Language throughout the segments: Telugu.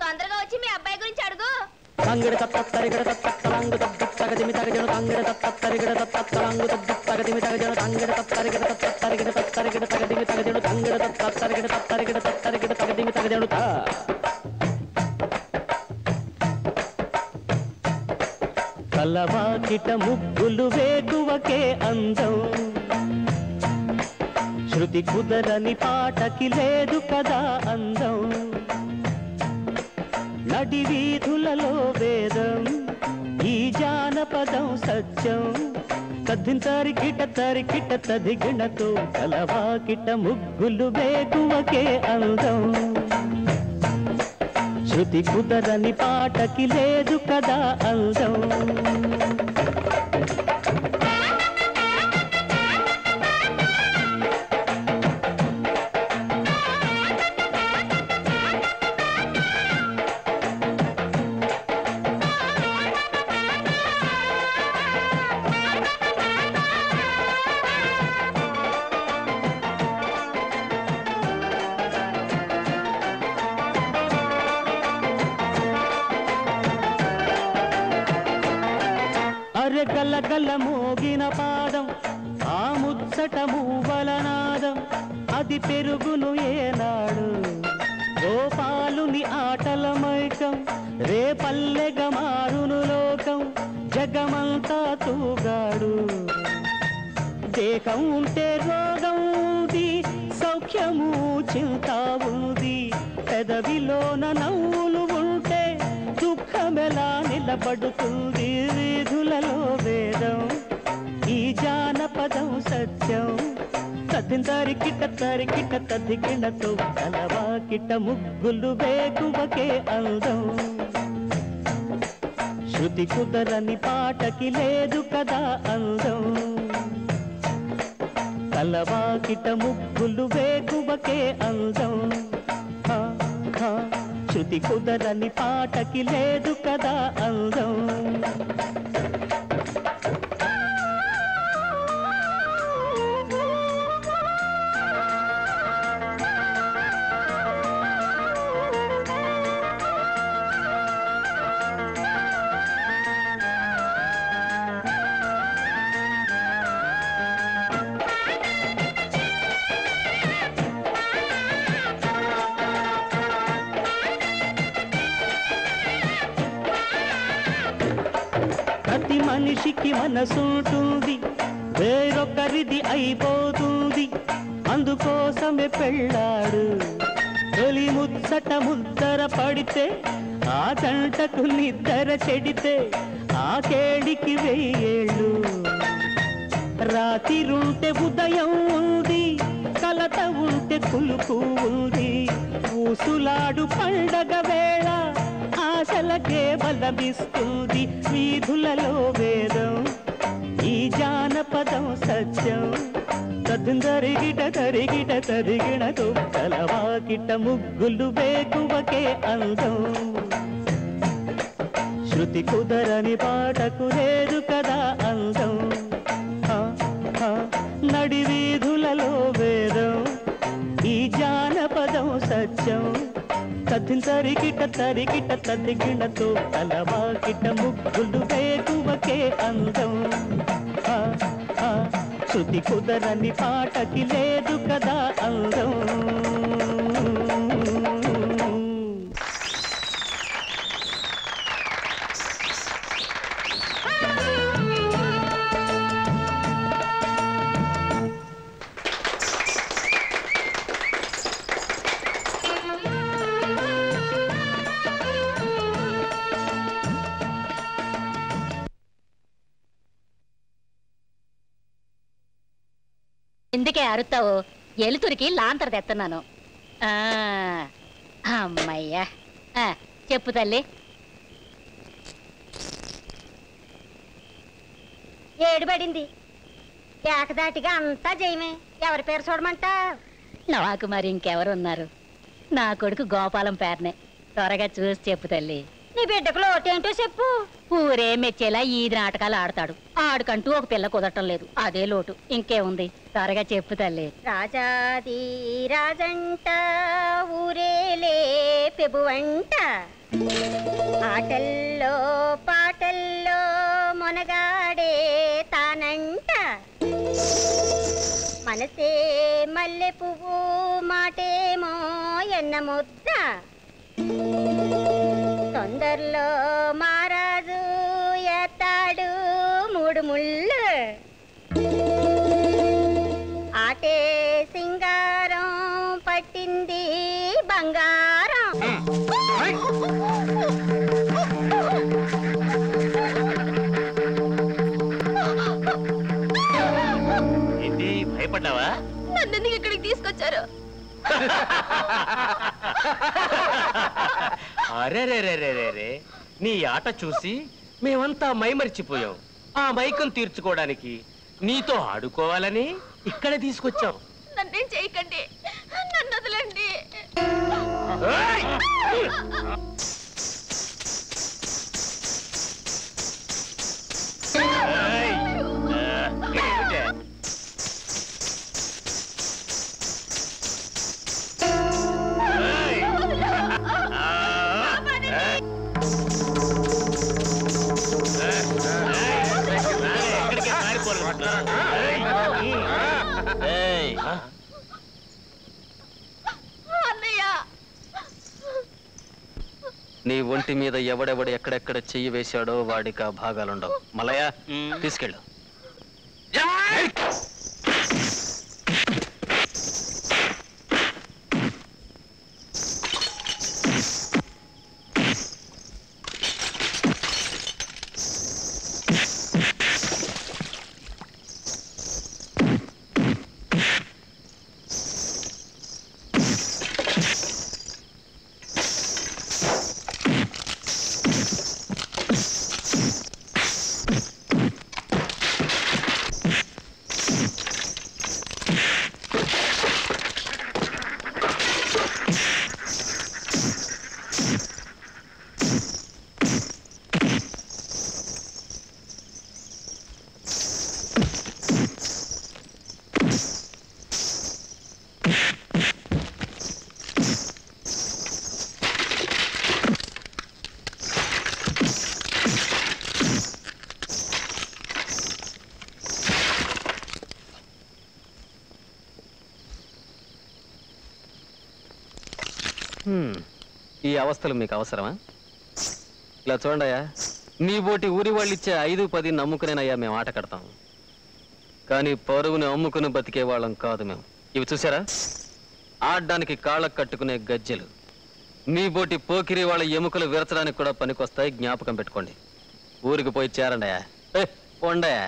తొందరగా వచ్చి మీ అబ్బాయి గురించి అడుగు తంగిడ తత్తరిగిడ తత్తలంగు తత్తగదిమి తగజను తంగిడ తత్తరిగిడ తత్తలంగు తత్తగదిమి తగజను తంగిడ తత్తరిగిడ తత్తరిగిడ తత్తరిగిడ తగదిమి తగజను తంగిడ తత్తరిగిడ తత్తరిగిడ తత్తరిగిడ తగదిమి తగజను తా కలవాకిట ముగ్గులు వేగువకే అందం శృతి కుదరని పాటకి లేదు కదా అందం నడి వీధులలో వేదం ఈ జానపదం సత్యం తద్దింతరి కిట తరి కిట తదిగిణతో కలవాకిట ముగ్గులు వేగువకే అందం శృతి కుదరని పాటకి లేదు కదా అందం అరెగల గల మోగిన పాదం ఆ ముచ్చట మూవలనాదం అది పెరుగును ఏనాడు గోపాలుని ఆటల మైకం రే పల్లెగ మారును లోకం జగమంతా తూగాడు దేహం ఉంటే రోగం ఉంది సౌఖ్యము చింత ఉంది పెదవిలోన నవ్వులు ఉంటే దుఃఖమెలా నిలబడుతుంది వీధులలో వేదం ఈ జానపదం సత్యం తదిందరి కిట తరి కిట తదిగిణతో కలవాకిట ముగ్గులు వేగువకే అందం శృతి కుదరని పాటకి లేదు కదా అందం కలవాకిట ముగ్గులు వేగువకే అందం హా, హా, శృతి కుదరని పాటకి లేదు కదా అందం ప్రతి మనిషికి మనసుంటుంది వేరొకరిది అయిపోతుంది అందుకోసమే పెళ్ళాడు తొలి ముచ్చట ముద్దర పడితే ఆ గంటకు నిద్దర చెడితే ఆ కేడికి వెయ్యేళ్ళు రాతిరుంటే ఉదయం ఉంది కలత ఉంటే కులుకు ఉంది ఊసులాడు పండగ వేళ ఆశలకే బలమిస్తుంది వీధులలో వేదం ఈ జానపదం సత్యం తదిందరిగిట తరిగిట తరిగిణతో కలవాకిట ముగ్గులు వేగువకే అందం శృతి కుదరని పాటకు లేదు కదా అందం హా, హా, నడి వీధులలో వేదం ఈ జానపదం సత్యం తదింతరికిట తరికిట తదిగిణతో తలవాకిట ముగ్గులు వేగువకే అందం హా, హా, శృతి కుదరని పాటకి లేదు కదా అందం ఎందుకే అరుస్తావు ఎలుతురికి లాంతర తెస్తున్నాను ఆ, అమ్మయ్యా ఆ, చెప్పు తల్లి ఏడుబడింది ఏకదాటిగా అంతా జయమే ఎవరి పేరు చూడమంట నాకు మరి ఇంకెవరున్నారు నా కొడుకు గోపాలం పేరునే త్వరగా చూసి చెప్పు తల్లి నీ బిడ్డకు లోటేంటో చెప్పు ఊరే మెచ్చేలా ఈది నాటకాలు ఆడతాడు ఆడుకంటూ ఒక పిల్ల కుదరటం లేదు అదే లోటు ఇంకేముంది త్వరగా చెప్పు తల్లి రాజాది రాజంట ఊరేలే పెబువంట ఆటల్లో పాటల్లో మొనగాడే తానంట మనసే మల్లె పువ్వు మాటేమో ఎన్న ముద్ద తొందరలో మారాజు ఎత్తాడు మూడు ముళ్ళు ఆటే సింగారం పట్టింది బంగారం ఏంటి భయపడ్డావా నన్ను ఎందుకు ఇక్కడికి తీసుకొచ్చారు అరే రే రే రే రే రే నీ ఆట చూసి మేమంతా మైమరిచిపోయాం ఆ మైకం తీర్చుకోవడానికి నీతో ఆడుకోవాలని ఇక్కడే తీసుకొచ్చాం నన్నేం చేయకండి నన్ను వదలండి ఏయ్! ఏయ్! ఆ, ఏమిటే? ఏయ్! ఆ, ఏయ్! ఎక్కడికి పారిపోలేదు. ఏయ్! ఆ? అన్నయ్య నీ ఒంటి మీద ఎవడెవడు ఎక్కడెక్కడ చెయ్యి వేశాడో వాడికి ఆ భాగాలుండవు మలయ తీసుకెళ్ళు హ్మ్. ఈ అవస్థలు మీకు అవసరమా ఇలా చూడండియా నీ బోటి ఊరి వాళ్ళు ఇచ్చే ఐదు పది నమ్ముకునేనయ్యా మేము ఆట కడతాం కానీ పరువుని అమ్ముకుని బతికే వాళ్ళం కాదు మేము ఇవి చూసారా ఆడడానికి కాళ్ళకు కట్టుకునే గజ్జెలు మీ బోటి పోకిరి వాళ్ళ ఎముకలు విరచడానికి కూడా పనికొస్తాయి జ్ఞాపకం పెట్టుకోండి ఊరికి పోయి చేరండియా ఏ, పోండయా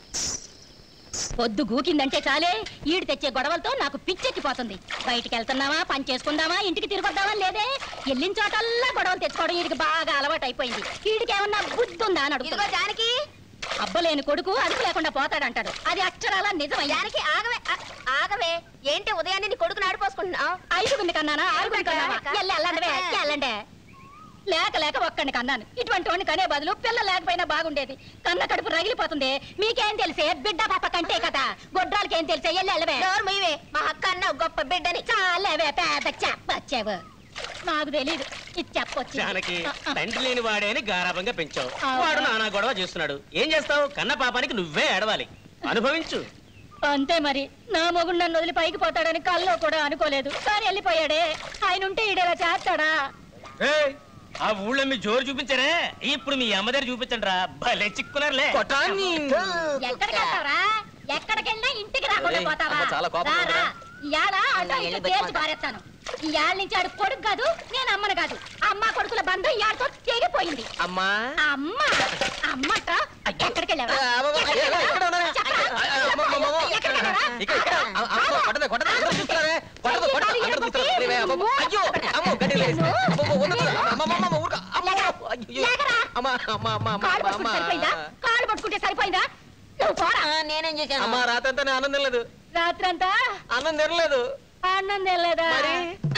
పొద్దు గూకిందంటే చాలే ఈడు తెచ్చే గొడవలతో నాకు పిచ్చెక్కిపోతుంది బయటికి వెళ్తున్నావా పని చేసుకుందామా ఇంటికి తిరిగొద్దామా లేదే వెళ్ళిన చోటల్లా గొడవలు తెచ్చుకోవడం వీడికి బాగా అలవాటు అయిపోయింది వీడికి ఏమన్నా బుద్ధి ఉందా అని ఇదిగో అడుగుతున్నా జానకి అబ్బలేని కొడుకు అదుపు లేకుండా పోతాడంటాడు అది అక్షరాల నిజమయ్యా జానకి ఆగవే ఆ- ఆగవే ఏంటి ఉదయాన్నే నీ కొడుకుని ఆడిపోసుకుంటున్నావు ఐదుగురిని కన్నానా ఆరుగురిని కన్నావా ఎల్లి ఎల్లండివే ఎల్లండే లేక లేక ఒక్కడిని కన్నాను ఇటువంటి వాడిని కనే బదులు పిల్ల లేకపోయినా బాగుండేది కన్న కడుపు రగిలిపోతుంది మీకేం తెలిసే బిడ్డ పాప కంటే కదా గొడ్రాలకి ఏం తెలిసే ఎల్లి ఎల్లవే నోరు మీవే మా అక్క అన్న గొప్ప బిడ్డని చాలేవే పెద్ద చెప్పొచ్చావు నాకు తెలీదు ఇది చెప్పొచ్చు జానకి తండ్రి లేని వాడే అని గారాభంగా పెంచావు అవునా? వాడు నానా గొడవ చేస్తున్నాడు ఏం చేస్తావు కన్న పాపానికి నువ్వే ఏడవాలి అనుభవించు అంతే మరి నా మొగుడు నన్ను వదిలి పైకి పోతాడని కల్లో కూడా అనుకోలేదు కానీ వెళ్ళిపోయాడే ఆయన ఉంటే ఈడేలా చేస్తాడా ఏయ్, ఆ ఊళ్ళో మీ జోరు చూపించారే ఇప్పుడు మీ అమ్మ దగ్గర చూపించండి రా భలే చిక్కున్నారులే ఎక్కడికి వెళ్తావరా ఎక్కడికెళ్ళినా ఇంటికి రాకుండా ఏయ్, పోతావా అమ్మ చాలా కోపంగా రా, రా. ఉందిరా. ఇయాల అటో ఇటో తేల్చి పారేస్తాను ఇయాల నుంచి ఆడు కొడుకు కాదు నేను అమ్మను కాదు అమ్మ కొడుకుల బంధం ఇయాలతో తెగిపోయింది అమ్మా అమ్మ అమ్మట ఎక్కడికి వెళ్ళావా ఆ, అమ్మమ్మ, ఎక్కడికి ఎక్కడ వెళ్ళావా? ఉన్నారా? చెప్పరా? ఆ, ఆ, అమ్మ, అమ్మ, అమ్మ. ఎక్కడికి వెళ్ళావా? ఇక్కడ, ఇక్కడ. అమ్మ, అమ్మ, కొట్టదే, కొట్టదే. అందరూ చూస్తున్నారే. కొట్టదు, కొట్టదు. అందరూ చూస్తున్నారు. లేవే, అమ్మ, అయ్యో, అమ్మో, గడ్డి లేసి. అమ్మో, వద్దు, వద్దు. అమ్మ, అమ్మ, అమ్మ, ఊరుకో. అమ్మో, అయ్యో. లేకరా. అమ్మ, అమ్మ, అమ్మ, అమ్మ, కాళ్ళు అమ్మ, పట్టుకుంటే సరిపోయిందా కాళ్ళు పట్టుకుంటే సరిపోయిందా నువ్వు పోరా నేనేం చేశాను అమ్మ రాత్రంతా నేను అన్నం తినలేదు రాత్రంతా అన్నం తినలేదు అన్నం తినలేదా మరి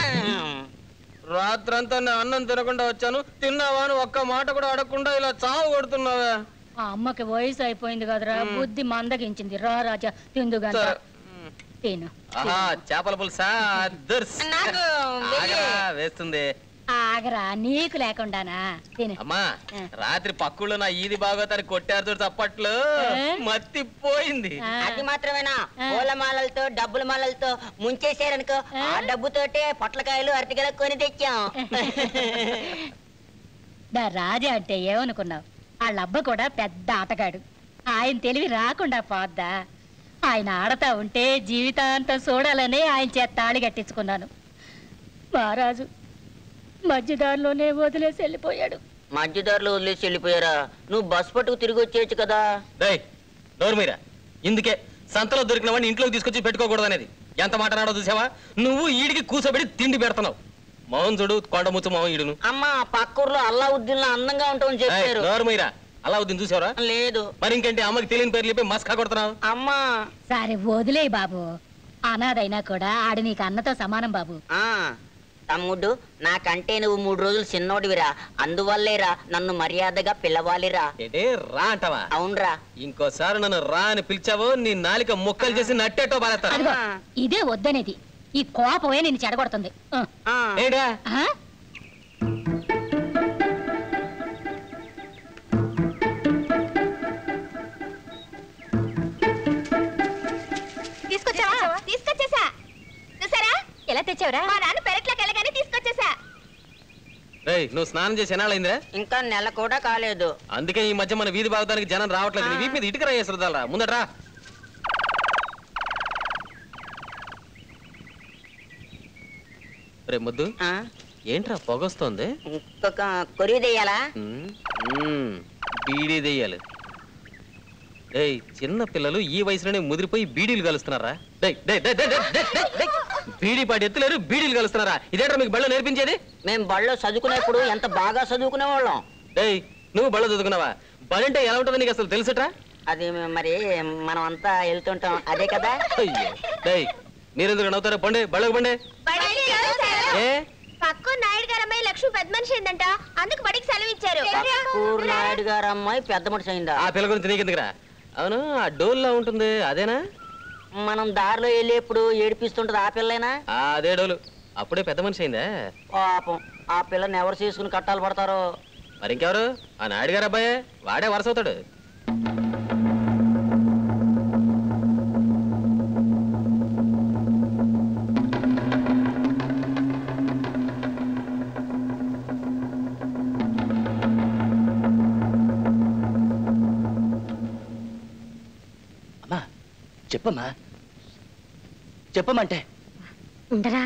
రాత్రంతా నేను అన్నం తినకుండా వచ్చాను తిన్నావా అని ఒక్క మాట కూడా అడగకుండా ఇలా చావు కొడుతున్నావా ఆ అమ్మకి వయసు అయిపోయింది కదరా బుద్ధి మందగించింది రా రాజా తిందుగా సరే. తిను ఆహా చేపల పులుసా అద్దర్స్. నాకు వెయ్యి. ఆగరా, వేస్తుంది ఆగరా నీకు లేకుండానా తిను అమ్మా ఆ. రాత్రి పక్కుళ్ళు నా ఈది బాగోతారు కొట్టారు చూడు చప్పట్లు ఏ? మత్తిపోయింది ఆ. అది మాత్రమేనా ఆ. పూల మాలలతో డబ్బుల మాలలతో ముంచేశారనుకో ఆ. ఆ డబ్బుతోటే పొట్లకాయలు అరటిగల కొని తెచ్చాం దా రాజా అంటే ఏమనుకున్నావు వాళ్ళ అబ్బ కూడా పెద్ద ఆటగాడు ఆయన తెలివి రాకుండా పోద్దా ఆయన ఆడతా ఉంటే జీవితాంతం చూడాలని ఆయన చేత తాళి కట్టించుకున్నాను మహారాజు మధ్యదారిలోనే వదిలేసి వెళ్ళిపోయాడు మధ్యదారులు వదిలేసి వెళ్ళిపోయారా నువ్వు బస్ పట్టుకు తిరిగి వచ్చేయచ్చు కదా డేయ్ నోరు మీరా ఇందుకే సంతలో దొరికిన వాడిని ఇంట్లోకి తీసుకొచ్చి పెట్టుకోకూడదు అనేది ఎంత మాట నాడో చూసావా నువ్వు ఈడికి కూసబెట్టి తిండి పెడుతున్నావు మౌన్ చూడు కొండముచ్చు మౌన్ ఈడును అమ్మ పక్కూర్లో అల్లావుద్దీన్ అందంగా ఉంటామని ఏయ్, చెప్పారు నోరు మీరా అలా అవుతుంది చూసావరా లేదు మరి ఇంకేంటి అమ్మకి తెలియని పేర్లు చెప్పి మస్కా కొడుతున్నావు అమ్మా సరే వదిలే బాబు అనాథైనా కూడా ఆడు నీకు అన్నతో సమానం బాబు ఆ తమ్ముడు నాకంటే నువ్వు మూడు రోజులు చిన్నోడివిరా అందువల్లేరా నన్ను మర్యాదగా పిలవాలిరా ఏంటి రా అంటావా అవునరా ఇంకోసారి నన్ను రా అని పిలిచావో నీ నాలిక ముక్కలు చేసి నట్టేటో బారేస్తా అదిగో ఇదే వద్దనేది ఈ కోపమే నిన్ను చెడగొడుతుంది ఆ. ఆ. ఏంటా ఆ? తీసుకొచ్చావా తీసుకొచ్చేసా చూసారా ఎలా తెచ్చావురా మా నాన్న పెరట్లోకి వెళ్ళగానే తీసుకొచ్చేసా రేయ్ నువ్వు స్నానం చేసి ఎన్నాళ్ళైందిరా ఇంకా నెల కూడా కాలేదు అందుకే ఈ మధ్య మన వీధి బాగుతానికి జనం రావట్లేదు నీ వీపు మీద ఇటుక రాయ శ్రద్ధాలరా ముందట్రా రే ముద్దు ఆ? ఏంట్రా పొగొస్తోంది ఇంకొక కొరిదేయాలా ఉమ్, ఉమ్, బీడీ దెయ్యాలు ఏయ్ చిన్న పిల్లలు ఈ వయసులోనే ముదిరిపోయి బీడీలు కలుస్తున్నారా డేయ్, డేయ్, డేయ్, డేయ్, డేయ్, డేయ్, డేయ్, డేయ్. బీడీ పాటి ఎత్తులేరు బీడీలు కలుస్తున్నారా ఇదేంట్రా మీకు బళ్ళో నేర్పించేది మేము బళ్ళో చదువుకునేప్పుడు ఎంత బాగా చదువుకునే వాళ్ళం డేయ్ నువ్వు బళ్ళో చదువుకున్నావా బలంటే ఎలా ఉంటుందో నీకు అసలు తెలుసట్రా అది మరి మనం అంతా వెళ్తుంటాం అదే కదా అయ్యో డేయ్ మీరెందుకు నవ్వుతారా పండే బళ్ళకు పండే బడికి సెలవు సార్. ఏ పక్కు నాయుడు గారు అమ్మాయి లక్ష్మి పెద్ద మనిషి ఏందంట అందుకు బడికి సెలవు ఇచ్చారు పక్కూరు నాయుడు గారు అమ్మాయి పెద్ద మనిషి అయిందా ఆ పిల్ల గురించి నీకెందుకురా అవును ఆ డోల్లా ఉంటుంది అదేనా మనం దారిలో వెళ్ళేప్పుడు ఏడిపిస్తుంటది ఆ పిల్లేనా ఆ, అదే డోలు అప్పుడే పెద్ద మనిషి అయిందా పాపం ఆ పిల్లని ఎవరు చేసుకుని కట్టాలు పడతారో మరి ఇంకెవరు ఆ నాయుడు గారు అబ్బాయే వాడే వరుస అవుతాడు అమ్మా చెప్పమ్మా చెప్పమంటే ఉండరా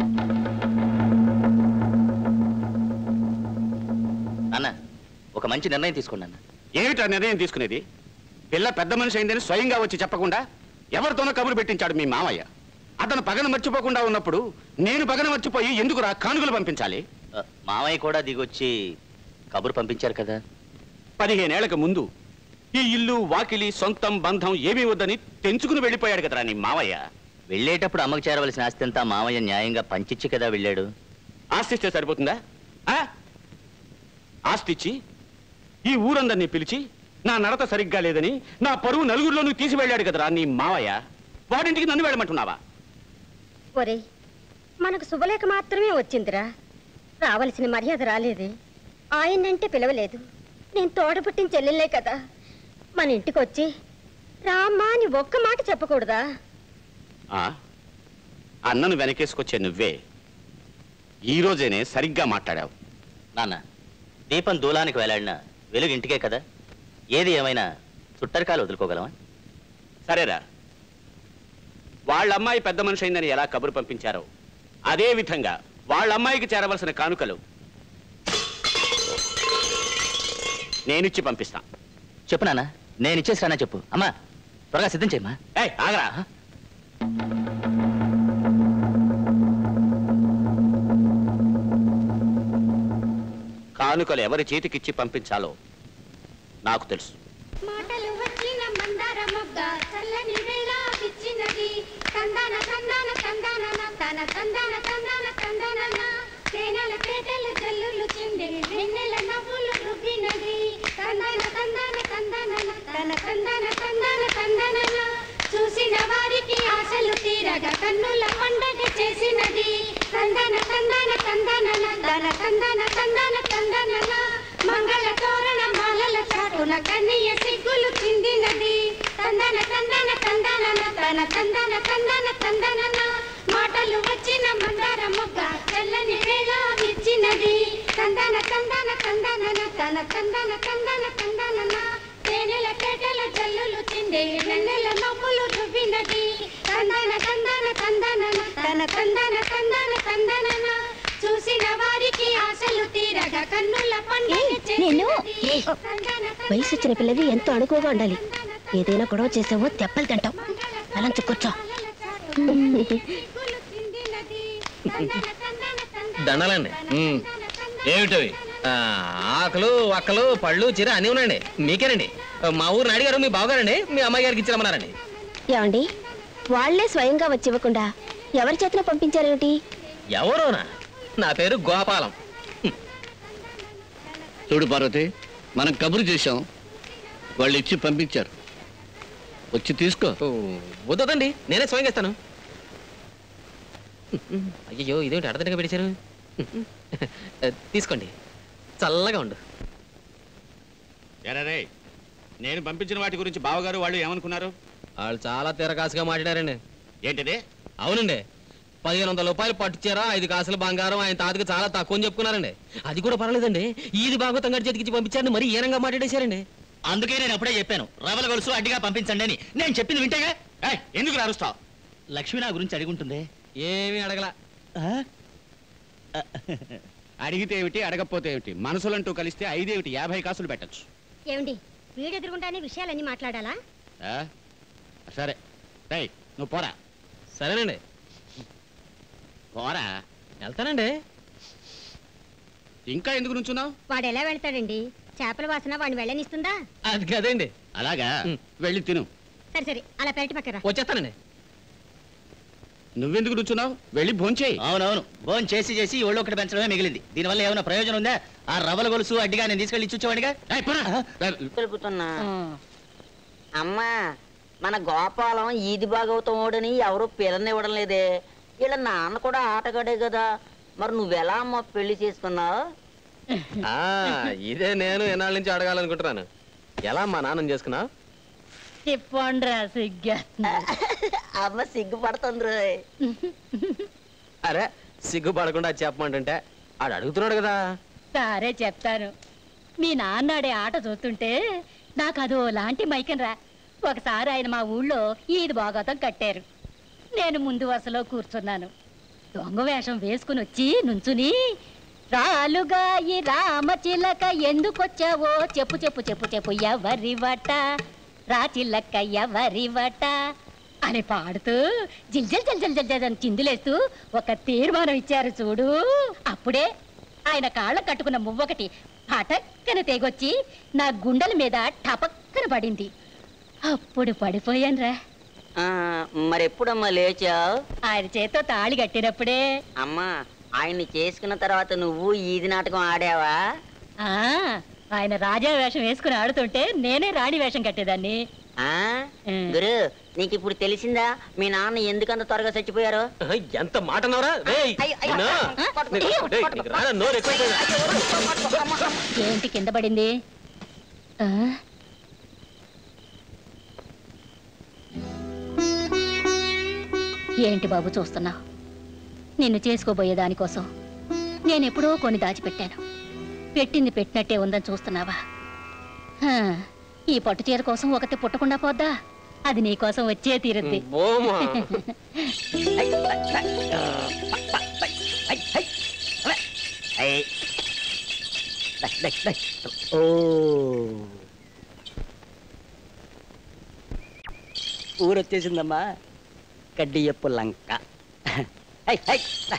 నాన్న ఒక మంచి నిర్ణయం తీసుకున్నాను ఏమిటా నిర్ణయం తీసుకునేది పిల్ల పెద్ద మనిషి అయిందని స్వయంగా వచ్చి చెప్పకుండా ఎవరితోనో కబురు పెట్టించాడు మీ మామయ్య అతను పగన మర్చిపోకుండా ఉన్నప్పుడు నేను పగన మర్చిపోయి ఎందుకురా కానుకలు పంపించాలి ఆ, మామయ్య కూడా దిగొచ్చి కబురు పంపించారు కదా పదిహేనేళ్లకు ముందు ఈ ఇల్లు వాకిలి సొంతం బంధం ఏమీ వద్దని తెంచుకుని వెళ్ళిపోయాడు కదరా నీ మావయ్య వెళ్ళేటప్పుడు అమ్మకు చేరవలసిన ఆస్తి అంతా మామయ్య న్యాయంగా పంచిచ్చి కదా వెళ్ళాడు ఆస్తిస్తే సరిపోతుందా ఆ? ఆస్తిచ్చి ఈ ఊరందరినీ పిలిచి నా నడత సరిగ్గా లేదని నా పరువు నలుగురిలోనూ తీసి వెళ్ళాడు కదరా నీ మావయ్య వాడింటికి నన్ను వెళ్ళమంటున్నావా ఒరే మనకు శుభలేఖ మాత్రమే వచ్చిందిరా రావలసిన మర్యాద రాలేదే ఆయన్నంటే పిలవలేదు నేను తోడపుట్టిన చెల్లెలే కదా మన ఇంటికి వచ్చి రామ్మా అని ఒక్క మాట చెప్పకూడదా ఆ? అన్నను వెనకేసుకొచ్చే నువ్వే ఈ రోజేనే సరిగ్గా మాట్లాడావు నాన్న దీపం దూలానికి వేలాడిన వెలుగు ఇంటికే కదా ఏది ఏమైనా చుట్టరికాలు వదులుకోగలమా సరేరా వాళ్ళ అమ్మాయి పెద్ద మనిషి అయిందని ఎలా కబురు పంపించారో అదే విధంగా వాళ్ళ అమ్మాయికి చేరవలసిన కానుకలు నేనిచ్చి పంపిస్తా చెప్పు నాన్న నేను ఇచ్చేసానా చెప్పు అమ్మా త్వరగా సిద్ధం చేయమ్మా ఏయ్ ఆగరా కానుకలు ఎవరి చేతికిచ్చి పంపించాలో నాకు తెలుసు మాటలు వచ్చిన మందార మొగ్గ చల్లని వేళ విచ్చినది తందాన తందాన తందాన తన తందాన తందాన తందాన తేనెల పేటలు జల్లులు చింది వెన్నెల నవ్వులు రుబ్బినది తందాన తందాన తందాన తన తందాన తందాన తందాన చూసిన వారికి ఆశలు తీర తీరగా కన్నుల పండగ చేసినది తందన తందన తందన తందన తందన తందన తందన మంగళ తోరణ మాలల చాటున కన్నయ్య సిగ్గులు చిందినది తందన తందన తందన తన తందన తందన తందన మాటలు వచ్చిన మందార మొగ్గ చల్లని వేళ విచ్చినది తందన తందన తందన తన తందన తందన తందన తేనెల కేటల జల్లులు చిందే వెన్నెల నవ్వులు రువ్వినది తందన తందన తందన తన తందన తందన తందన చూసిన వారికి ఆశలు తీరగా కన్నుల పండుగ నేను చేసినది. తందన వయసు వచ్చిన పిల్లవి ఎంతో అణుకువగా ఉండాలి ఏదైనా గొడవ చేసావో తెప్పలు తింటావు అలంచి కూర్చో సిగ్గులు చిందినది. తందన తందన తందన దండాలండి ఉమ్. ఏమిటవి ఆ, ఆకులు వక్కలు పళ్ళు చీర అన్నీ ఉన్నాయండి మీకేనండి మా ఊరిని అడిగారు మీ బావగారండి మీ అమ్మాయి గారికి ఇచ్చిరమ్మన్నారండి ఏమండి వాళ్లే స్వయంగా వచ్చి ఇవ్వకుండా ఎవరి చేతిలో పంపించారేమిటి ఎవరోనా నా పేరు గోపాలం చూడు పార్వతి మనం కబురు చేశాం వాళ్ళు ఇచ్చి పంపించారు వచ్చి తీసుకో ఓ, వద్దొద్దండి నేనే స్వయంగా ఇస్తాను అయ్యో ఇదేమిటి అడతడిగా పెట్టారు తీసుకోండి చల్లగా ఉండు ఎరా నేను పంపించిన వాటి గురించి బావగారు వాళ్ళు ఏమనుకున్నారు వాళ్ళు చాలా తిరకాసుగా మాట్లాడారండి ఏంటిది అవునండి పదిహేను వందల రూపాయలు పట్టుచారా ఐదు కాసులు బంగారం ఆయన తాతకి చాలా తక్కువ అని చెప్పుకున్నారండి అది కూడా పర్వాలేదండి ఈది భాగవతం గడి చేతికిచ్చి పంపించారని మరి ఏనంగా మాట్లాడేశారండి అందుకే నేను అప్పుడే చెప్పాను రవల గొలుసు అడ్డిగా పంపించండి అని నేను చెప్పింది వింటేగా ఏయ్, ఎందుకు అరుస్తావు లక్ష్మి నా గురించి అడుగుంటుంది ఏమీ అడగల అడిగితే ఏమిటి అడగకపోతే ఏమిటి మనసులంటూ కలిస్తే ఐదేమిటి యాభై కాసులు పెట్టచ్చు ఏమండి వీడు ఎదురుగుండానే విషయాలన్నీ మాట్లాడాలా సరే ఏయ్, నువ్వు పోరా సరేనండి పోరా వెళ్తానండి ఇంకా ఎందుకు నుంచున్నావు వాడు ఎలా వెళ్తాడండి చేపల వాసన వాడిని వెళ్ళనిస్తుందా అది కదండి అలాగా ఉమ్. వెళ్ళి తిను సరే సరే అలా పెరటి పక్కరా వచ్చేస్తానండి నువ్వెందుకు నుంచున్నావు వెళ్ళి భోంచేయి అవునవును భోజనం చేసి చేసి ఒళ్ళు ఒకటి పెంచడమే మిగిలింది దీనివల్ల ఏమైనా ప్రయోజనం ఉందా ఆ రవల గొలుసు అడ్డిగా నేను తీసుకెళ్ళి ఇచ్చుచ్చేవాడిగా ఏయ్, పోరా. తెలుపుతున్నా అమ్మా మన గోపాలం ఈది భాగవతం ఓడని ఎవరు పిల్లనివ్వడం లేదే వీళ్ళ నాన్న కూడా ఆటగాడే కదా మరి నువ్వెలా అమ్మా పెళ్లి చేసుకున్నావు ఆ, ఇదే నేను ఎన్నాళ్ళ నుంచి అడగాలనుకుంటున్నాను ఎలా మా నాన్నని చేసుకున్నా చెప్పండ్రా సిగ్గా అమ్మ సిగ్గుపడుతుంది రోయ్. అరే సిగ్గుపడకుండా చెప్పమంటుంటే ఆడు అడుగుతున్నాడు కదా సరే చెప్తాను మీ నాన్నాడే ఆట చూస్తుంటే నాకు అదో లాంటి మైకం రా ఒకసారి ఆయన మా ఊళ్ళో ఈది భాగవతం కట్టారు నేను ముందు వరుసలో కూర్చున్నాను దొంగ వేషం వేసుకుని వచ్చి నుంచుని రాలుగా ఈ రామచిలక ఎందుకొచ్చావో చెప్పు చెప్పు చెప్పు చెప్పు ఎవరి వట రా చిల్లక్క ఎవరి వట అని పాడుతూ జిల్ జిల్ జిల్ జిల్ జిల్ జిల్ అని చిందులేస్తూ ఒక తీర్మానం ఇచ్చారు చూడు అప్పుడే ఆయన కాళ్ళ కట్టుకున్న మువ్వొకటి పటక్కన తెగొచ్చి నా గుండెల మీద టపక్కన పడింది అప్పుడు పడిపోయానురా ఆ మరి ఎప్పుడమ్మా లేచావు ఆయన చేత్తో తాళి కట్టినప్పుడే అమ్మా ఆయన్ని చేసుకున్న తర్వాత నువ్వు ఈది నాటకం ఆడావా ఆ ఆయన రాజా వేషం వేసుకుని ఆడుతుంటే నేనే రాణి వేషం కట్టేదాన్ని ఆ ఉమ్. గురు నీకు ఇప్పుడు తెలిసిందా మీ నాన్న ఎందుకంత త్వరగా చచ్చిపోయారు ఆ, ఎంత మాట అన్నావురా రేయ్, అయ్యో, అయ్యో, నిన్ను. పట్టుకో, నీకు- పట్టుకో, రేయ్, పట్టుకో. నీకు రానా నోరు ఎక్కువైపోయిందా? ఏంటి కింద పడింది ఆ? ఏంటి బాబు చూస్తున్నావు నిన్ను చేసుకోబోయే దానికోసం నేను ఎప్పుడో కొన్ని దాచిపెట్టాను పెట్టింది పెట్టినట్టే ఉందని చూస్తున్నావా హా, ఈ పట్టు చీర కోసం ఒకటి పుట్టకుండా పోద్దా అది నీ కోసం వచ్చే తీరుద్ది బోమా ఊరొచ్చేసిందమ్మా కడ్డియప్పు లంక హై, హై, రా.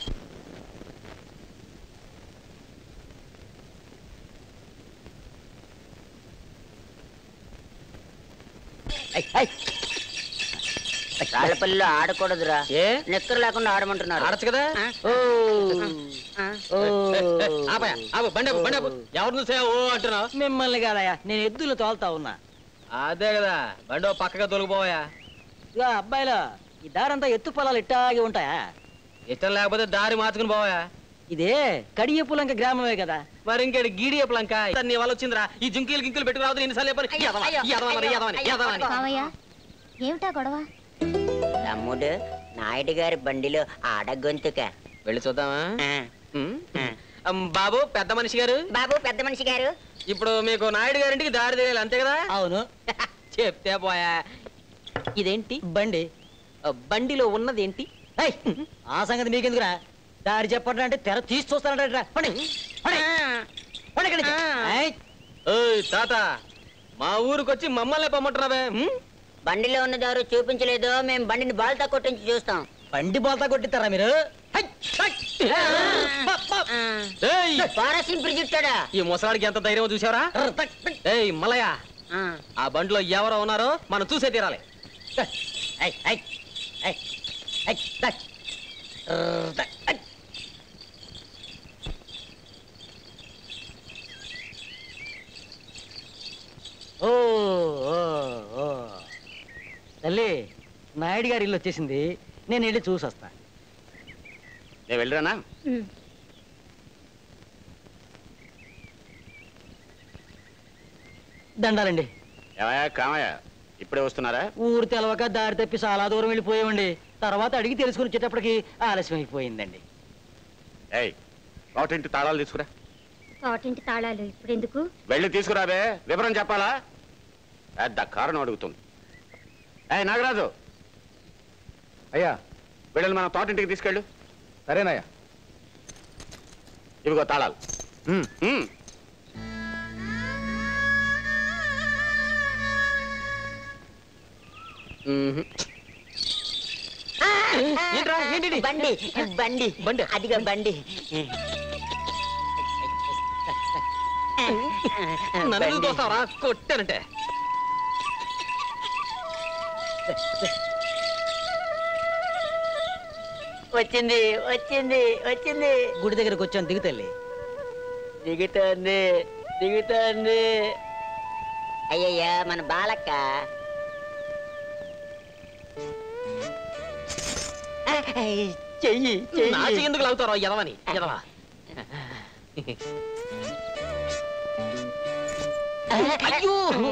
హై, హై. రాళ్ళపల్లిలో ఆడకూడదురా ఏ నిక్కరు లేకుండా ఆడమంటున్నారు ఆడచ్చు కదా ఆ? ఓ ఆ? ఓ. ఆపయా ఆపు బండి ఆపు, బండి ఆపు. ఎవరు చూసా ఓ అంటున్నావు మిమ్మల్ని కాదయ్యా నేను ఎద్దులు తోలుతా ఉన్నా అదే కదా బండి ఓ పక్కగా తొలగిపోయా ఇగో అబ్బాయిలు ఈ దారంతా ఎత్తు పొలాలు ఇట్టాగే ఉంటాయా ఇష్టం లేకపోతే దారి మార్చుకుని పోవా ఇదే కడియపులంక గ్రామమే కదా మరి ఇంకేడు గీడి లంక నీ వల్ల వచ్చిందిరా ఈ జుంకీలు గింకీలు పెట్టుకు రావద్దు ఎన్నిసార్లు చెప్పాలి అయ్యో, ఎదవా, అయ్యో, ఎదవా మరి, అయ్యో, ఎదవని, అయ్యో, ఎదవని. మావయ్య, ఏమిటా గొడవ తమ్ముడు నాయుడు గారి బండిలో ఆడ గొంతుక వెళ్ళి చూద్దామా ఉమ్. అమ్, బాబు పెద్ద మనిషి గారు బాబు పెద్ద మనిషి గారు ఇప్పుడు మీకు నాయుడు గారింటికి దారి తెలియాలి అంతే కదా అవును చెప్తే పోయా ఇదేంటి బండి ఆ, బండిలో ఉన్నది ఏంటి ఏయ్, ఆ సంగతి మీకెందుకురా దారి చెప్పండి అంటే తెర తీసి చూస్తానంటే పండి పండి పండి ఇక్కడి నుంచి. ఏయ్, ఓయ్ తాత మా ఊరికొచ్చి మమ్మల్ని పొమ్మంటున్నావే ఉమ్? బండిలో ఉన్న దారు చూపించలేదు మేము బండిని బాల్తా కొట్టించి చూస్తాం బండి బోల్తా కొట్టిస్తారా మీరు హై, హై. ఏయ్, పారసింపుడు చుట్టాడా ఈ ముసలాడికి ఎంత ధైర్యం చూసావరా ఏయ్ మలయ ఆ. ఆ బండిలో ఎవరో ఉన్నారో మనం చూసే తీరాలి ఏయ్, ఏయ్, ఏయ్, ఏయ్, దా. రర్, దా. ఏయ్. ఓ ఓ, ఓ. తల్లి నాయుడు గారి ఇల్లు వచ్చేసింది నేను వెళ్ళి చూసి వస్తా నేను వెళ్ళరానా దండాలండి ఏమయ్యా కామయ్య ఇప్పుడే వస్తున్నారా ఊరు తెలవక దారి తప్పి చాలా దూరం వెళ్ళిపోయామండి తర్వాత అడిగి తెలుసుకుని వచ్చేటప్పటికి ఆలస్యం అయిపోయిందండి ఏయ్ ఒకటింటి తాళాలు తీసుకురా తోటింటి తాళాలు ఇప్పుడు ఎందుకు వెళ్ళి తీసుకురాబే వివరం చెప్పాలా పెద్ద కారణం అడుగుతుంది ఏయ్ నాగరాజు అయ్యా వీళ్ళని మన తోటింటికి తీసుకెళ్ళు సరేనయ్యా ఇవిగో తాళాలు ఉమ్. మ్మ్. ఏంట్రా ఏంటి బండి బండి బండి. అదిగా బండి నన్ను చూస్తావరా కొట్టానంటే వచ్చింది వచ్చింది వచ్చింది గుడి దగ్గరకు వచ్చాను దిగు తల్లి దిగుతోంది దిగుతోంది అయ్యయ్యా మన బాలక్క చెయ్యి నా ఎందుకు లాగుతారో ఎదవని ఎదవా అయ్యో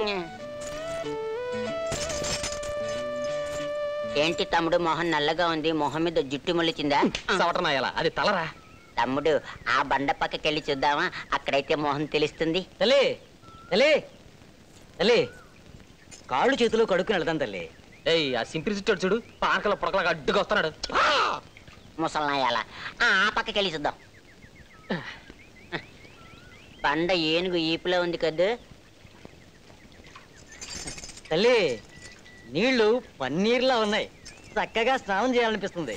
ఏంటి తమ్ముడు మొహం నల్లగా ఉంది మొహం మీద జుట్టు మొలిచిందా సవటనాయాల అది తలరా తమ్ముడు ఆ బండ పక్కకెళ్ళి చూద్దామా అక్కడైతే మొహం తెలుస్తుంది తల్లి తల్లి తల్లి కాళ్ళు చేతులు కడుక్కుని వెళ్తాను తల్లి ఏయ్ ఆ సింపిరి చుట్టాడు చూడు పాకల పొడకలాగా అడ్డుగా వస్తున్నాడు ముసలనాయాల ఆ ఆ పక్కకెళ్ళి చూద్దాం బండ ఏనుగు ఈపులో ఉంది కదా తల్లి నీళ్లు పన్నీర్లా ఉన్నాయి చక్కగా స్నానం చేయాలనిపిస్తుంది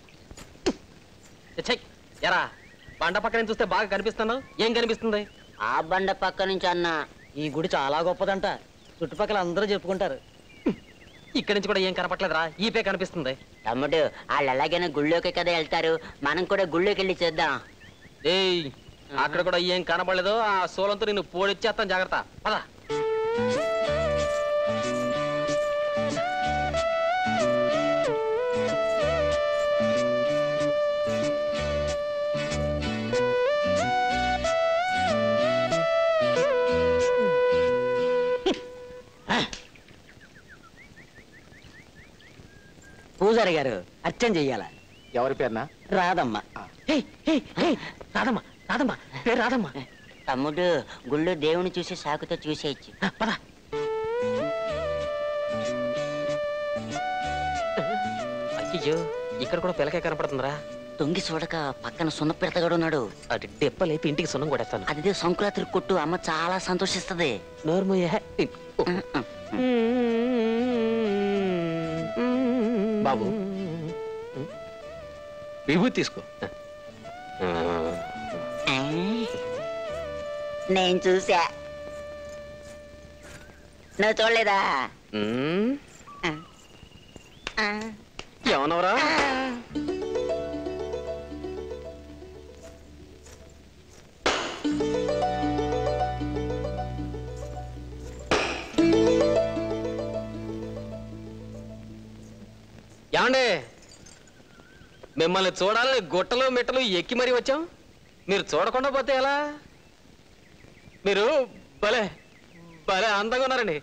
ఛై, ఎరా బండ పక్కన చూస్తే బాగా కనిపిస్తున్నావు ఏం కనిపిస్తుంది ఆ బండ పక్క నుంచి అన్న ఈ గుడి చాలా గొప్పదంట చుట్టుపక్కల అందరూ చెప్పుకుంటారు ఇక్కడి నుంచి కూడా ఏం కనపట్లేదురా ఈపే కనిపిస్తుంది తమ్ముడు వాళ్ళు ఎలాగైనా గుళ్ళోకి కదా వెళ్తారు మనం కూడా గుళ్ళోకి వెళ్ళి చూద్దాం ఏయ్ అక్కడ కూడా ఏం కనపడలేదు ఆ సోలంతో నిన్ను పోడిచ్చేస్తాను జాగ్రత్త పద పూజారి గారు అర్చన చెయ్యాల ఎవరి పేరునా రాదమ్మ ఏయ్, ఏయ్, ఏయ్, రాదమ్మ రాదమ్మ పేరు రాదమ్మ తమ్ముడు గుళ్ళో దేవుని చూసి సాకుతో చూసేయచ్చు ఆ, పద అయ్యో ఇక్కడ కూడా పిల్లకే కనపడుతుందిరా తొంగి చూడక పక్కన సున్న పిడతగాడు ఉన్నాడు అటు డెప్ప లేపి ఇంటికి సున్నం కొడేస్తాను అదే సంకురాత్రి కొట్టు అమ్మ చాలా సంతోషిస్తది నోర్మయ్య బాబు విభూతి తీసుకో ఆ, నేను చూసా నువ్వు చూడలేదా ఆ. ఆ. ఏమన్నావురా ఏమండే మిమ్మల్ని చూడాలని గుట్టలు మిట్టలు ఎక్కి మరీ వచ్చాం మీరు చూడకుండా పోతే ఎలా మీరు భలే భలే అందంగా ఉన్నారండి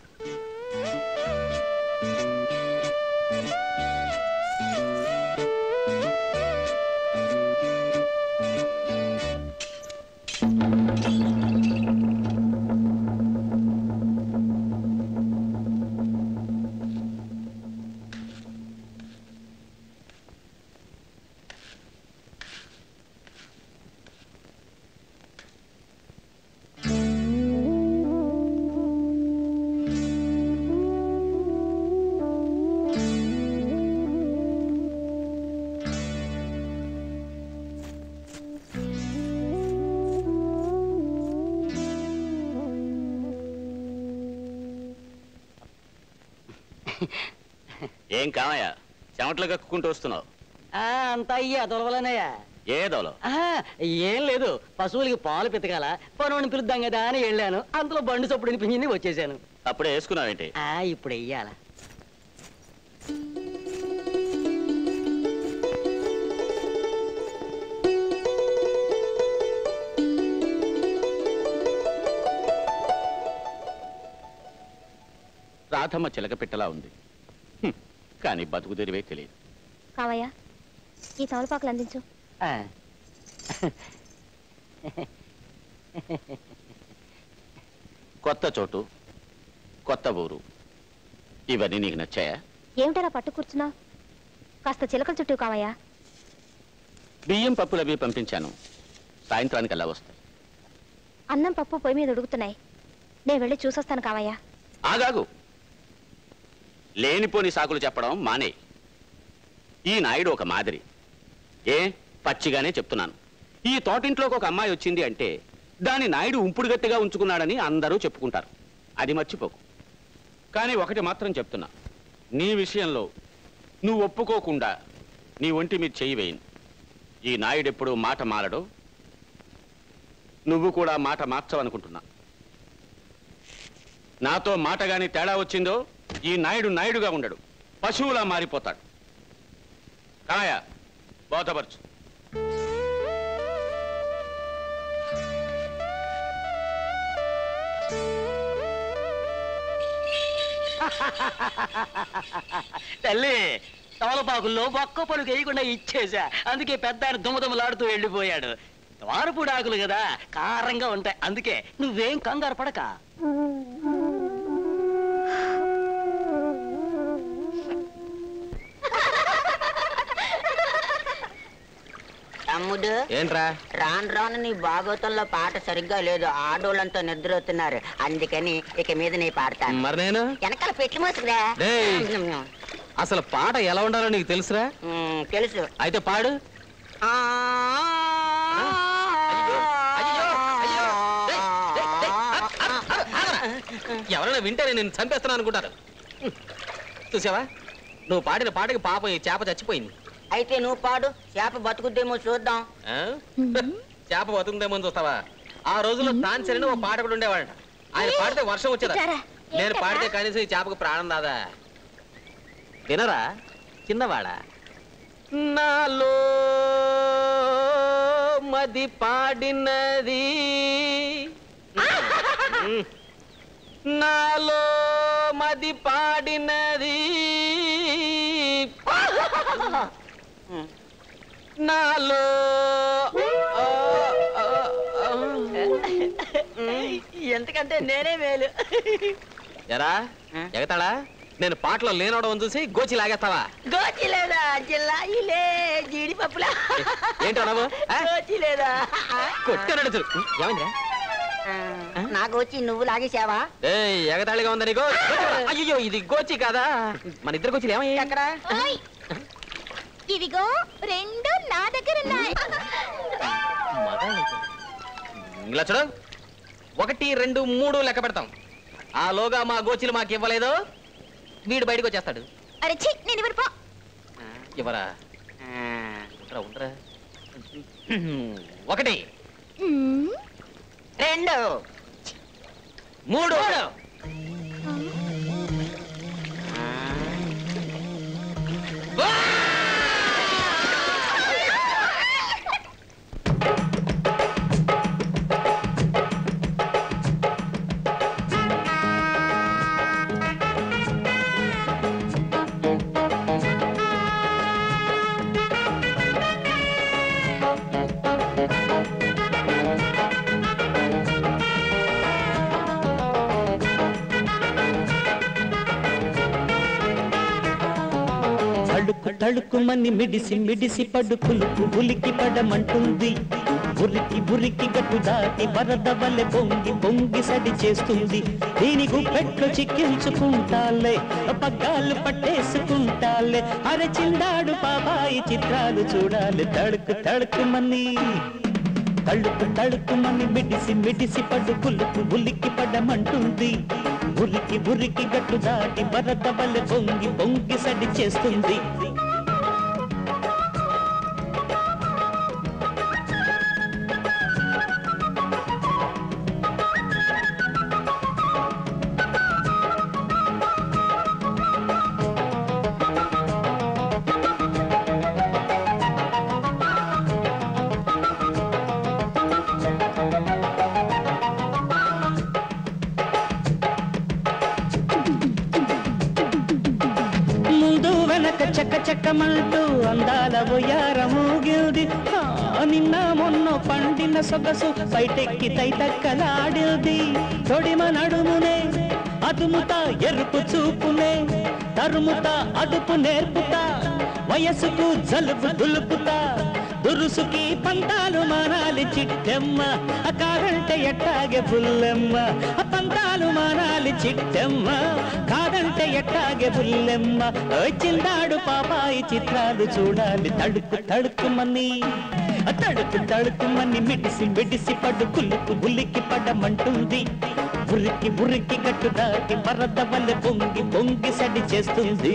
ఏం కామయ్యా చెమటలు కక్కుకుంటూ వస్తున్నావు అంతా అయ్యా దొరవలనయ్యా ఏదోలో ఏం లేదు పశువులకి పాలు పితకాల పనుని పిలుద్దాం కదా అని వెళ్ళాను అంతలో బండి చప్పుడు వినిపించింది వచ్చేసాను అప్పుడే వేసుకున్నావేంటి ఆ ఇప్పుడు వెయ్యాల రాధమ్మ చిలక పెట్టలా ఉంది హ్మ్. కానీ బతుకు తెరివే తెలియదు కావయ్య ఈ తమలపాకులు అందించు కొత్త చోటు కొత్త ఊరు ఇవన్నీ నీకు నచ్చాయా ఏమిటలా పట్టు కూర్చున్నావు కాస్త చిలకల చుట్టూ కావయ్యా బియ్యం పప్పులు అవి పంపించాను సాయంత్రానికి అలా వస్తాయి అన్నం పప్పు పొయ్యి మీద ఉడుకుతున్నాయి నేను వెళ్ళి చూసొస్తాను కావయ్యా ఆగాగు లేనిపోని సాకులు చెప్పడం మానే ఈ నాయుడు ఒక మాదిరి ఏ పచ్చిగానే చెప్తున్నాను ఈ తోటింట్లోకి ఒక అమ్మాయి వచ్చింది అంటే దాని నాయుడు ఉంపుడు గట్టిగా ఉంచుకున్నాడని అందరూ చెప్పుకుంటారు అది మర్చిపోకు కానీ ఒకటి మాత్రం చెప్తున్నా నీ విషయంలో నువ్వు ఒప్పుకోకుండా నీ ఒంటి మీద చెయ్యి వేయను ఈ నాయుడు ఎప్పుడు మాట మారడు నువ్వు కూడా మాట మార్చవనుకుంటున్నా నాతో మాట గాని తేడా వచ్చిందో ఈ నాయుడు నాయుడుగా ఉండడు పశువులా మారిపోతాడు కాయ బోధపరచు తల్లి తమలపాకుల్లో ఒక్క పలుకు వేయకుండా ఇచ్చేసా అందుకే పెద్ద ఆయన దుమదుమలాడుతూ వెళ్ళిపోయాడు ద్వారపుడు ఆకులు కదా కారంగా ఉంటాయి అందుకే నువ్వేం కంగారు పడక తమ్ముడు ఏంట్రా రాను రాను నీ భాగవతంలో పాట సరిగ్గా లేదు ఆడోళ్ళంతా నిద్రవుతున్నారు అందుకని ఇక మీద నీ పాడతాను మరి నేను వెనకాల పెట్టి మోసుకురా డేయ్. అసలు పాట ఎలా ఉండాలో నీకు తెలుసురా మ్, తెలుసు అయితే పాడు ఆ ఎవరైనా వింటే నేను చంపేస్తాను అనుకుంటారు హ్మ్. చూసావా నువ్వు పాడిన పాటకి పాపం ఈ చేప చచ్చిపోయింది అయితే నువ్వు పాడు చేప బతుకుద్దేమో చూద్దాం ఆ? చేప బతుకుందేమో అని చూస్తావా ఆ రోజుల్లో తాన్సరిని ఓ పాటకుడు ఉండేవాడు ఆయన పాడితే వర్షం వచ్చేదా ఇటారా. నేను ఏంటక్కా? పాడితే కనీసం ఈ చేపకు ప్రాణం రాదా వినరా చిన్నవాడా నాలో మది పాడినది ఉమ్. నాలో మది పాడినది నాలో ఆ, ఆ, ఆ. ఎందుకంటే నేనే మేలు ఎరా ఎగతాడా నేను పాటలో లేనవడం చూసి గోచి లాగేస్తావా గోచి లేదా జిల్లాయిలే జీడిపప్పులా ఏంటో నవ్వు ఆ? గోచి లేదా కొట్టానడు చూడు ఏమైందిరా నాకు వచ్చి నువ్వు లాగేసావా ఏయ్ ఎగతాళిగా ఉందా నీకు అయ్యో ఇది గోచి కాదా మన ఇద్దరు గోచిలు ఏమయ్యాయి ఎక్కడ ఇదిగో రెండు నా దగ్గర ఉన్నాయి ఇలా చూడు ఒకటి రెండు మూడు లెక్క పెడతాం ఆ లోగా మా గోచిలు మాకు ఇవ్వలేదు వీడు బయటకు వచ్చేస్తాడు అరే ఛీ నేను ఇవ్వను పో ఇవ్వరా ఉండరా ఉండరా ఒకటి మ్మ్. రెండు మూడు ఆ, ఆ! తడుకు తడుకుమని మిడిసి మిడిసి పడు కులుకు ఉలికి పడమంటుంది ఉరికి ఉరికి గట్టు దాటి వరద వలె పొంగి పొంగి సడి చేస్తుంది దీని గుప్పెట్లు చిక్కించుకుంటాలే పగ్గాలు పట్టేసుకుంటాలే అరచిందాడు బాబాయి చిత్రాలు చూడాలి తడుకు తడుకుమని తడుకు తడుకుమని మిడిసి మిడిసి పడు కులుకు ఉలికి పడమంటుంది ఉరికి ఉరికి గట్టు దాటి వరద వలె పొంగి పొంగి సడి చేస్తుంది ముందు వెనక చక్క చక్కమంటూ అందాల ఉయారమూగిల్ది ఆ, నిన్న మొన్న పండిన సొగసు బయటెక్కి తైతక్కలాడిల్ది తొడిమ నడుమునే అదుముతా ఎరుపు చూపునే తరుముతా అదుపు నేర్పుతా వయసుకు జలుబు దులుపుతా దురుసుకి పంతాలు మానాలి చిట్టెమ్మ ఆ కాదంటే ఎట్టాగే పుల్లెమ్మ ఆ పంతాలు మానాలి చిట్టెమ్మ కాదంటే ఎట్టాగే పుల్లెమ్మ వచ్చిందాడు పాపాయి చిత్రాలు చూడాలి తడుకు తడుకుమని ఆ తడుకు తడుకుమని మిడిసి మిడిసి పడు కులుకు ఉలికి పడమంటుంది ఉరికి ఉరికి గట్టు దాటి వరద వల్ల పొంగి పొంగి సడి చేస్తుంది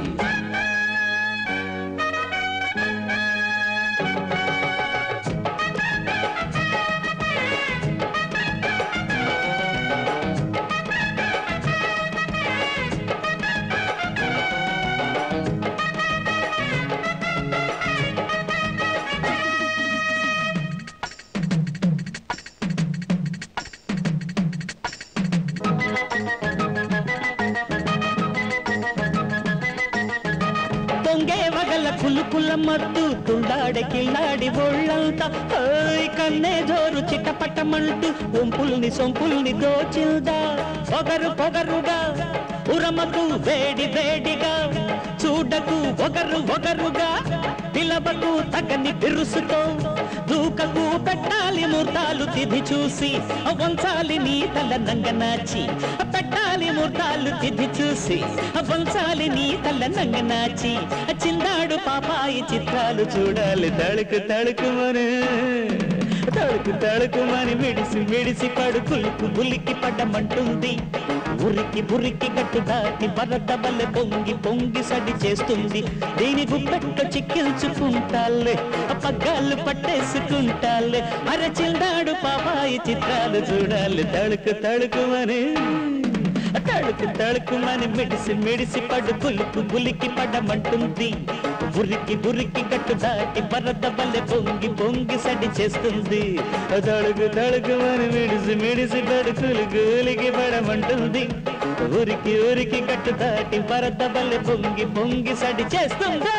పొంగే వగల కులుకుల మత్తు తుండాడే కిల్లాడి ఒళ్ళంతా ఓయ్ కన్నే జోరు చిట్టపట్టమంటూ ఒంపుల్ని సొంపుల్ని దోచిల్దా పొగరు పొగరుగా ఉరమకు వేడి వేడిగా చూడకు ఒకరు ఒకరుగా పిలవకు తగని బిరుసుతో దూకకు పెట్టాలి ముర్తాలు తిథి చూసి వంచాలి నీ తల నంగనాచి పెట్టాలి ముర్తాలు తిథి చూసి వంచాలి నీ తల నంగనాచి చిందాడు పాపాయి చిత్రాలు చూడాలి తడుకు తడుకుమని తడుకు తడుకుమని మిడిసి మిడిసి పడు కులుకు ఉలికి పడమంటుంది ఉరికి ఉరికి గట్టు దాటి వరద వల్ల పొంగి పొంగి సడి చేస్తుంది దీని గుప్పెట్లు చిక్కించుకుంటాలే పగ్గాలు పట్టేసుకుంటాలే అరచిల్దాడు పాపాయి చిత్రాలు చూడాలి తడుకు తడుకుమని తడుకు తడుకుమని మిడిసి మిడిసి పడు కులుకు గులికి పడమంటుంది ఉరికి ఉరికి గట్టు దాటి వరద వల్లె పొంగి పొంగి సడి చేస్తుంది తడుకు తడుకుమని మిడిసి మిడిసి పడు కులుకు గులికి పడమంటుంది ఉరికి ఉరికి గట్టు దాటి వరద వల్లె పొంగి పొంగి సడి చేస్తుంది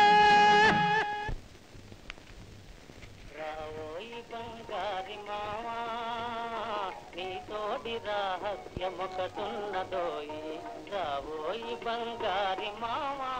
నీతోటి రహస్యమొకటున్నదోయి రావోయి బంగారి మావా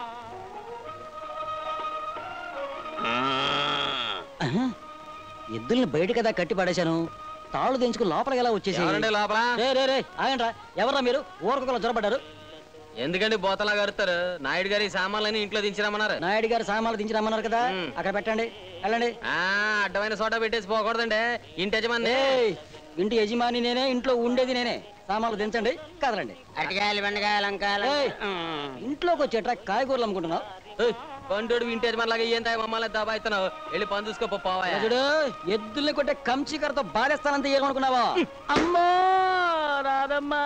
ఎద్దుల్ని బయట కదా కట్టి పడేశాను తాళ్ళు దించుకు లోపలికి ఎలా వచ్చేసి ఎవరండి లోపల? రే రే రే ఆగండ్రా ఎవరా మీరు ఊరకొకరు జ్వరపడ్డారు ఎందుకండి బోతలా గారుతారు నాయుడు గారి సామాన్లని ఇంట్లో దించిరమ్మన్నారు నాయుడు గారు సామాన్లు దించి రమ్మన్నారు కదా అక్కడ పెట్టండి వెళ్ళండి ఆ అడ్డమైన సోడా పెట్టేసి పోకూడదండి ఇంటి యజమాని ఏయ్, ఇంటి యజమాని నేనే ఇంట్లో ఉండేది నేనే సామాన్లు దించండి కదలండి అరటికాయలు బెండకాయలు వంకాయలు ఏయ్, ఇంట్లోకి వచ్చేట్రా కాయగూరలు అమ్ముకుంటున్నావు పండుడు ఇంటి యజమాని లాగా ఏం తాయి మమ్మల్ని దబాయిస్తున్నావు వెళ్ళి పని చూసుకో పోవాయా చూడు ఎద్దుల్ని కొట్టే కంచికరతో బాధేస్తానంత ఏమనుకున్నావా అమ్మో రాదమ్మా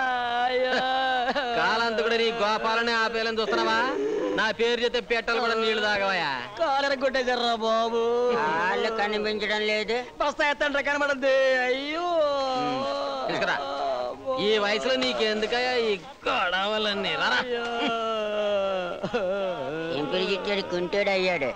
కాలంతకుడు నీ గోపాలని ఆపేయాలని చూస్తున్నావా నా పేరు చెప్తే పెట్టాలి కూడా నీళ్లు తాగవయా కాలర కొట్టేశారా బాబు వాళ్ళు కనిపించడం లేదు బస్తా ఎత్తండ్రా కనబడద్ది అయ్యో తీసుకురా ఈ వయసులో నీకెందుకయ్యా ఈ గొడవలన్నీ రారా ఏం పిలిచిచ్చాడు కుంటాడు అయ్యాడు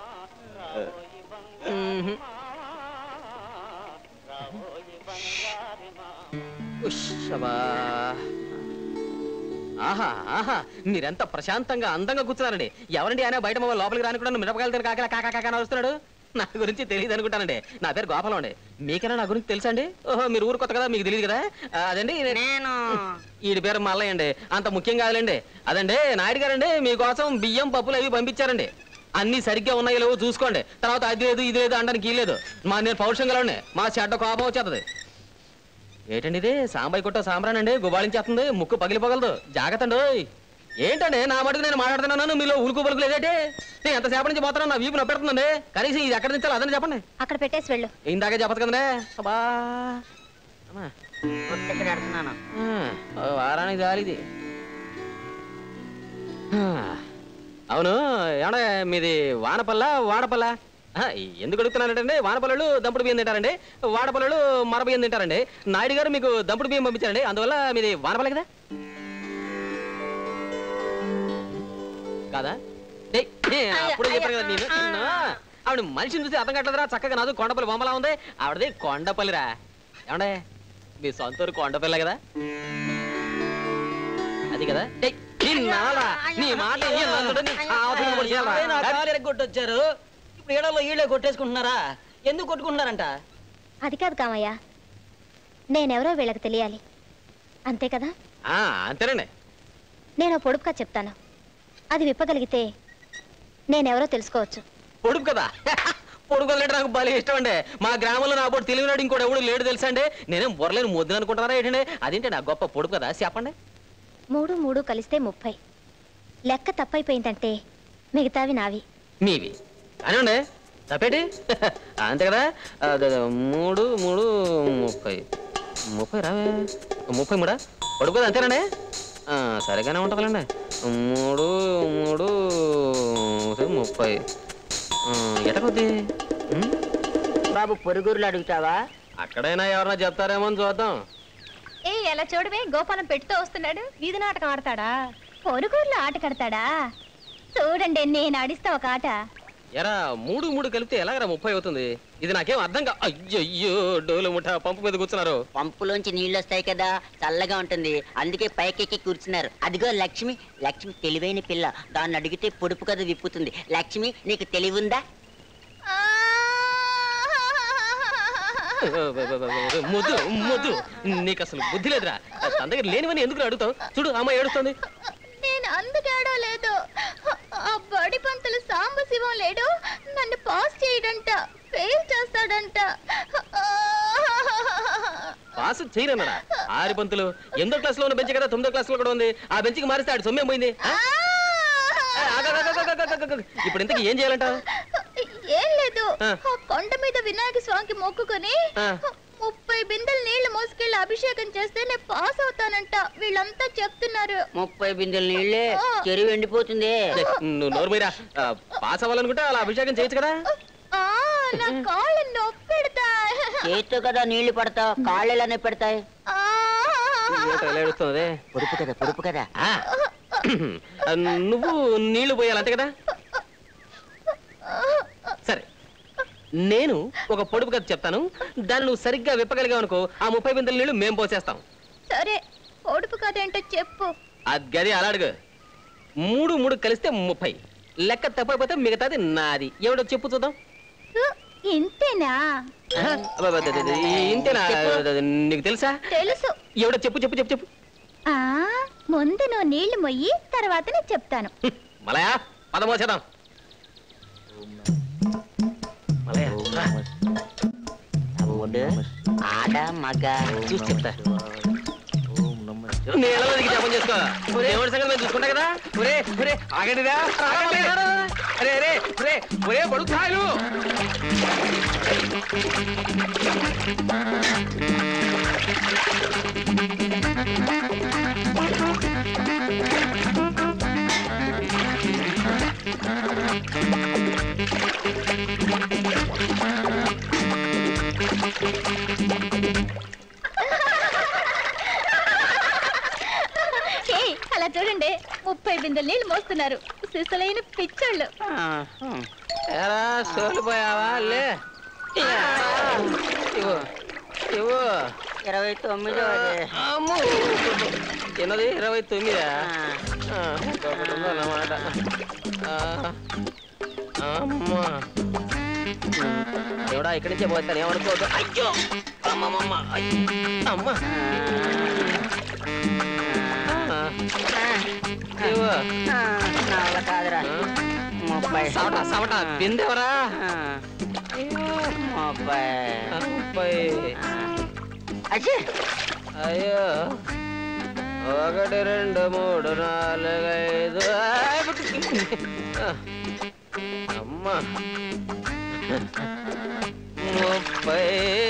ఉష్షబా. ఆహా ఆహా మీరెంత ప్రశాంతంగా అందంగా కూర్చున్నారండి ఎవరండి ఆయన బయట మా లోపలికి రాని కూడా మిరపకాయలు తిన కాకలా కాకా కాకా అని వస్తున్నాడు నా గురించి తెలియదు అనుకుంటానండి నా పేరు గోపాలం అండి మీకైనా నా గురించి తెలుసా అండి ఓహో మీరు ఊరు కొత్త కదా మీకు తెలియదు కదా ఆ, అదండి నేను ఈడి పేరు మల్లయ్య అండి అంత ముఖ్యం కాదులేండి అదండి నాయుడు గారండి మీకోసం బియ్యం పప్పులు అవి పంపించారండి అన్ని సరిగ్గా ఉన్నాయో లేవో చూసుకోండి తర్వాత అది లేదు ఇది లేదు అనడానికి లేదు మా నేను పౌరుషం గలండి మా చెడ్డ కోపం వచ్చేస్తుంది ఏంటండి ఇది సాంబాయి కొట్ట సాంబ్రానండి గుబాళించేస్తుంది ముక్కు పగిలిపోగలదు జాగ్రత్త అండి ఓయ్. ఏంటండి నా మటుకు నేను మాట్లాడుతున్నాను మీలో ఉలుకు పలుకు లేదేంటి నేను ఎంతసేపటి నుంచి పోతున్నాను నా వీపు నొప్పెడుతుందండి కనీసం ఇది ఎక్కడ నుంచాలి అదని చెప్పండి అక్కడ పెట్టేసి వెళ్ళు ఇందాకే చెప్పదు కదండి అబ్బా అమ్మా ఇక్కడ పెడుతున్నాను ఆ, ఓ వారానికి జాలిది ఆ, అవును ఏమన్నా మీది వానపల్ల వాడపల్ల ఆ, ఎందుకు అడుగుతున్నారంటే వానపల్లలు దంపుడు బియ్యం తింటారండి వాడపల్లలు మర బియ్యం తింటారండి నాయుడు గారు మీకు దంపుడు బియ్యం పంపించారండి అందువల్ల మీది వానపల్ల కదా కాదా డేయ్, ఏ, అప్పుడే చెప్పాను కదా నేను నిన్ను. ఆవిడ మనిషిని చూసి అర్థం కట్టలేదురా చక్కగా నాదు కొండపల్లి బొమ్మలా ఉంది ఆవిడది కొండపల్లిరా ఏమండే మీ సొంత ఊరు కొండపల్లి కదా అది కదా డేయ్, నిన్నాలా? నీ మాట ఈ నందుడు నీ చావతీగ పొడి చేయాలా? కొట్టొచ్చారు ఇప్పుడు ఈడలో ఈళ్ళే కొట్టేసుకుంటున్నారా ఎందుకు కొట్టుకుంటున్నారంట అది కాదు కామయ్య నేనెవరో వీళ్ళకి తెలియాలి అంతే కదా ఆ, అంతేనండి నేను ఓ పొడుపుగా చెప్తాను అది విప్పగలిగితే నేనెవరో తెలుసుకోవచ్చు పొడుపు కదా పొడుగు వదిలేంటి నాకు బలి ఇష్టం అండి మా గ్రామంలో నా పోటీ తెలివినాడు ఇంకోటి ఎవడు లేడు తెలుసా అండి నేనేం బొరలేని ముద్దులు అనుకుంటున్నారా ఏంటండి అదేంటి నా గొప్ప పొడుపు కదా చెప్పండి మూడు మూడు కలిస్తే ముప్పై లెక్క తప్పైపోయిందంటే మిగతావి నావి మీవి కానివ్వండి తప్పేటి అంతే కదా అదే, అదే, మూడు మూడు ముప్పై ముప్పై రావే ముప్పై మూడా పడుకోదు అంతేనండి ఆ, సరిగానే ఉంటుందిలేండి మూడు మూడు ముప్పై ఆ, ఎట కొద్ది ఉమ్, బాబు పొరుగురులు అడుగుతావా అక్కడైనా ఎవరన్నా చెప్తారేమో అని చూద్దాం ఏ ఎలా చూడవే గోపాలం పెట్టుతూ వస్తున్నాడు వీధి నాటకం ఆడతాడా పొరుగురులో ఆట కడతాడా చూడండి నేను ఆడిస్తా ఒక ఆట ఎరా మూడు మూడు కలిపితే ఎలాగరా ముప్పై అవుతుంది ఇది నాకేం అర్థం కా అయ్యయ్యో డోలు ముఠా పంపు మీద కూర్చున్నారు పంపులోంచి నీళ్ళు వస్తాయి కదా చల్లగా ఉంటుంది అందుకే పైకెక్కి కూర్చున్నారు అదిగో లక్ష్మి లక్ష్మి తెలివైన పిల్ల దాన్ని అడిగితే పొడుపు కథ విప్పుతుంది లక్ష్మి నీకు తెలివుందా ముద్దు ముద్దు నీకు అసలు బుద్ధి లేదురా తన దగ్గర లేనివని ఎందుకు అడుగుతావు చూడు అమ్మ ఏడుస్తుంది నేను అందుకేడో లేదు ఆ బడి పంతులు సాంబశివం లేడు నన్ను పాస్ చేయడంట ఫెయిల్ చేస్తాడంట పాస్ చేయనన్నాడా ఆరి పంతులు ఎనిమిదో క్లాస్ లో ఉన్న బెంచ్ కదా తొమ్మిదో క్లాస్ లో కూడా ఉంది ఆ బెంచ్కి మారిస్తే ఆడి సొమ్మేం పోయింది ఆ? ఆ, ఆగు, ఆగు, ఆగు, ఆగు, ఆగు, ఆగు, ఆగు. ఇప్పుడు ఇంతకీ ఏం చేయాలంట ఏం లేదు ఆ. ఆ కొండ మీద వినాయక స్వామికి మొక్కుకొని ఆ. ముప్పై బిందెలు నీళ్లు మోసుకెళ్ళి అభిషేకం చేస్తే నేను పాస్ అవుతానంట వీళ్ళంతా చెప్తున్నారు ముప్పై బిందెల నీళ్ళే చెరువు ఎండిపోతుంది ఛే, నువ్వు నోరు మీరా పాస్ అవ్వాలనుకుంటే అలా అభిషేకం చేయొచ్చు కదా ఆ నా కాళ్ళు నొప్పెడతా చేతితో కదా నీళ్లు పడతావు కాళ్ళు ఎలానే పెడతాయి ఏంటో ఇలా ఏడుస్తుంది పొడుపు కదా పొడుపు కదా ఆ. ఆ, నువ్వు నీళ్లు పోయాలి అంతే కదా సరే నేను ఒక పొడుపు కథ చెప్తాను దాన్ని నువ్వు సరిగ్గా విప్పగలిగావు అనుకో ఆ ముప్పై బిందెల నీళ్లు మేము పోసేస్తాం సరే పొడుపు కథ ఏంటో చెప్పు అది గది అలా అడుగు మూడు మూడు కలిస్తే ముప్పై లెక్క తప్పైపోతే మిగతాది నాది ఎవడో చెప్పు చూద్దాం హ, ఇంతేనా ఆహా, అబ్బబ్బ, అదే, అదే, అదే, ఇంతేనా అదే, నీకు తెలుసా తెలుసు ఎవడో చెప్పు చెప్పు చెప్పు చెప్పు ఆ ముందు నువ్వు నీళ్లు మొయ్యి తర్వాత నేను చెప్తాను హ్మ్, మలయా పదమోసేద్దాం మలయా రా. తమ్ముడు ఆడ మగ చూసి చెప్తా నీళ్ళలో దిగి జపం చేసుకో దేవుడి సంగతి మేము చూసుకుంటా కదా ఒరే ఒరే ఆగండిరా ఆగండి అరే అరే ఒరే ఒరే బడుగు సాయలు ఏయ్, అలా చూడండి ముప్పై బిందెలు నీళ్లు మోస్తున్నారు సిసలైన పిచ్చోళ్ళు ఎరా సోలిపోయావా లే ఇవ్వు ఇవ్వు ఇరవై తొమ్మిదో అమ్మో చిన్నది ఇరవై తొమ్మిదా ఆ, ఇంకొకటి ఉందన్నమాట ఆ, అమ్మా ఎవడా ఇక్కడి నుంచే పోతాను ఏమనుకోవద్దు అయ్యో అమ్మమ్మ అమ్మ ఆ, ఇవ్వు. నా వల్ల కాదురా ముప్పై సవట సవట బిందెవరా ముప్పై ముప్పై అచ్చి అయ్యో ఒకటి రెండు మూడు నాలుగు ఐదు ఆయ్ పుట్టి. ఆ, అమ్మా ముప్పై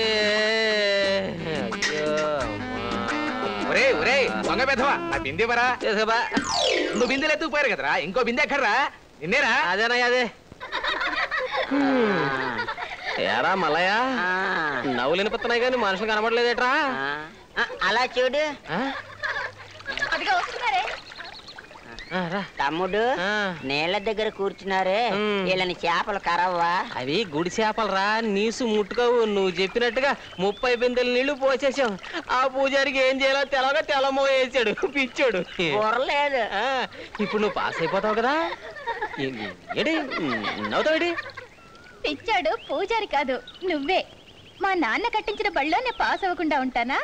అయ్యో ఒరే ఒరే దొంగ పెద్దవా నా బిందె వరా చేసుకోబా నువ్వు బిందెలు ఎత్తుకుపోయారు కదరా ఇంకో బిందె ఎక్కడరా నిన్నేరా అదేనా అదే ఏరా మల్లయ్య నవ్వులు వినిపిస్తున్నాయి కానీ మనుషులు కనబడలేదేట్రా అలా చూడు అదిగా వస్తున్నారే తమ్ముడు నీళ్ళ దగ్గర కూర్చున్నారే వీళ్ళని చేపలు కరవ్వా అవి గుడి చేపలరా నీసు ముట్టుకోవు నువ్వు చెప్పినట్టుగా ముప్పై బిందెలు నీళ్లు పోసేసాం ఆ పూజారికి ఏం చేయాలో తెలవగా తెలమో వేసాడు పిచ్చాడు బుర్రలేదు ఆ, ఇప్పుడు నువ్వు పాస్ అయిపోతావు కదా ఏ- ఏడి నవ్వుతావేడి పిచ్చాడు పూజారి కాదు నువ్వే మా నాన్న కట్టించిన బళ్ళో నేను పాస్ అవ్వకుండా ఉంటానా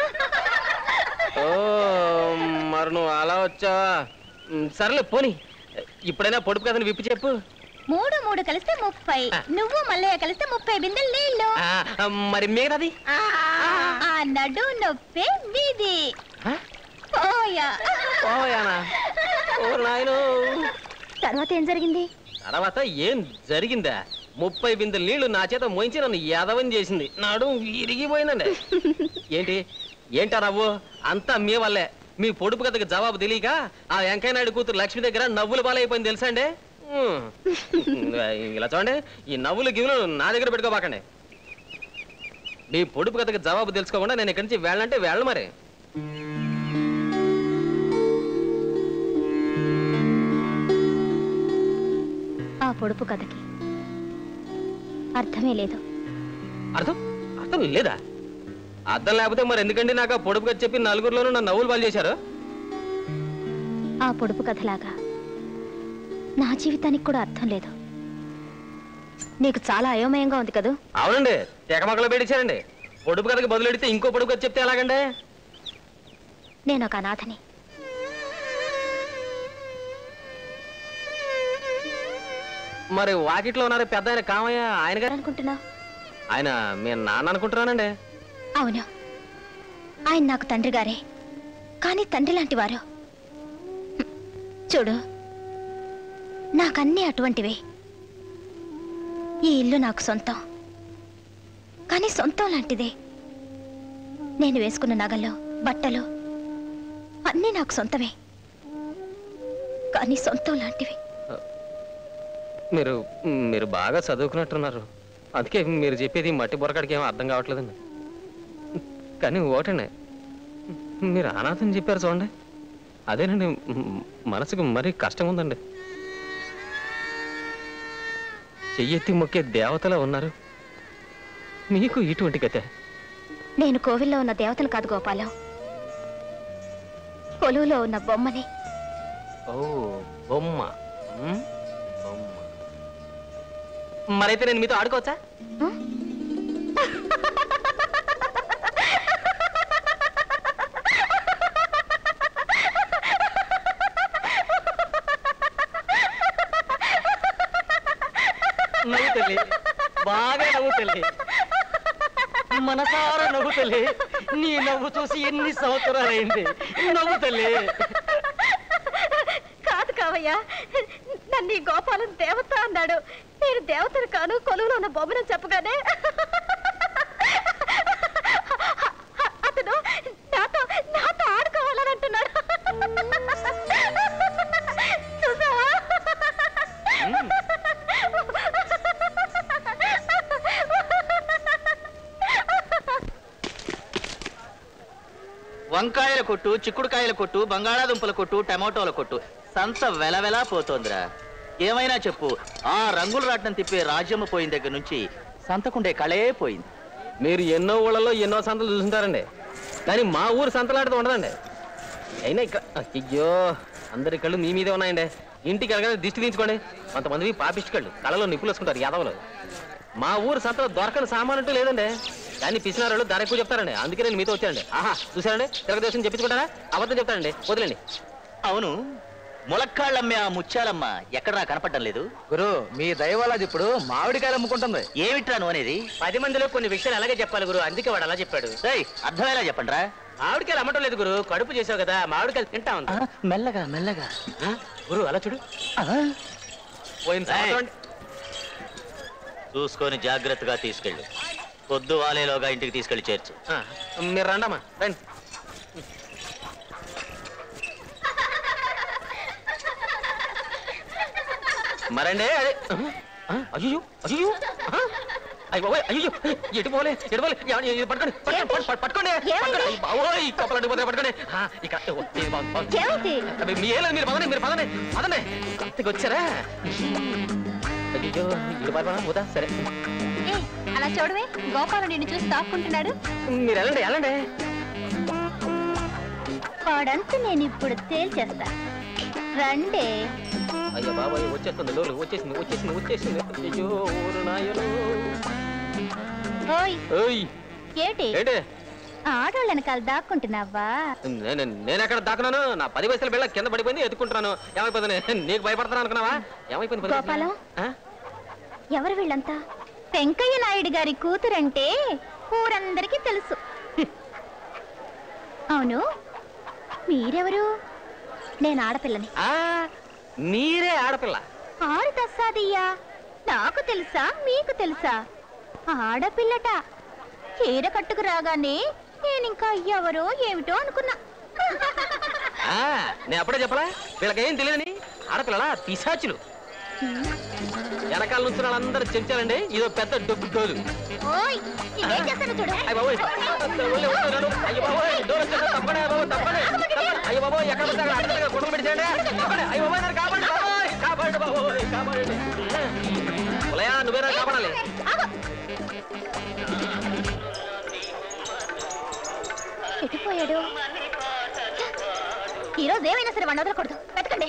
ఓ మరి నువ్వు అలా వచ్చావా ఉమ్, సర్లే పోని ఇప్పుడైనా పొడుపు కథను విప్పి చెప్పు మూడు మూడు కలిస్తే ముప్పై నువ్వు మల్లయ్య కలిస్తే ముప్పై బిందెలు నీళ్ళు ఆ, ఆ, మరి మిగతాది ఆ నడు నొప్పే వీధి పోయా పోయానా ఓ నాయనో తర్వాత ఏం జరిగింది తర్వాత ఏం జరిగిందా ముప్పై బిందెల నీళ్లు నా చేత మోయించి నన్ను యాదవని చేసింది నాడు విరిగిపోయిందండి ఏంటి ఏంటా నవ్వు అంతా మీ వల్లే మీ పొడుపు కథకు జవాబు తెలియక ఆ వెంకయ్య నాయుడు కూతురు లక్ష్మి దగ్గర నవ్వులు పాలైపోయింది తెలుసా అండి ఉమ్. ఇలా చూడండి ఈ నవ్వులు గివ్వులు నా దగ్గర పెట్టుకోబాకండి మీ పొడుపు కథకు జవాబు తెలుసుకోకుండా నేను ఇక్కడి నుంచి వెళ్ళంటే వెళ్ళ మరి ఆ పొడుపు కథకి అర్థమే లేదు అర్థం అర్థం లేదా అర్థం లేకపోతే మరి ఎందుకండి నాకు ఆ పొడుపు కథ చెప్పి నలుగురిలోనూ నన్ను నవ్వులు పాలు చేశారు ఆ పొడుపు కథలాగా నా జీవితానికి కూడా అర్థం లేదు నీకు చాలా అయోమయంగా ఉంది కదూ అవునండి తెగమకలు పెట్టించారండి పొడుపు కథకి బదులు పెడితే ఇంకో పొడుపు కథ చెప్తే ఎలాగండి నేను ఒక అనాథని మరి వాకిట్లో ఉన్నారు పెద్ద ఆయన కామయ్య ఆయన గారు అనుకుంటున్నా ఆయన మీ నాన్న అనుకుంటున్నానండి అవును ఆయన నాకు తండ్రి గారే కానీ తండ్రి లాంటి వారు హ్మ్. చూడు నాకన్నీ అటువంటివే ఈ ఇల్లు నాకు సొంతం కానీ సొంతం లాంటిదే నేను వేసుకున్న నగలు బట్టలు అన్నీ నాకు సొంతమే కానీ సొంతం లాంటివి మీరు మీరు బాగా చదువుకున్నట్టున్నారు అందుకే మీరు చెప్పేది మట్టి బొరకడికి ఏమో అర్థం కావట్లేదండి కానీ ఓటండి మీరు అనాథని చెప్పారు చూడండి అదేనండి మ్, మనసుకు మరీ కష్టం ఉందండి చెయ్యెత్తి మొక్కే దేవతలా ఉన్నారు మీకు ఇటువంటి గతే నేను కోవిల్లో ఉన్న దేవతను కాదు గోపాలం కొలువులో ఉన్న బొమ్మని ఓ బొమ్మ మ్, బొమ్మ మరైతే నేను మీతో ఆడుకోవచ్చా నవ్వు తల్లి బాగా నవ్వు తల్లి మనసారా నవ్వు తల్లి నీ నవ్వు చూసి ఎన్ని సంవత్సరాలైంది నవ్వు తల్లి కాదు కావయ్యా నన్ను ఈ గోపాలం దేవత అన్నాడు నేను దేవతను కాను కొలువులో ఉన్న బొమ్మను చెప్పగానే అతను నాతో నాతో ఆడుకోవాలని అంటున్నాడు చూసావా వంకాయల కొట్టు చిక్కుడుకాయల కొట్టు బంగాళాదుంపల కొట్టు టమాటోల కొట్టు సంత వెలవెలా పోతోందిరా ఏమైనా చెప్పు ఆ రంగులు రాట్నం తిప్పే రాజ్యమ్మ పోయిన దగ్గర నుంచి సంతకుండే కళే పోయింది మీరు ఎన్నో ఊళ్ళలో ఎన్నో సంతలు చూసుంటారండి కానీ మా ఊరు సంతలాడితే ఉండదండి అయినా ఇక్కడ అయ్యో అందరి కళ్ళు మీ మీదే ఉన్నాయండి ఇంటికి వెళ్ళగానే దిష్టి తీయించుకోండి కొంతమంది పాపిష్టి కళ్ళు కళ్ళలో నిప్పులు వేసుకుంటారు యాదవులు మా ఊరు సంతలో దొరకని సామాన్ అంటూ లేదండి కానీ పిసినారు ధర ఎక్కువ చెప్తారండి అందుకే నేను మీతో వచ్చానండి ఆహా చూసారండి తెలుగుదేశం చెప్పించుకుంటారా అబద్ధం చెప్తారండి వదిలేండి అవును ములక్కాళ్ళమ్మే ఆ ముత్యాలమ్మ ఎక్కడా కనపడడం లేదు గురు మీ దయ వల్ల అది ఇప్పుడు మామిడికాయలు అమ్ముకుంటుంది ఏమిట్రా నువ్వు అనేది పది మందిలో కొన్ని విషయాలు అలాగే చెప్పాలి గురు అందుకే వాడు అలా చెప్పాడు ఏయ్, అర్థమయ్యేలా చెప్పండి రా మామిడికాయలు అమ్మటం లేదు గురు కడుపు చేసావు కదా మామిడికాయలు తింటా ఉంది మెల్లగా మెల్లగా గురు అలా చూడు పోయిన సంవత్సరం అండి. చూసుకొని జాగ్రత్తగా తీసుకెళ్ళు పొద్దు వాలేలోగా ఇంటికి తీసుకెళ్లి చేర్చు ఆ, మీరు రండమ్మా రండి మరండి అదే ఆ, అయ్యో అయ్యో ఆ, అయ్య బాబోయ్ అయ్యో ఎటు పోలే ఎటు పోలే ఎవరు- ఎవరు పట్టుకోండి పట్టుకోండి, పట్టు- పట్టుకోండి పట్టుకోండి అయ్య బాబోయ్ కప్పలు అడ్డుపోతే పట్టుకోండి ఆ, ఇక్కడ ఓ, ఇది బాగుంది, బాగుంది. ఏమిటి? అబ్బే, మీ ఏలేదు మీరు పదండి మీరు పదండి పదండి అంతకు వచ్చారా అయ్యో ఇటు పారిపోనా పోతా సరే ఏయ్, అలా చూడవే గోపాలు నిన్ను చూసి తాక్కుంటున్నాడు మీరు వెళ్ళండి వెళ్ళండి వాడంతా నేను ఇప్పుడు తేల్చేస్తా రండి అయ్యో బాబాయ్ వచ్చేస్తుంది లోలు వచ్చేసింది వచ్చేసింది వచ్చేసింది అయ్యో ఊరు నాయను ఓయ్ ఓయ్ ఏటి ఏంటి ఆడోళ్ళ వెనకాల దాక్కుంటున్నావా నేను నేను ఎక్కడ దాక్కున్నాను నా పది పైసల బిళ్ళ కింద పడిపోయింది ఎత్తుకుంటున్నాను ఏమైపోతుంది నీకు భయపడతాను అనుకున్నావా ఏమైపోయింది పరిస్థితి? గోపాలం ఆ? ఎవరు వీళ్ళంతా వెంకయ్య నాయుడు గారి కూతురంటే ఊరందరికీ తెలుసు అవును మీరెవరు నేను ఆడపిల్లని ఆ, మీరే ఆడపిల్ల ఆరు తస్సాదయ్యా నాకు తెలుసా మీకు తెలుసా ఆడపిల్లట చీర కట్టుకు రాగానే నేనింకా ఎవరో ఏమిటో అనుకున్నా ఆ, నేను అప్పుడే చెప్పలా వీళ్ళకేం తెలియదని ఆడపిల్లలా పిశాచులు వెనకాల నుంచి వాళ్ళందరూ చెంచాలండి ఇదో పెద్ద డొక్కు డోలు ఓయ్ ఇదేం చేస్తాను చూడు అయ్య బాబోయ్ అసలు ఒళ్ళే వస్తున్నాను. అయ్య బాబోయ్ డోర్ వచ్చేస్తుంది. తప్పండి, అయ్య బాబోయ్, తప్పండి, తప్పండి. అయ్య బాబోయ్ ఎక్కడ పడితే అక్కడ అడ్డంగా కుటుంబం పెట్టేయండి తప్పండి. అయ్య బాబోయ్ నన్ను కాపాడండి బాబోయ్ కాపాడండి బాబోయ్ కాపాడండి ఉలయా నువ్వేనా కాపాడాలి ఎటుపోయాడు ఈరోజు ఏమైనా సరే వాడిని వదలకూడదు వెతకండి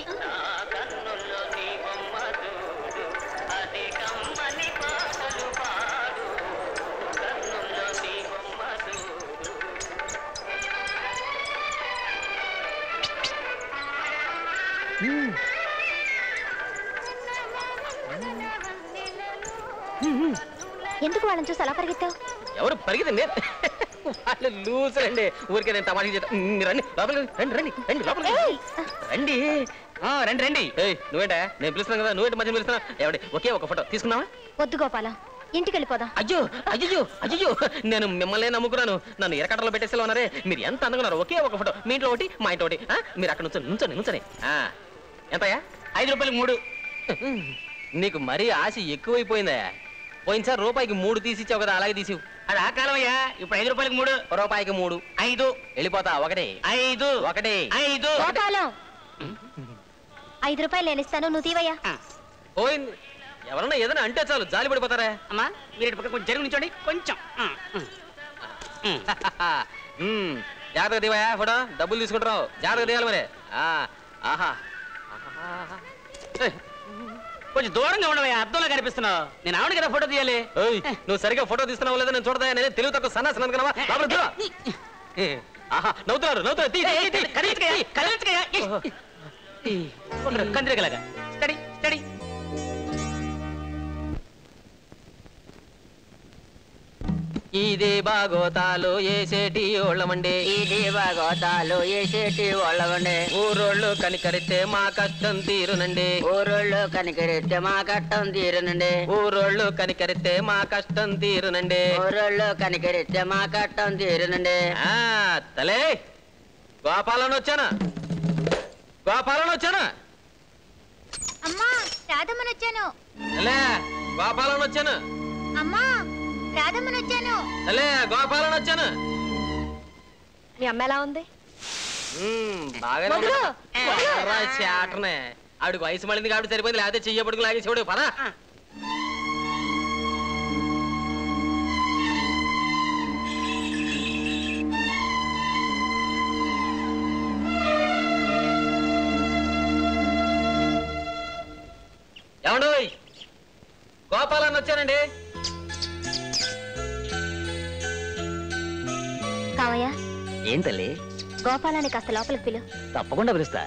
ఎందుకు వాళ్ళని చూసి అలా పరిగెత్తావు ఎవరు పరిగెత్తండి వాళ్ళు లూసరండి ఊరికే నేను తమాషకి చేస్తా మీరు రండి లోపలికి రండి రండి రండి లోపలికి ఏయ్! రండి ఆ, రండి రండి ఏయ్ నువ్వేంటా నేను పిలుస్తున్నాను కదా నువ్వేంటి మధ్య పిలుస్తున్నా ఎవడి ఒకే ఒక ఫోటో తీసుకున్నావా వద్దు గోపాలం ఇంటికి వెళ్ళిపోదాం అయ్యో అయ్యో అయ్యో నేను మిమ్మల్ని నమ్ముకున్నాను నన్ను ఎరకట్టలో పెట్టేసేలా ఉన్నారే మీరు ఎంత అనుకున్నారు ఒకే ఒక ఫోటో మీ ఇంట్లో ఒకటి మా ఇంట్లో ఒకటి ఆ, మీరు అక్కడ నుంచొని నుంచొని నుంచొని ఆ, ఎంతయ్యా ఐదు రూపాయలు మూడు నీకు మరీ ఆశ ఎక్కువైపోయిందా పోయినసారి రూపాయికి మూడు తీసిచ్చావు కదా అలాగే తీసి అది ఆ కాలం అయ్యా ఇప్పుడు ఐదు రూపాయలకి మూడు రూపాయికి మూడు ఐదు వెళ్ళిపోతా ఒకటి ఐదు ఒకటి ఐదు గోపాలం ఐదు రూపాయలు నేను ఇస్తాను నువ్వు తీవయ్యా పోయింది ఎవరన్నా ఏదైనా అంటే చాలు జాలి పడిపోతారా అమ్మా మీరు ఇటు పక్క కొంచెం జరుగు నుంచోండి కొంచెం ఆ, ఉమ్. మ్మ్. జాగ్రత్తగా దివయా ఫోటో డబ్బులు తీసుకుంటారు జాగ్రత్తగా దిగాలి మరి ఆ, ఆహా ఆహా. ఏయ్, కొంచెం దూరంగా ఉండవయ్యా అద్దంలో కనిపిస్తున్నావు నేను ఆవిడ కదా ఫోటో తీయాలి ఏయ్, నువ్వు సరిగ్గా ఫోటో తీస్తున్నావు లేదో నేను చూడదా నేను తెలుగు తక్కువ సన్నా అనుకున్నావా లోపలికి దిగు. ఏ, ఆహా నవ్వుతున్నారు నవ్వుతున్నారు తీ, తీ, తీ, కదిలించుకయ్యా కదిలించుకయ్యా కందిరగలాగా స్టడీ స్టడీ ఇది బాగోతాలు ఏసేటి ఓళ్ళమండి ఇది బాగోతాలు వేసేటి వాళ్ళవండి ఊరోళ్ళు కనికరిస్తే మా కష్టం తీరునండి ఊరోళ్ళు కనికరిస్తే మా కట్టం తీరునండి ఊరోళ్ళు కనికరిస్తే మా కష్టం తీరునండి ఊరోళ్ళు కనికరిస్తే మా కట్టం తీరునండి ఆ తలే గోపాలను వచ్చానా గోపాలను వచ్చానా అమ్మా రాధమ్మని వచ్చాను తలే గోపాలను వచ్చాను అమ్మా రాధమ్మని వచ్చాను తలే గోపాలను వచ్చాను మీ అమ్మ ఎలా ఉంది మ్మ్, బాగానే వదిలు, ఉంది. ఎర్ర చాటనే ఆవిడకి వయసు మళ్ళింది కాబట్టి సరిపోయింది లేకపోతే చెయ్యబడుకు లాగేసేవాడు పదా ఏమండోయ్ గోపాలన్న వచ్చానండి కావయ్య ఏం తల్లి గోపాలాన్ని కాస్త లోపలికి పిలు తప్పకుండా పిలుస్తా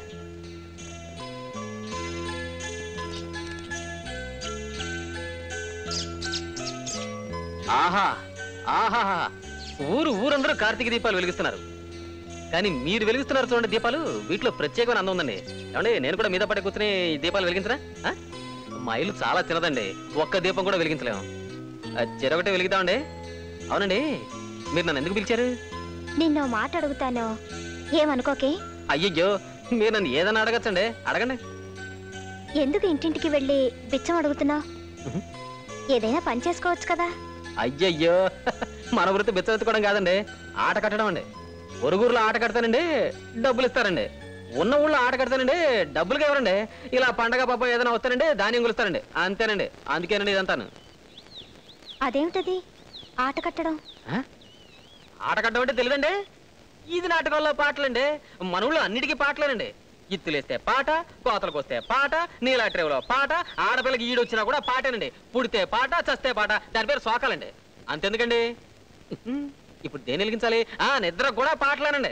ఆహా ఆహా ఊరు ఊరందరూ కార్తీక దీపాలు వెలిగిస్తున్నారు కానీ మీరు వెలిగిస్తున్నారు చూడండి దీపాలు వీటిలో ప్రత్యేకమైన అందం ఉందండి ఏమండి నేను కూడా మీద పడి కూర్చుని ఈ దీపాలు వెలిగించరా ఆ? మా ఇల్లు చాలా చిన్నదండి ఒక్క దీపం కూడా వెలిగించలేము ఆ, చెరొకటి వెలిగిద్దామండి అవునండి మీరు నన్ను ఎందుకు పిలిచారు నిన్నో మాట అడుగుతాను ఏమనుకోకే అయ్యయ్యో మీరు నన్ను ఏదైనా అడగచ్చండి అడగండి ఎందుకు ఇంటింటికి వెళ్ళి బిచ్చం అడుగుతున్నావు ఉహు. ఏదైనా పని చేసుకోవచ్చు కదా అయ్యయ్యో మన వృత్తి బిచ్చవెత్తుకోవడం కాదండి ఆట కట్టడం అండి ఒరుగురులో ఆట కడతానండి డబ్బులు ఇస్తారండి ఉన్న ఊళ్ళో ఆట కడతానండి డబ్బులుగా ఎవరండి ఇలా పండగ పాప ఏదైనా వస్తానండి ధాన్యం కొలుస్తారండి అంతేనండి అందుకేనండి ఇదంతాను అదేమిటది ఆట కట్టడం ఆ? ఆట కట్టడం అంటే తెలియదండి ఇది నాటకంలో పాటలండి మన ఊళ్ళో అన్నిటికీ పాటలేనండి ఇత్తులేస్తే పాట కోతలకు వస్తే పాట నీలాట్రేవులో పాట ఆడపిల్లకి ఈడొచ్చినా కూడా పాటేనండి పుడితే పాట చస్తే పాట దాని పేరు సోకాలండి అంతెందుకండి ఉహుం, ఇప్పుడు దేని వెలిగించాలి ఆ నిద్ర కూడా పాటలేనండి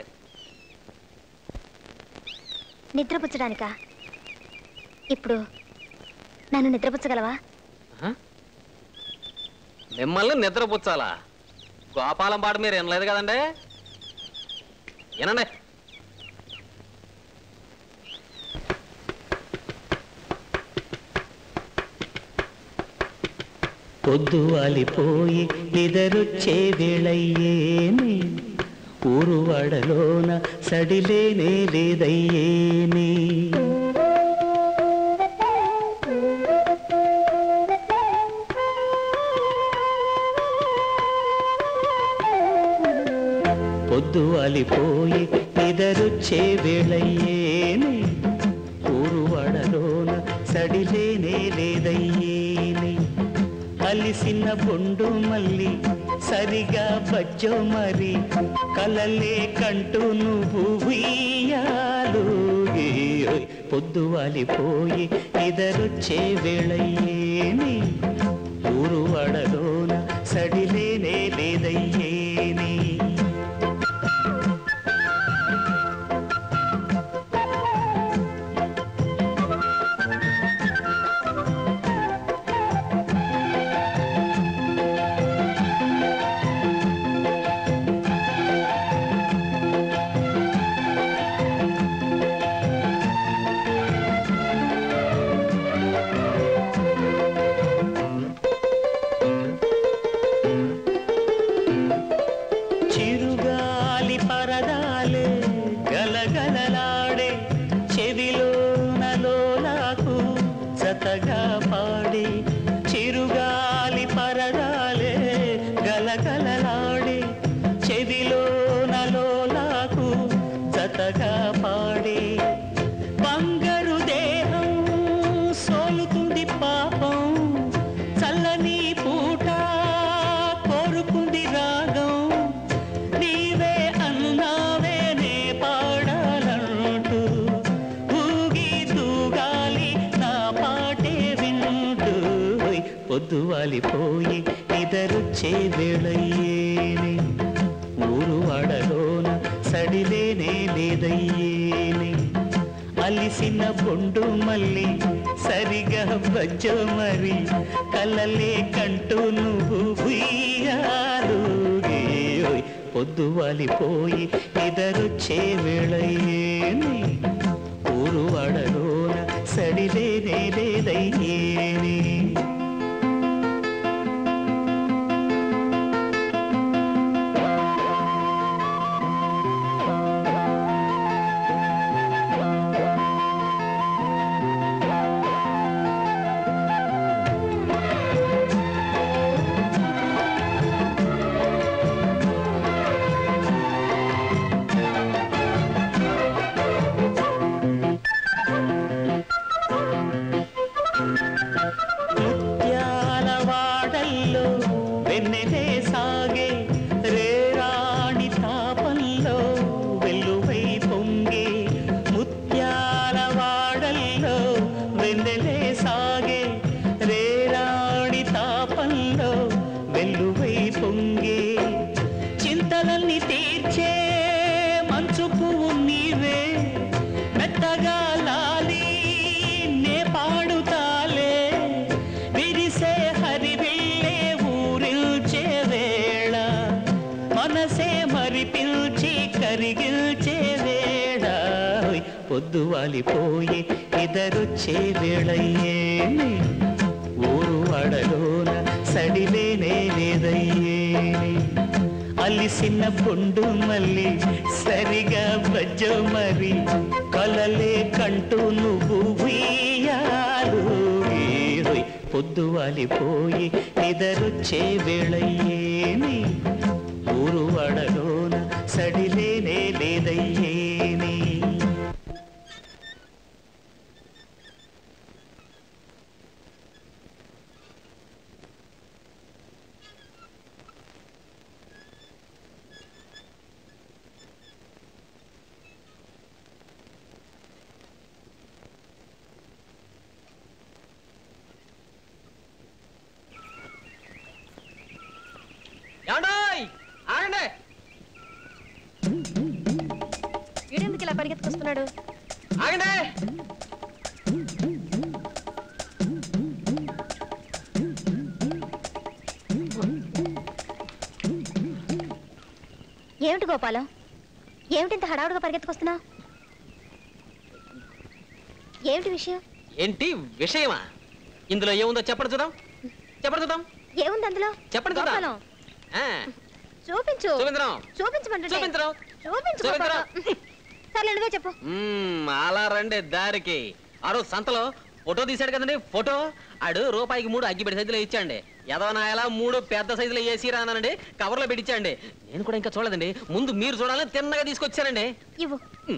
నిద్రపుచ్చడానికా ఇప్పుడు నన్ను నిద్రపుచ్చగలవా మిమ్మల్ని నిద్రపుచ్చాలా గోపాలం పాట మీరు వినలేదు కదండి వినండి పొద్దు వాలిపోయి నిదరొచ్చే వేళయ్యేనే ఊరు వాడలోన సడిలేనే లేదయ్యేనే పొద్దు వాలిపోయి నిదరొచ్చే వేళయ్యేనే ఊరు వాడలోన సడిలేనే లేదయ్యేనే అలిసిన బొండు మల్లి సరిగా బజ్జో మరి కలలే కంటూ నువ్వు ఉయ్యాలు పొద్దు వాలిపోయి నిదరొచ్చే వేళయ్యేని ఊరు వాడలోన సడిలేనే లేదయ్యేని చిరుగాలి పరదాలే గలగలలాడే చెవిలో నలోలాకు సతగా పాడే చిరుగాలి పరదాలే గలగలలాడే చెవిలో నలోలాకు సతగా పాడే బంగారు దేహం సోలుతుంది పాపం చల్లని పూట కోరుకుంది రాగం నీవే అన్నావే నే పాడాలంటూ ఊగి దూగాలి నా పాటే వింటూ పొద్దు వాలిపోయి నిదరుచ్చే వేళయ్యేనే ఊరు వాడలోన సడిలేనే లేదయ్యేనే అలిసిన బొండు మల్లి సరిగా బజ్జో మరి కలలే కంటూ నువ్వు ఉయ్యాలు ఓయ్ పొద్దు వాలిపోయి నిదరొచ్చే వేళయ్యేని ఊరు వాడలోన సడిలేనే లేదయ్యేని పొద్దు వాలిపోయి ఇదరొచ్చే వేళయ్యేనే ఊరు వాడలోన సడిలేనే లేదయ్యేనే అలిసిన పొండు మళ్ళీ సరిగా బజ్జో మరి కలలే కంటూ నువ్వు ఉయ్యాలు ఏహోయ్ పొద్దు వాలిపోయి నిదరొచ్చే వేళయ్యేని ఊరు వాడలోన సడిలేనే లేదయ్యేని ఏమండోయ్ ఆగండి వీడెందుకు ఇలా పరిగెత్తుకొస్తున్నాడు ఆగండి ఏమిటి గోపాలం ఏమిటి ఇంత హడావుడిగా పరిగెత్తుకొస్తున్నావు ఏమిటి విషయం ఏంటి విషయమా ఇందులో ఏముందో చెప్పండి చూద్దాం చెప్పండి చూద్దాం ఏముంది అందులో చెప్పండి చూద్దాం గోపాలం ఆ, చూపించు చూపించడం చూపించమంటుంటే చూపించడం చూపించు చూపించడం. గోపాలం. సర్లే నువ్వే చెప్పు మ్మ్, అలా రండి దారికి ఆ రోజు సంతలో ఫోటో తీశాడు కదండి ఫోటో ఆడు రూపాయికి మూడు అగ్గిపెట్టి సైజులో ఇచ్చాండి ఎదవ నాయలా మూడు పెద్ద సైజులో వేసి రానండి కవర్లో పెట్టించండి నేను కూడా ఇంకా చూడలేదండి ముందు మీరు చూడాలని తిన్నగా తీసుకొచ్చానండి ఇవ్వు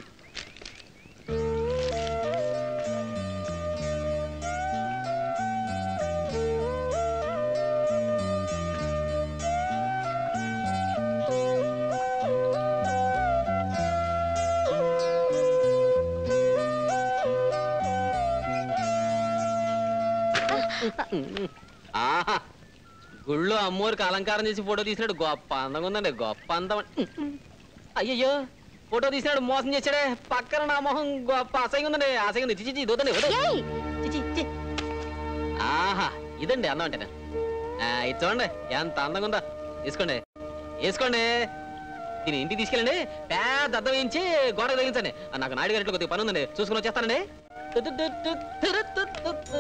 ఆహా గుళ్ళో అమ్మోరికి అలంకారం చేసి ఫోటో తీసినాడు గొప్ప అందంగా ఉందండి గొప్ప అందం అయ్యయ్యో ఫోటో తీసినాడు మోసం చేశాడే పక్కన నా మొహం గొప్ప అసహ్యంగా ఉందండి అసహ్యంగా ఉంది. చి, చి, చి, దూదండి వదలు. చి, చి, చి. ఆహా ఇదండి అందం అంటే ఇది చూడండి ఎంత అందంగా ఉందో తీసుకోండి వేసుకోండి దీని ఇంటికి తీసుకెళ్ళండి పెద్ద అద్దం వేయించి గోడకు తగిలించండి ఆ, నాకు నాయుడు గారి కొద్దిగా పని ఉందండి చూసుకుని వచ్చేస్తానండి తు, తు, తు, తు, తురు, తు, తు, తు.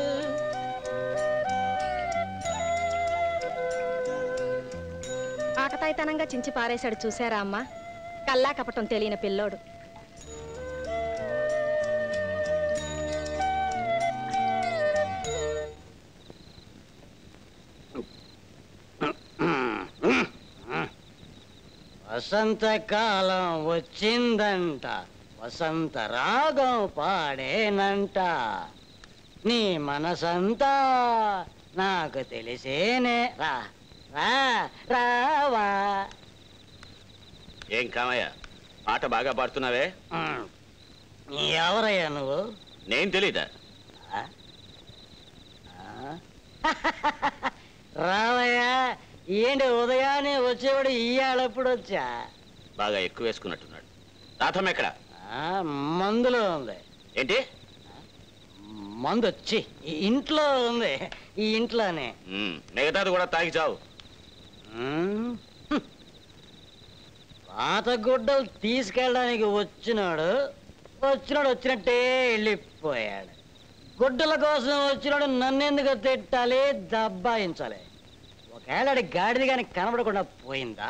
ఆకతాయితనంగా చించి పారేశాడు చూసారా అమ్మా కల్లా కపటం తెలియని పిల్లోడు వసంతకాలం వచ్చిందంట వసంత రాగం పాడేనంట నీ మనసంతా నాకు తెలిసేనే రా రా రావా ఏం కామయ్య పాట బాగా పాడుతున్నావే ఎవరయ్యా నువ్వు నేను తెలీదా రావయ్యా ఏంటి ఉదయాన్నే వచ్చేవాడు ఇయ్యాలప్పుడు వచ్చా బాగా ఎక్కువ వేసుకున్నట్టున్నాడు రాధం ఎక్కడ ఆ, మందులో ఉంది ఏంటి మందు వచ్చి ఈ ఇంట్లో ఉంది ఈ ఇంట్లోనే మ్మ్, మిగతాది కూడా తాగి చావు మ్మ్. హ్మ్. పాత గుడ్డలు తీసుకెళ్ళడానికి వచ్చినాడు వచ్చినాడు వచ్చినట్టే వెళ్ళిపోయాడు గుడ్డల కోసం వచ్చినాడు నన్నెందుకు తిట్టాలి దబ్బాయించాలి ఒకవేళ ఆడి గాడిది కానీ కనబడకుండా పోయిందా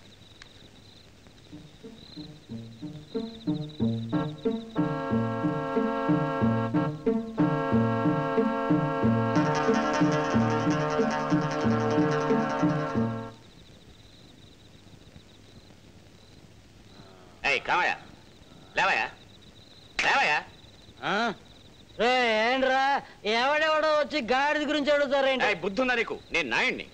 ఏయ్ కామయ్య లేవయ్యా లేవయ్యా ఆ? రే ఏంట్రా ఎవడెవడో వచ్చి గాడిద గురించి అడుగుతారేంటి ఏయ్, బుద్ధుందా నీకు నేను నాయుణ్ణి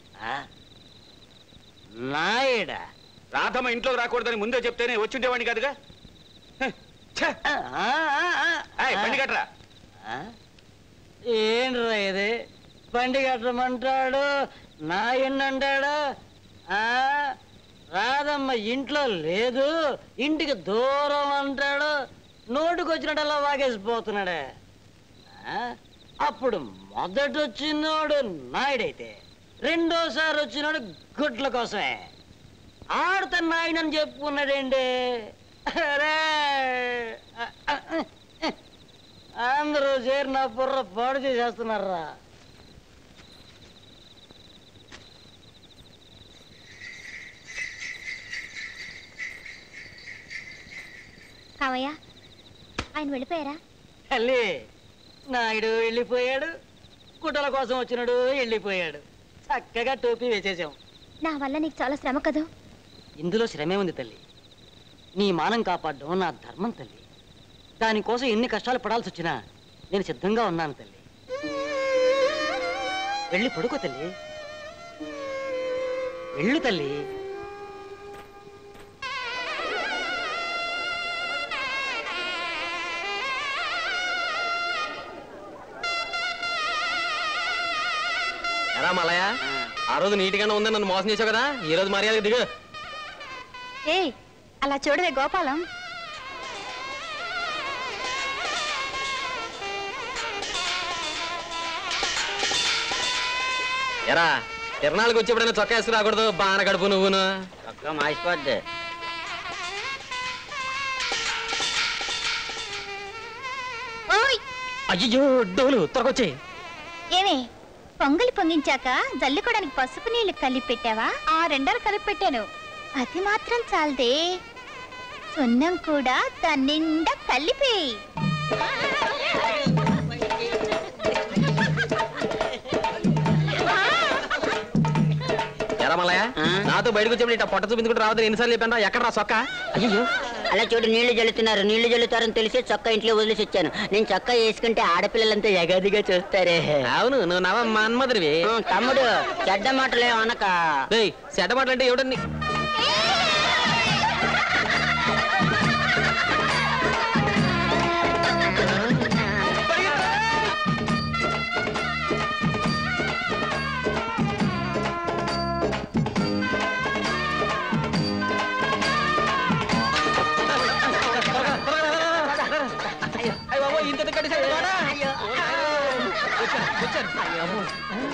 నాయుడా రాధమ్మ ఇంట్లోకి రాకూడదని ముందే చెప్తేనే వచ్చిండేవాడిని కాదుగా హ, ఛ. ఏయ్, బండి కట్టరా ఏంట్రా ఇది బండి కట్టమంటాడు నాయుడు అంటాడు ఆ? రాదమ్మ ఇంట్లో లేదు ఇంటికి దూరం అంటాడు నోటికి వచ్చినట్టల్లా వాగేసిపోతున్నాడే ఆ? అప్పుడు మొదట వచ్చినోడు నాయుడైతే రెండోసారి వచ్చినోడు గుడ్ల కోసమే ఆడత నాయుడని చెప్పుకున్నాడేంటి అరే! ఆ, ఆ, ఆ. అందరూ చేరి నా బుర్ర పాడు చేసేస్తున్నారా కావయ్య ఆయన వెళ్ళిపోయారా తల్లి నాయుడు వెళ్ళిపోయాడు గుడ్డల కోసం వచ్చినాడు వెళ్ళిపోయాడు చక్కగా టోపీ వేసేసాం నా వల్ల నీకు చాలా శ్రమ కదూ ఇందులో శ్రమే ఉంది తల్లి నీ మానం కాపాడడం నా ధర్మం తల్లి దానికోసం ఎన్ని కష్టాలు పడాల్సి వచ్చినా నేను సిద్ధంగా ఉన్నాను తల్లి వెళ్ళి పడుకో తల్లి వెళ్ళు తల్లి ఎరా మలయ ఆ రోజు నీట్గానే ఉంది నన్ను మోసం చేసావు కదా ఈ రోజు మర్యాద దిగు ఏయ్ అలా చూడవే గోపాలం ఎరా తిరణాలకు వచ్చేప్పుడైనా చొక్కా వేసుకు రాకూడదు బాగా గడుపు నువ్వును చొక్కా మాసిపోద్ది ఓయ్ అయ్యో డోలు త్వరకొచ్చే ఏమే పొంగలి పొంగించాక జల్లుకోవడానికి పసుపు నీళ్లు కలిపి పెట్టావా ఆ రెండలు కలిపి పెట్టాను అది మాత్రం చాలదే సున్నం కూడా దాని నిండా కలిపి ఎరా మలయ నాతో బయటకు వచ్చేప్పుడు ఇట్లా పొట్ట చూపించుకుంటూ రావద్దని ఎన్నిసార్లు చెప్పాను ఎక్కడ రా చొక్కా అయ్యో అలా చూడు నీళ్లు జల్లుతున్నారు నీళ్లు జల్లుతారని తెలిసి చొక్కా ఇంట్లో వదిలేసి వచ్చాను నేను చొక్కా వేసుకుంటే ఆడపిల్లలంతా ఎగదిగా చూస్తారే అవును నువ్వు నవ మన్మధుడివి ఆ, తమ్ముడు చెడ్డ మాటలే అనక చెడ్డ మాటలు అంటే ఎవడని అయ్య బాబోయ్, ఇంత ఇంత కట్టేశాడు వాడా? వచ్చాను, వచ్చాను.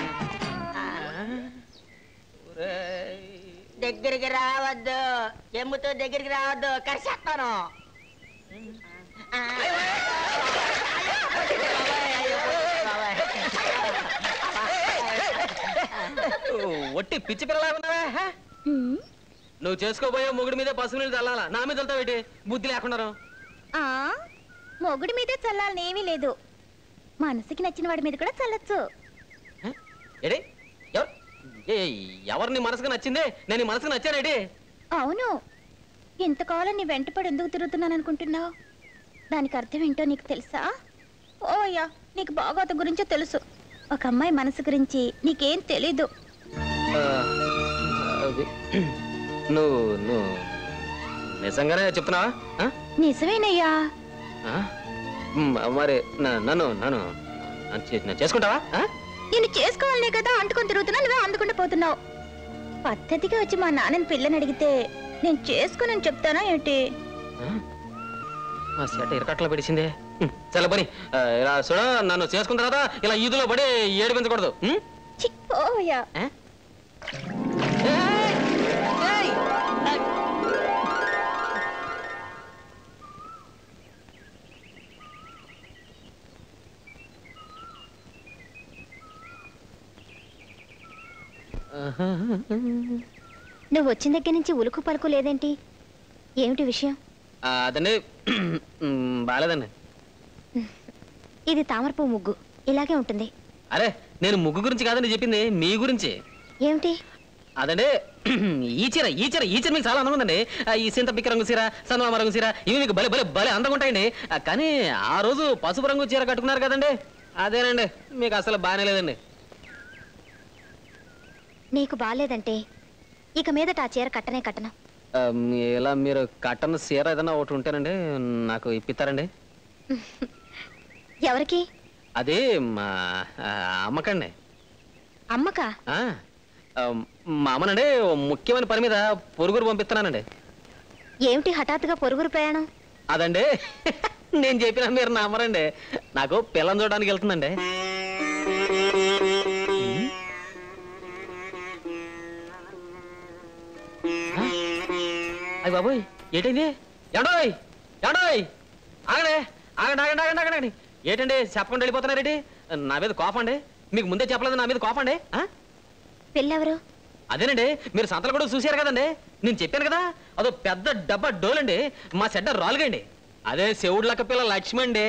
దగ్గరికి రావద్దు ఎమ్ముతో దగ్గరికి రావద్దు కరిసేస్తాను ఒట్టి పిచ్చి పిల్లలా ఉన్నావా హ? నువ్వు చేసుకోబోయే మొగుడి మీద పసుపు నీళ్ళు చల్లాలా నా మీద చల్లుతావేటి బుద్ధి లేకుండా ఆ మొగుడి మీదే చల్లాలని ఏమీ లేదు మనసుకి నచ్చిన వాడి మీద కూడా చల్లొచ్చు ఏడి ఎవరు ఏ ఎవరు నీ మనసుకు నచ్చిందే నేను నీ మనసుకు నచ్చానేటి అవును ఇంతకాలం నీ వెంటపడి ఎందుకు తిరుగుతున్నాను అనుకుంటున్నావు దానికి అర్థం ఏంటో నీకు తెలుసా ఓయ్యా నీకు బాగోత గురించో తెలుసు ఒక అమ్మాయి మనసు గురించి నీకేం తెలీదు ఆ, అది నువ్వు నువ్వు నిజంగానే చెప్తున్నావా ఆ? నిజమేనయ్యా ఆ? మ్, మరి న- నన్ను నన్ను నన్ను చే- నన్ను చేసుకుంటావా ఆ? నేను చేసుకోవాలనే కదా అంటుకొని తిరుగుతున్నా నువ్వే అందుకుంటూ పోతున్నావు పద్ధతిగా వచ్చి మా నాన్నని పిల్లని అడిగితే నేను చేసుకోనని చెప్తానా ఏంటి మా సెట ఇరకట్లో పెడిసిందే మ్, చాలా పని ఆ, ఇలా చూడ నన్ను చేసుకున్న తర్వాత ఇలా ఈదులో పడి ఏడిపించకూడదు మ్? ఓయ్యా నువ్వు వచ్చిన దగ్గర నుంచి ఉలుకు పలుకు లేదేంటి ఏమిటి విషయం ఆ, అదండి మ్, బాలేదండి ఇది తామరపు ముగ్గు ఇలాగే ఉంటుంది అరే నేను ముగ్గు గురించి కాదండి చెప్పింది మీ గురించి ఏమిటి అదండి ఈ చీర ఈ చీర ఈ చీర మీకు చాలా అందంగా ఉందండి ఆ, ఈ సింత పిక్క రంగు చీర సన్మామ రంగు చీర ఇవి మీకు భలే భలే భలే అందంగా ఉంటాయండి ఆ, కానీ ఆ రోజు పసుపు రంగు చీర కట్టుకున్నారు కదండి అదేనండి మీకు అసలు బాగానే లేదండి నీకు బాలేదంటే ఇక మీదట ఆ చీర కట్టనే కట్టను ఆ, ఇలా మీరు కట్టన చీర ఏదైనా ఒకటి ఉంటేనండి నాకు ఇప్పిస్తారండి ఎవరికి అదే మా ఆ, అమ్మకండి అమ్మకా ఆ, ఆ, మా అమ్మనండి ఓ ముఖ్యమైన పని మీద పొరుగురు పంపిస్తున్నానండి ఏమిటి హఠాత్తుగా పొరుగురు ప్రయాణం అదండి నేను చెప్పినా మీరు నమ్మరండి నాకు పిల్లని చూడడానికి వెళ్తుందండి అయ్య బాబోయ్ ఏంటైంది ఎండోయ్ ఎండోయ్ ఆగండి ఆగండి ఆగండి ఆగండి ఆగండి ఏంటండి చెప్పకుండా వెళ్ళిపోతున్నారేంటి నా మీద కోపం అండి మీకు ముందే చెప్పలేదు నా మీద కోపం అండి ఆ? పెళ్ళెవరు అదేనండి మీరు సంతలు కూడా చూశారు కదండి నేను చెప్పాను కదా అదో పెద్ద డబ్బా డోలండి మా చెడ్డ రాలుగండి అదే శివుడు లక్క పిల్ల లక్ష్మి అండి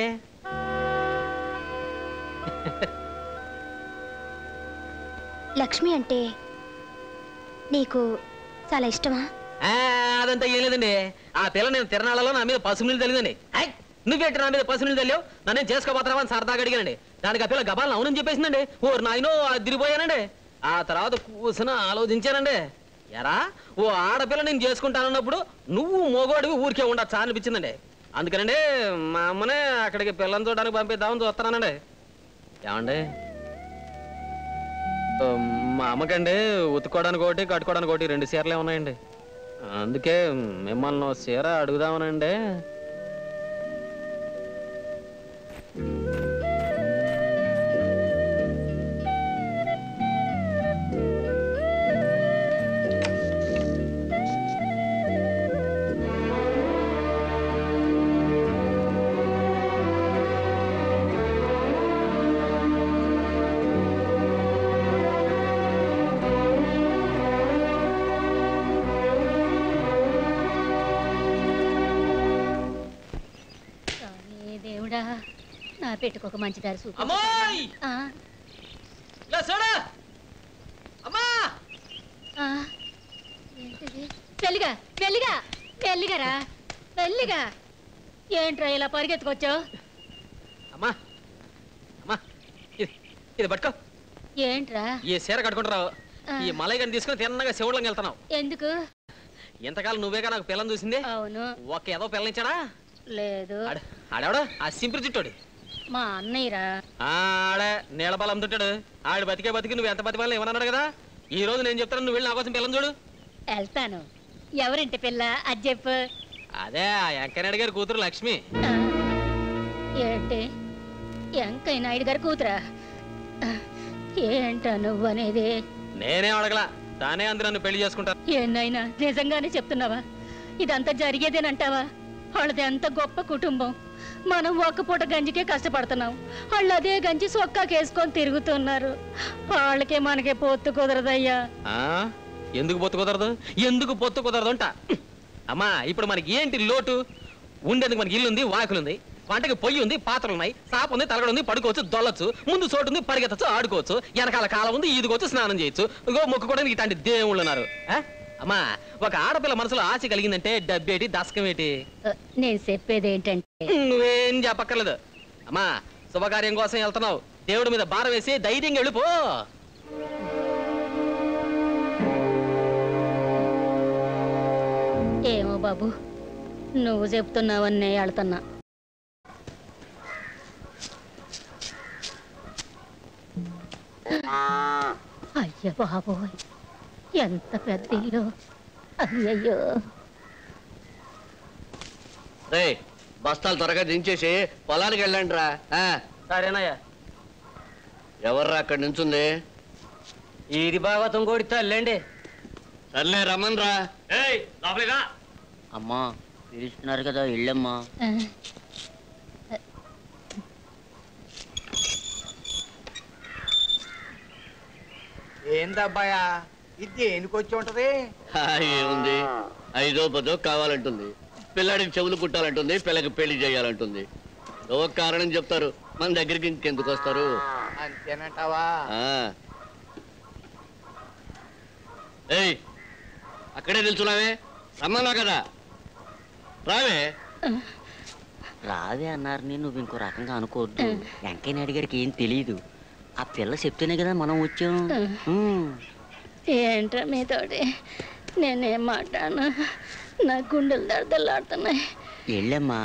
లక్ష్మి అంటే నీకు చాలా ఇష్టమా ఆ, అదంతా ఏం లేదండి ఆ పిల్ల నేను తిరణాలలో నా మీద పసుపునీళ్ళు తెలియదండి నువ్వేంటి నా మీద పసుపునీళ్ళు తెలియవు నన్ను చేసుకోబోతున్నావా అని సరదాగా అడిగానండి దానికి ఆ పిల్ల గబాలను అవునని చెప్పేసిందండి ఓ నాయనో అదిరిపోయానండి ఆ తర్వాత కూసిన ఆలోచించానండి ఎరా ఓ ఆడపిల్ల నేను చేసుకుంటానన్నప్పుడు నువ్వు మోగోడివి ఊరికే ఉండొచ్చా అనిపించిందండి అందుకనండి మా అమ్మనే అక్కడికి పిల్లని చూడడానికి పంపిద్దామని చూస్తున్నానండి ఏమండి ఆ, మా అమ్మకండి ఉతుక్కోవడానికి ఒకటి కట్టుకోవడానికి ఒకటి రెండు చీరలే ఉన్నాయండి అందుకే మిమ్మల్ని ఓ చీర అడుగుదామనండి స్వామి దేవుడా నా పెట్టుకోక మంచి దారి చూపు అమ్మాయ్! ఆ, ఇలా చూడు అమ్మా ఆ, ఏంటిది మెల్లిగా మెల్లిగా మెల్లిగరా మెల్లిగా ఏంట్రా ఇలా పరిగెత్తుకొచ్చావు అమ్మా అమ్మా ఇది ఇది పట్టుకో ఏంట్రా ఈ చీర కట్టుకుంటారావు ఆ. ఈ మలైగని తీసుకుని తిన్నగా శివుళ్ళకి వెళ్తున్నావు ఎందుకు ఎంతకాలం నువ్వేగా నాకు పిల్లని చూసింది అవును ఒక ఏదో పిల్లనిచ్చాడా లేదు ఆడెవడా ఆ సింపుల్ చుట్టోడి మా అన్నయ్యరా ఆడే నీళ్ళ బలం అమ్ముతుంటాడు ఆడు బతికే బతికి నువ్వు ఎంత బతికాలని ఏమన్నాడు కదా ఈ రోజు నేను చెప్తాను నువ్వు వెళ్ళి నా కోసం పిల్లని చూడు వెళ్తాను ఎవరింటి పిల్ల అది చెప్పు అదే ఆ వెంకయ్యనాయుడు గారి కూతురు లక్ష్మి ఆ, ఏంటి వెంకయ్య నాయుడు గారి కూతురా ఆ, ఏంటా నువ్వు అనేది నేనే అడగలా తానే అంది నన్ను పెళ్లి చేసుకుంటాను ఏనాయనా నిజంగానే చెప్తున్నావా ఇదంతా జరిగేదేనంటావా వాళ్ళది ఎంత గొప్ప కుటుంబం మనం ఒక్క పూట గంజికే కష్టపడుతున్నాం వాళ్ళు అదే గంజి సొక్కాకేసుకొని తిరుగుతున్నారు వాళ్ళకే మనకే పొత్తు కుదరదయ్యా ఆ ఎందుకు పొత్తు కుదరదు ఎందుకు పొత్తు కుదరదు అంట అమ్మా ఇప్పుడు మనకి ఏంటి లోటు ఉండేందుకు మనకి ఇల్లుంది వాకులుంది వంటకి పొయ్యి ఉంది పాత్రలు ఉన్నాయి సాపు ఉంది తలగడ ఉంది పడుకోవచ్చు దొల్లొచ్చు ముందు చోటు ఉంది పరిగెత్తచ్చు ఆడుకోవచ్చు వెనకాల కాలం ఉంది ఈదుకోవచ్చు స్నానం చేయొచ్చు ఇంకో మొక్కుకోవడానికి ఇట్లాంటి దేవుళ్ళు ఉన్నారు ఆ? అమ్మా ఒక ఆడపిల్ల మనసులో ఆశ కలిగిందంటే డబ్బేటి దశకమేటి ఆ, నేను చెప్పేది ఏంటంటే నువ్వేం చెప్పక్కర్లేదు అమ్మా శుభకార్యం కోసం వెళ్తున్నావు దేవుడి మీద భారం వేసి ధైర్యంగా వెళ్ళిపో ఏమో బాబు నువ్వు చెప్తున్నావన్నే వెళ్తున్నా అయ్య బాబోయ్ ఎంత పెద్ద ఇల్లు అయ్యయ్యో రే బస్తాలు త్వరగా దించేసి పొలానికి వెళ్ళండి రా సరేనయ్యా ఎవర్రా అక్కడ నుంచుంది ఇది భాగవతం కోడి తల్లండి సర్లే రమ్మన్ రా అమ్మా పిలుస్తున్నారు కదా ఇళ్ళమ్మా ఏందబ్బాయా ఇది దేనికి వచ్చి ఉంటది హా, ఏముంది ఐదో పదో కావాలంటుంది పిల్లాడికి చెవులు కుట్టాలంటుంది పిల్లకి పెళ్లి చేయాలంటుంది ఏదో ఒక కారణం చెప్తారు మన దగ్గరికి ఇంకెందుకు వస్తారు అంతేనంటావా ఆ. ఏయ్ అక్కడే నిల్చున్నావే రమ్మన్నా కదా రావే రావే అన్నారని నువ్వు ఇంకో రకంగా అనుకోవద్దు వెంకయ్య నాయుడు గారికి ఏం తెలియదు ఆ పిల్ల చెప్తేనే కదా మనం వచ్చాం ఉమ్. ఏంట్రా మీతోటి నేనేం మాట్లాడను నా గుండెలు దడదలాడుతున్నాయి వెళ్ళమ్మా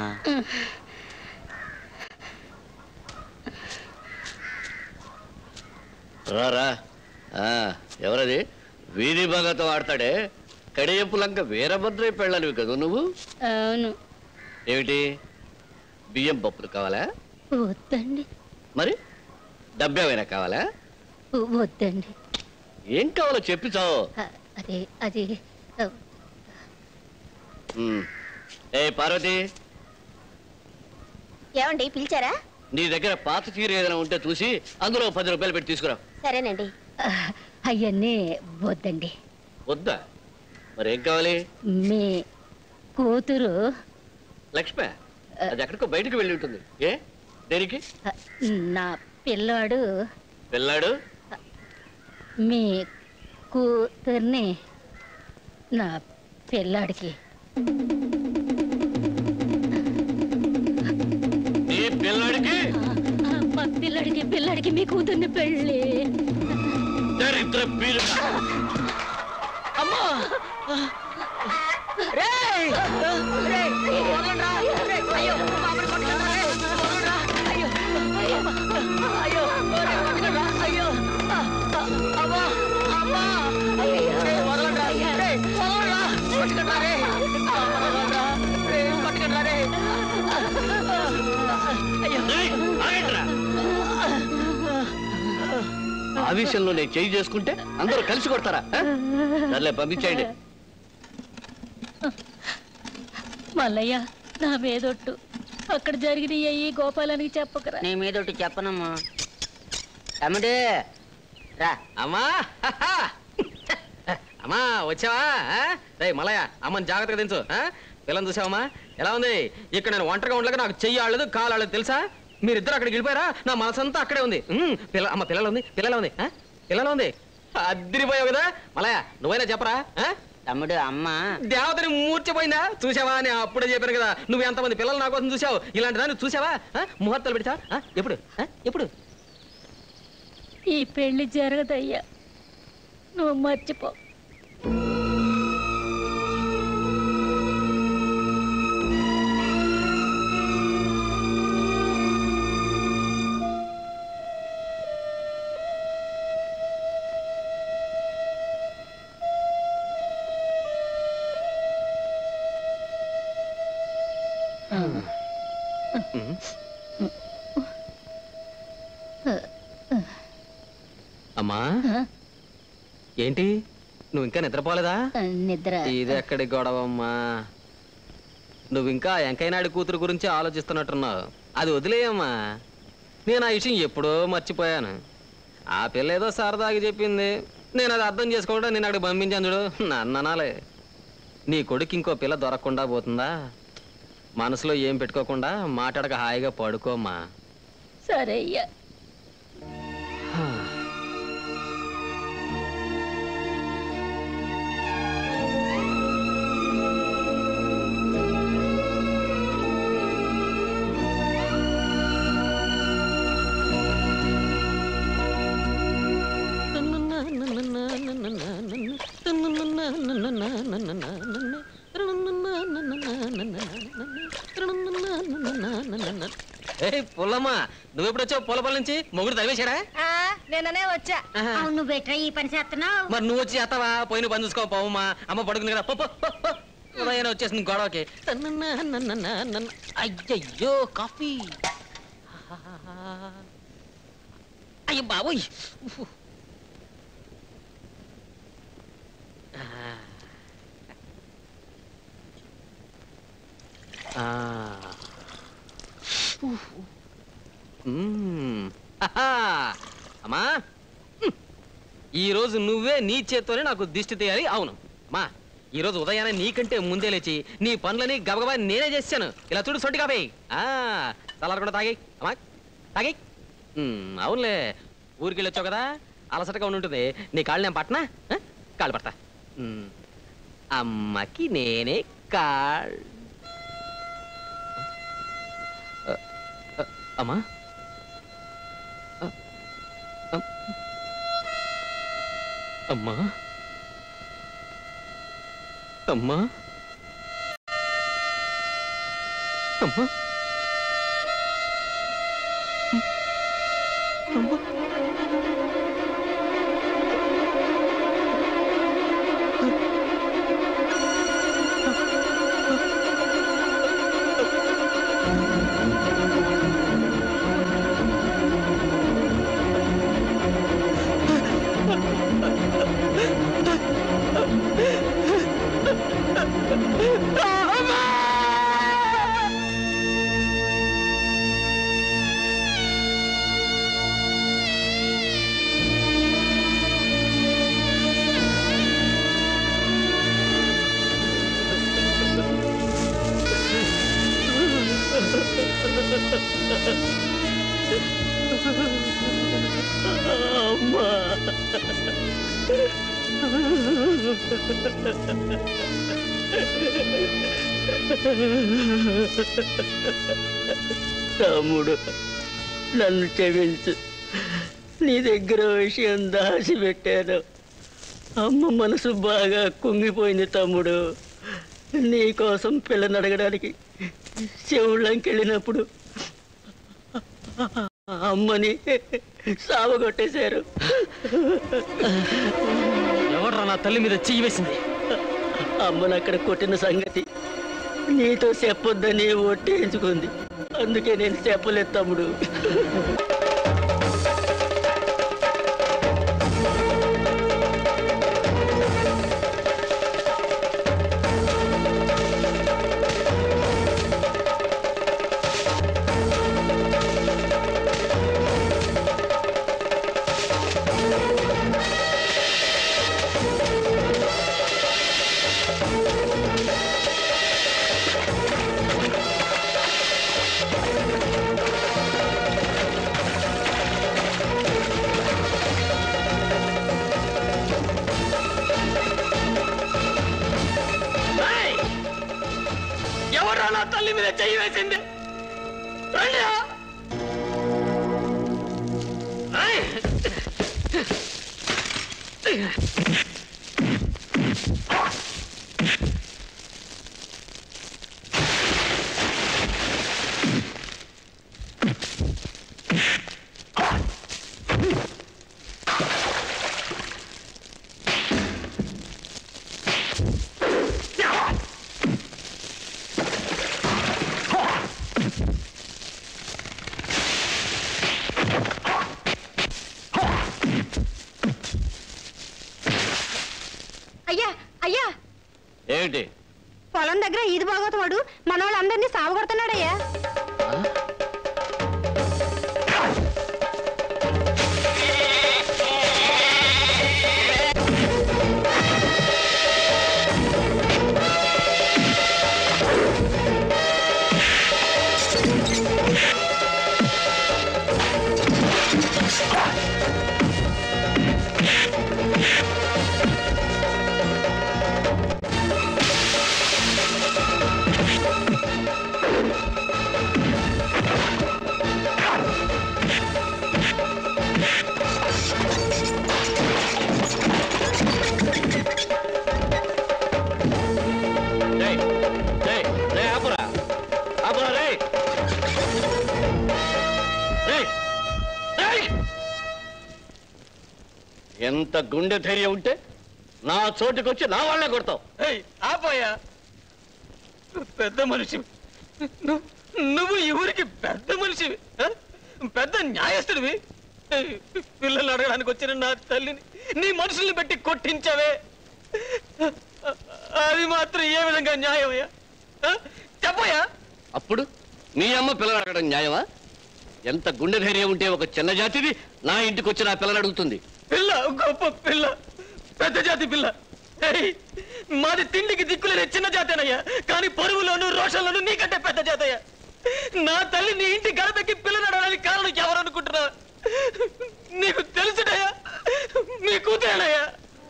రారా ఆ, ఎవరది వీధి భాగతో ఆడతాడే కడియపు లంక వీరభద్రయ్య పెళ్ళనివి కదా నువ్వు అవును ఏమిటి బియ్యం పప్పులు కావాలా వద్దండి మరి డబ్బేమైనా కావాలా వద్దండి ఏం కావాలో చెప్పి చావు అ- అది అది అ, ఉమ్. ఏ పార్వతి ఏమండి పిలిచారా నీ దగ్గర పాత చీర ఏదైనా ఉంటే చూసి అందులో పది రూపాయలు పెట్టి తీసుకురా సరేనండి అవన్నీ వద్దండి వద్దా మరి ఏం కావాలి మీ కూతురు లక్ష్మి అది ఎక్కడికో బయటకు వెళ్ళి ఉంటుంది ఏ దేనికి నా పిల్లాడు పిల్లాడు మీ కూతుర్ని నా పిల్లాడికి నీ పిల్లాడికి మా పిల్లాడికి పిల్లాడికి మీ కూతుర్ని పెళ్ళి దరిద్ర పీలుక అమ్మా రేయ్! రేయ్! వదలండ్రా! రేయ్! అయ్యో! మామని కొట్టకండ్రా! రేయ్! వదలండ్రా! అయ్యో! అయ్యో! అయ్యో! రేయ్, కొట్టకండ్రా! అయ్యో! ఆ, ఆ, అమ్మా! అమ్మా! రేయ్, వదలండ్రా! రేయ్, వదలండ్రా! కొట్టకండ్రా! రేయ్! ఆ, వదలండ్రా! రేయ్, కొట్టకండ్రా! రేయ్! అయ్యో! ఆ విషయంలో నేను చేయి చేసుకుంటే అందరూ కలిసి కొడతారా ఆ? సర్లే పంపించేయండి మల్లయ్య నా మీదొట్టు అక్కడ జరిగిన ఈ గోపాలానికి చెప్పకరా నీ మీదొట్టి చెప్పనమ్మా తమ్ముడు రా అమ్మా అమ్మా వచ్చావా ఆ? రేయ్ మలయ అమ్మని జాగ్రత్తగా దించు ఆ? పిల్లని చూసావమ్మా ఎలా ఉంది ఇక్కడ నేను ఒంటరిగా ఉండలేక నాకు చెయ్యి ఆడలేదు కాలు ఆడలేదు తెలుసా మీరిద్దరు అక్కడికి వెళ్ళిపోయారా నా మనసంతా అక్కడే ఉంది ఉమ్, పిల్ల అమ్మ పిల్లలు ఉంది పిల్లలు ఉంది ఆ? పిల్లలు ఉంది అద్దరిపోయావు కదా మలయ నువ్వైనా చెప్పరా ఆ? తమ్ముడు అమ్మ దేవతని మూర్చిపోయిందా చూసావా నేను అప్పుడే చెప్పాను కదా నువ్వు ఎంతమంది పిల్లలు నా కోసం చూసావు ఇలాంటి దాన్ని చూసావా ఆ? ముహూర్తాలు పెడతా ఎప్పుడు ఆ? ఎప్పుడు ఈ పెళ్లి జరగదయ్యా నువ్వు మర్చిపో అమ్మా ఏంటి నువ్వు ఇంకా నిద్రపోలేదా నిద్ర ఇది ఎక్కడి గొడవమ్మా నువ్వు ఇంకా వెంకయ్యనాయుడు కూతురు గురించి ఆలోచిస్తున్నట్టున్నావు అది వదిలేయమ్మా నేను ఆ విషయం ఎప్పుడో మర్చిపోయాను ఆ పిల్ల ఏదో సరదాగా చెప్పింది నేను అది అర్థం చేసుకోకుండా నేను అక్కడికి పంపించాను చూడు నన్ను అనాలే నీ కొడుకు ఇంకో పిల్ల దొరకకుండా పోతుందా మనసులో ఏం పెట్టుకోకుండా మాట్లాడక హాయిగా పడుకోమ్మా సరే అయ్యా ఏయ్ పుల్లమ్మా నువ్వు ఎప్పుడు వచ్చావు పొలపల నుంచి మొగుడు తగిలేశాడా నిన్ననే వచ్చా అవును నువ్వు బెటర్ ఈ పని చేస్తున్నావు మరి నువ్వు వచ్చి అత్తవా పోయిన పని చూసుకో పోవమ్మా అమ్మ పడుకుంది కదా పో, పో, పో, పో. ఉదయం వచ్చేసింది గొడవకి అయ్యయ్యో కాఫీ అయ్యో బాబోయ్ ఉఫ్. ఆ. ఉఫ్. మ్మ్. ఆహా. అమ్మా హ్మ్. ఈ రోజు నువ్వే నీ చేత్తోనే నాకు దిష్టి తీయాలి అవును అమ్మా ఈ రోజు ఉదయాన్నే నీకంటే ముందే లేచి నీ పనులని గబగబా నేనే చేశాను ఇలా చూడు సొంటి కాపే తలారు కూడా తాగి అమ్మా తాగి మ్మ్, అవునులే ఊరికి వెళ్ళి వచ్చావు కదా అలసటగా ఉండి ఉంటుంది నీ కాళ్ళు నేను పట్టనా ఆ? కాళ్ళు పడతా మ్మ్. అమ్మకి నేనే కాళ్ళు అ- అ- అమ్మా అ- అమ్- అమ్మా అమ్మా అమ్మా అమ్మా అమ్మా తమ్ముడు నన్ను క్షమించు నీ దగ్గర విషయం దాచిపెట్టాను అమ్మ మనసు బాగా కుంగిపోయింది తమ్ముడు నీ కోసం పిల్లని అడగడానికి చెవుళ్ళంకి వెళ్ళినప్పుడు అమ్మని సావగొట్టేశారు ఎవడ్రా నా తల్లి మీద చెయ్యి వేసింది అమ్మను అక్కడ కొట్టిన సంగతి నీతో చెప్పొద్దని ఒట్టేయించుకుంది అందుకే నేను చెప్పలేదు తమ్ముడు ఎవరా నా తల్లి మీద చెయ్యి వేసింది రండి అయ్యా అయ్యా ఏమిటి పొలం దగ్గర ఈది బాగోతవాడు మన వాళ్ళందరినీ సావగొడుతున్నాడయ్యా రేయ్, రేయ్, రేయ్, ఆపురా. ఆపురా, రేయ్. రేయ్, రేయ్. ఎంత గుండె ధైర్యం ఉంటే నా చోటుకొచ్చి నా వాళ్ళే కొడతావు ఏయ్, ఆపోయా పెద్ద మనిషి నువ్వు ఈ ఊరికి పెద్ద మనిషివి ఆ? పెద్ద న్యాయస్తుడివి ఏయ్, పిల్లలు అడగడానికి వచ్చిన నా తల్లిని నీ మనుషుల్ని పెట్టి కొట్టించావే అది మాత్రం ఏ విధంగా న్యాయమయ్యా ఆ? చెప్పయ్యా అప్పుడు మీ అమ్మ పిల్లలు అడగడం న్యాయమా ఎంత గుండె ధైర్యం ఉంటే ఒక చిన్న జాతిది నా ఇంటికి వచ్చి నా పిల్లని అడుగుతుంది పిల్ల గొప్ప పిల్ల పెద్ద జాతి పిల్ల ఏయ్, మాది తిండికి దిక్కులేని చిన్న జాతేనయ్యా కానీ పరువులోను రోషంలోను నీకంటే పెద్ద జాతయ్యా నా తల్లి నీ ఇంటి గడపకి పిల్లని అడగడానికి కారణం ఎవరు అనుకుంటున్నా నీకు తెలుసుడయ్యా నీ కూతురేనయ్యా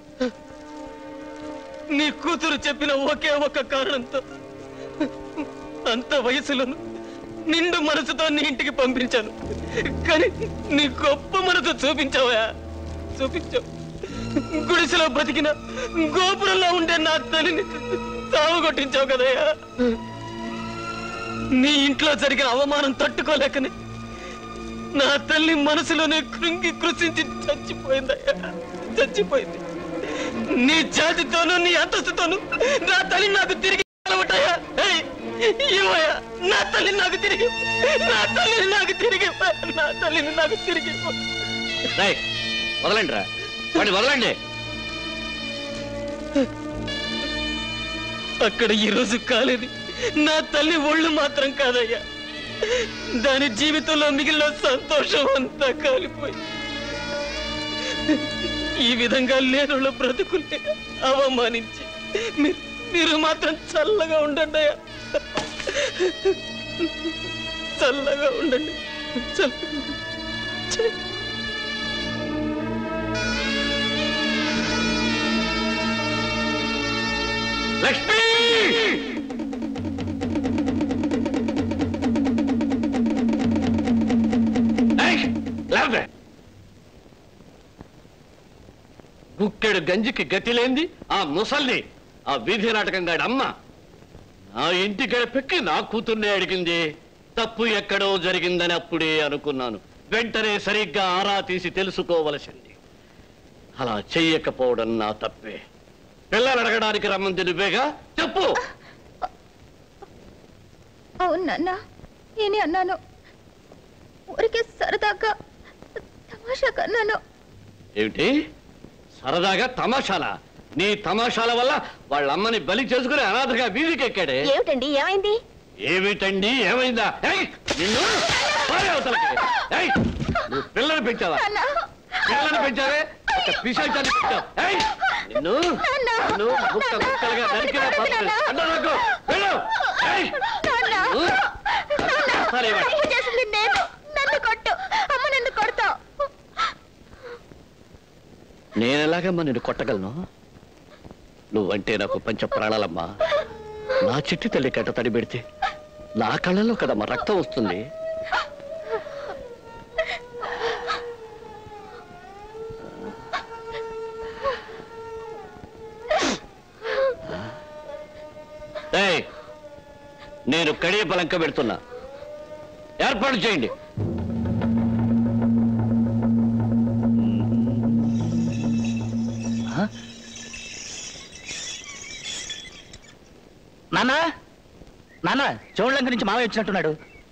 నీ కూతురు చెప్పిన ఒకే ఒక్క కారణంతో అంత వయసులోను నిండు మనసుతో నీ ఇంటికి పంపించాను కానీ నీ గొప్ప మనసు చూపించావా చూపించావు గుడిసెలో బతికిన గోపురంలో ఉండే నా తల్లిని సాగు కొట్టించావు కదయ్యా నీ ఇంట్లో జరిగిన అవమానం తట్టుకోలేకని నా తల్లి మనసులోనే కృంగి కృషించి చచ్చిపోయిందయ్యా చచ్చిపోయింది నీ జాతితోనూ నీ అంతస్తుతోనూ నా తల్లి నాకు తిరిగి నిలబడ్డాయా? ఏయ్, ఇవ్వయ్యా నా తల్లి నాకు తిరిగి నా తల్లిని నాకు తిరిగి ఇవ్వు. నా తల్లిని నాకు తిరిగి ఇవ్వు. రేయ్, వదలండి రా వాడిని వదలండి అక్కడ ఈ రోజు కాలేదు నా తల్లి ఒళ్ళు మాత్రం కాదయ్యా దాని జీవితంలో మిగిలిన సంతోషం అంతా కాలిపోయి ఈ విధంగా లేనుళ్ళ బ్రతుకుల్ని అవమానించి మీ- మీరు మాత్రం చల్లగా ఉండండి అయ్యా చల్లగా ఉండండి చల్లగా ఉండండి. ఛీ. లక్ష్మి ఏయ్, లేవే. గుక్కెడు గంజికి గతి లేంది ఆ ముసల్ని ఆ వీధి నాటకం గాడి అమ్మ నా ఇంటి గడపెక్కి నా కూతుర్నే అడిగింది తప్పు ఎక్కడో జరిగిందని అప్పుడే అనుకున్నాను వెంటనే సరిగ్గా ఆరా తీసి తెలుసుకోవలసింది అలా చెయ్యకపోవడం నా తప్పే పిల్లలు అడగడానికి రమ్మంది నువ్వేగా చెప్పు అవును నాన్న నేనే అన్నాను ఊరికే సరదాగా తమాషాగా అన్నాను ఏమిటి సరదాగా తమాషాలా నీ తమాషాల వల్ల వాళ్ళ అమ్మని బలి చేసుకుని అనాథగా వీధికి ఎక్కాడే ఏమిటండి ఏమైంది ఏమిటండి ఏమైందా ఏయ్, నిన్ను పారే అవతలకి. ఏయ్, నువ్వు పిల్లని పెంచావా పిల్లని పెంచావే ఒక పిశాచాన్ని పెంచావు ఏయ్, నిన్ను నిన్ను ముక్క ముక్కలుగా నరికిన పద్ధతి అడ్డ నాకు వెళ్ళు ఏయ్, నువ్వు సరే, ఇవ్వండి. తప్పు చేసింది నేను నన్ను కొట్టు అమ్మ నన్ను కొడతావు నేనెలాగమ్మా నిన్ను కొట్టగలను నువ్వంటే నాకు పంచ ప్రాణాలమ్మా నా చిట్టి తల్లి కట్ట తడి పెడితే నా కళ్ళలో కదమ్మా రక్తం వస్తుంది ఏయ్, నేను కడియ పలంక పెడుతున్నా ఏర్పాటు చేయండి నాన్న నాన్న చోళ్ళంక నుంచి మావయ్య వచ్చినట్టున్నాడు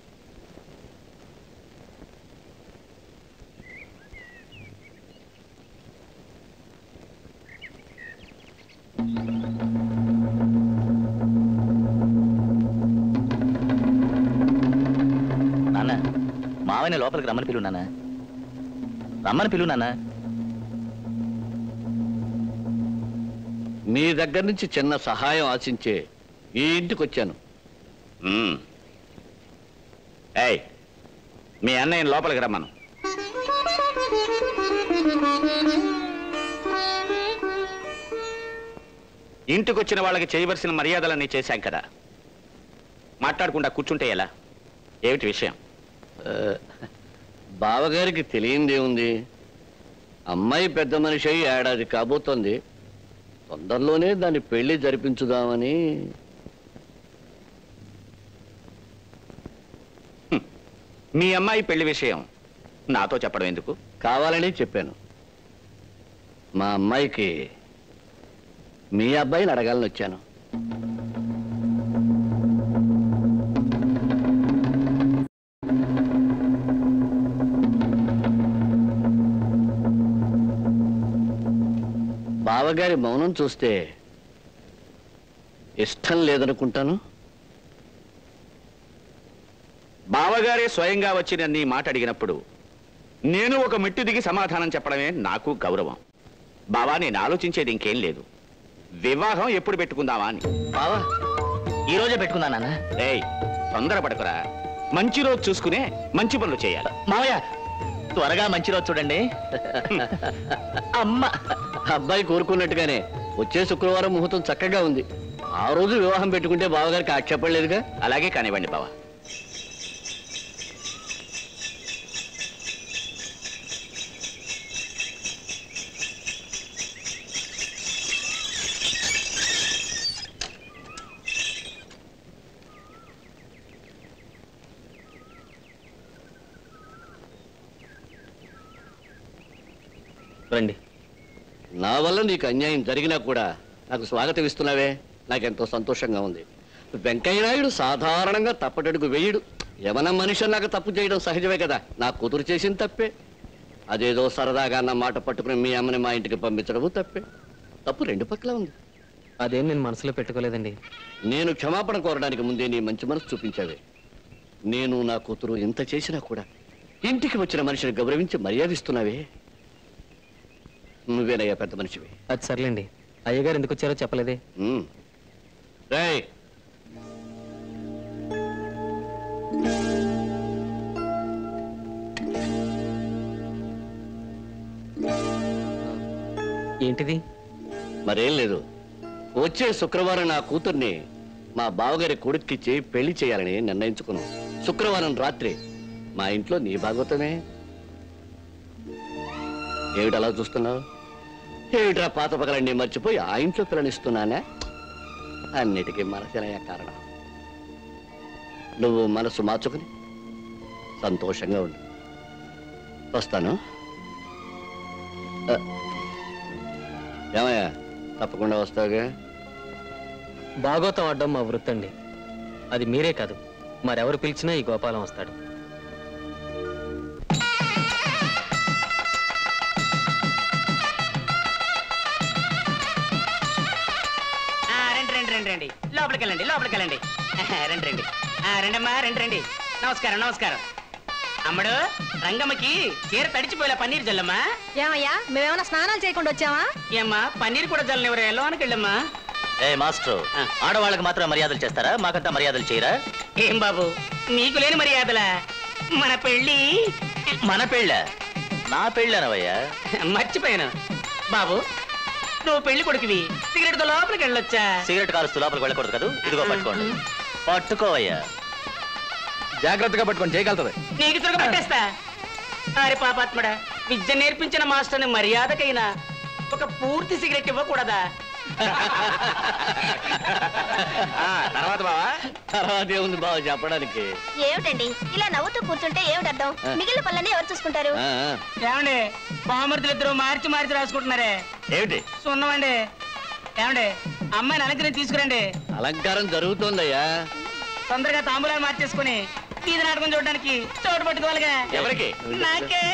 నాన్న మావయ్యని లోపలికి రమ్మని పిలువు నాన్న రమ్మని పిలువు నాన్న మీ దగ్గర నుంచి చిన్న సహాయం ఆశించే ఈ ఇంటికి వచ్చాను మ్మ్. ఏయ్ మీ అన్నయ్యని లోపలికి రమ్మను ఇంటికి వచ్చిన వాళ్ళకి చేయవలసిన మర్యాదలన్నీ చేశాం కదా మాట్లాడకుండా కూర్చుంటే ఎలా ఏమిటి విషయం ఆ, బావగారికి తెలియందేముంది అమ్మాయి పెద్ద మనిషి అయి ఏడాది కాబోతోంది తొందరలోనే దాని పెళ్లి జరిపించుదామని మీ అమ్మాయి పెళ్లి విషయం నాతో చెప్పడం ఎందుకు కావాలని చెప్పాను మా అమ్మాయికి మీ అబ్బాయిని అడగాలని వచ్చాను బావగారి మౌనం చూస్తే ఇష్టం లేదనుకుంటాను బావగారే స్వయంగా వచ్చి నన్ను ఈ మాట అడిగినప్పుడు నేను ఒక మెట్టు దిగి సమాధానం చెప్పడమే నాకు గౌరవం బావా నేను ఆలోచించేది ఇంకేం లేదు వివాహం ఎప్పుడు పెట్టుకుందామా అని బావా ఈ రోజే పెట్టుకుందా నాన్న ఏయ్ తొందరపడకురా మంచి రోజు చూసుకునే మంచి పనులు చేయాలి మావయ్య త్వరగా మంచి రోజు చూడండి అమ్మ అబ్బాయి కోరుకున్నట్టుగానే వచ్చే శుక్రవారం ముహూర్తం చక్కగా ఉంది ఆ రోజు వివాహం పెట్టుకుంటే బావగారికి ఆక్షేపం లేదుగా అలాగే కానివ్వండి బావా రండి నా వల్ల నీకు అన్యాయం జరిగినా కూడా నాకు స్వాగతం ఇస్తున్నావే నాకెంతో సంతోషంగా ఉంది వెంకయ్య నాయుడు సాధారణంగా తప్పటడుగు వేయడు యవన మనిషి నాకు తప్పు చేయడం సహజమే కదా నా కూతురు చేసిన తప్పే అదేదో సరదాగా అన్న మాట పట్టుకుని మీ అమ్మని మా ఇంటికి పంపించడము తప్పే తప్పు రెండు పక్కల ఉంది అదేం నేను మనసులో పెట్టుకోలేదండి నేను క్షమాపణ కోరడానికి ముందే నీ మంచి మనసు చూపించావే నేను నా కూతురు ఇంత చేసినా కూడా ఇంటికి వచ్చిన మనిషిని గౌరవించి మర్యాదిస్తున్నావే నువ్వేనయ్యా పెద్ద మనిషివి అది సర్లేండి అయ్యగారు ఎందుకు వచ్చారో చెప్పలేదే ఉమ్. రేయ్ ఏంటిది మరేం లేదు వచ్చే శుక్రవారం నా కూతుర్ని మా బావగారి కొడుక్కిచ్చి పెళ్లి చేయాలని నిర్ణయించుకున్నాం శుక్రవారం రాత్రి మా ఇంట్లో నీ భాగవతమే ఏమిటి అలా చూస్తున్నావు ఏమిట్రా పాత పగలన్నీ మర్చిపోయి ఆ ఇంట్లో పిల్లనిస్తున్నానా అన్నిటికీ మనసేనయ్య కారణం నువ్వు మనసు మార్చుకుని సంతోషంగా ఉండు వస్తాను ఆ, ఏమయ్యా తప్పకుండా వస్తావుగా భాగవతం ఆడడం మా వృత్తండి అది మీరే కాదు మరెవరు పిలిచినా ఈ గోపాలం వస్తాడు ఆ, రండి రండి రండి రండి లోపలికి వెళ్ళండి లోపలికి వెళ్ళండి రండి రండి ఆ, రండమ్మా రండి రండి నమస్కారం నమస్కారం అమ్మడు రంగమ్మకి చీర తడిచిపోయేలా పన్నీర్ జల్లమ్మా ఏమయ్యా మేమేమైనా స్నానాలు చేయకుండా వచ్చావా ఏమ్మా పన్నీర్ కూడా జల్లనివరే లోనికి వెళ్ళమ్మా ఏ మాస్టర్ ఆడవాళ్ళకి మాత్రం మర్యాదలు చేస్తారా మాకంతా మర్యాదలు చేయరా ఏం బాబు నీకు లేని మర్యాదలా మన పెళ్ళి మన పెళ్ళ నా పెళ్ళనవయ్యా మర్చిపోయాను బాబు నువ్వు పెళ్లి కొడుకువి సిగరెట్ తో లోపలికి వెళ్ళొచ్చా సిగరెట్ కాలుస్తూ లోపలికి వెళ్ళకూడదు కదా ఇదిగో పట్టుకోండి పట్టుకోవయ్యా జాగ్రత్తగా పట్టుకొని చేయగలుగుతుంది నీకు చురుగు పట్టేస్తా అరే పాపాత్మడా విద్య నేర్పించిన మాస్టర్ని మర్యాదకైనా ఒక పూర్తి సిగరెట్ ఇవ్వకూడదా తర్వాత బావా తర్వాత ఏముంది బావ చెప్పడానికి ఏమిటండి ఇలా నవ్వుతూ కూర్చుంటే ఏమిటి అర్థం మిగిలిన పనులన్నీ ఎవరు చూసుకుంటారు ఆ, ఆ. ఏమండి బామర్తులు ఇద్దరు మార్చి మార్చి రాసుకుంటున్నారే ఏమిటి సున్నమండి ఏమండి అమ్మాయిని అలంకరించి తీసుకురండి అలంకారం జరుగుతోందయ్యా తొందరగా తాంబూలాలు మార్చేసుకుని వీధి నాటకం చూడడానికి చోటు పట్టుకోవాలిగా ఎవరికి? నాకే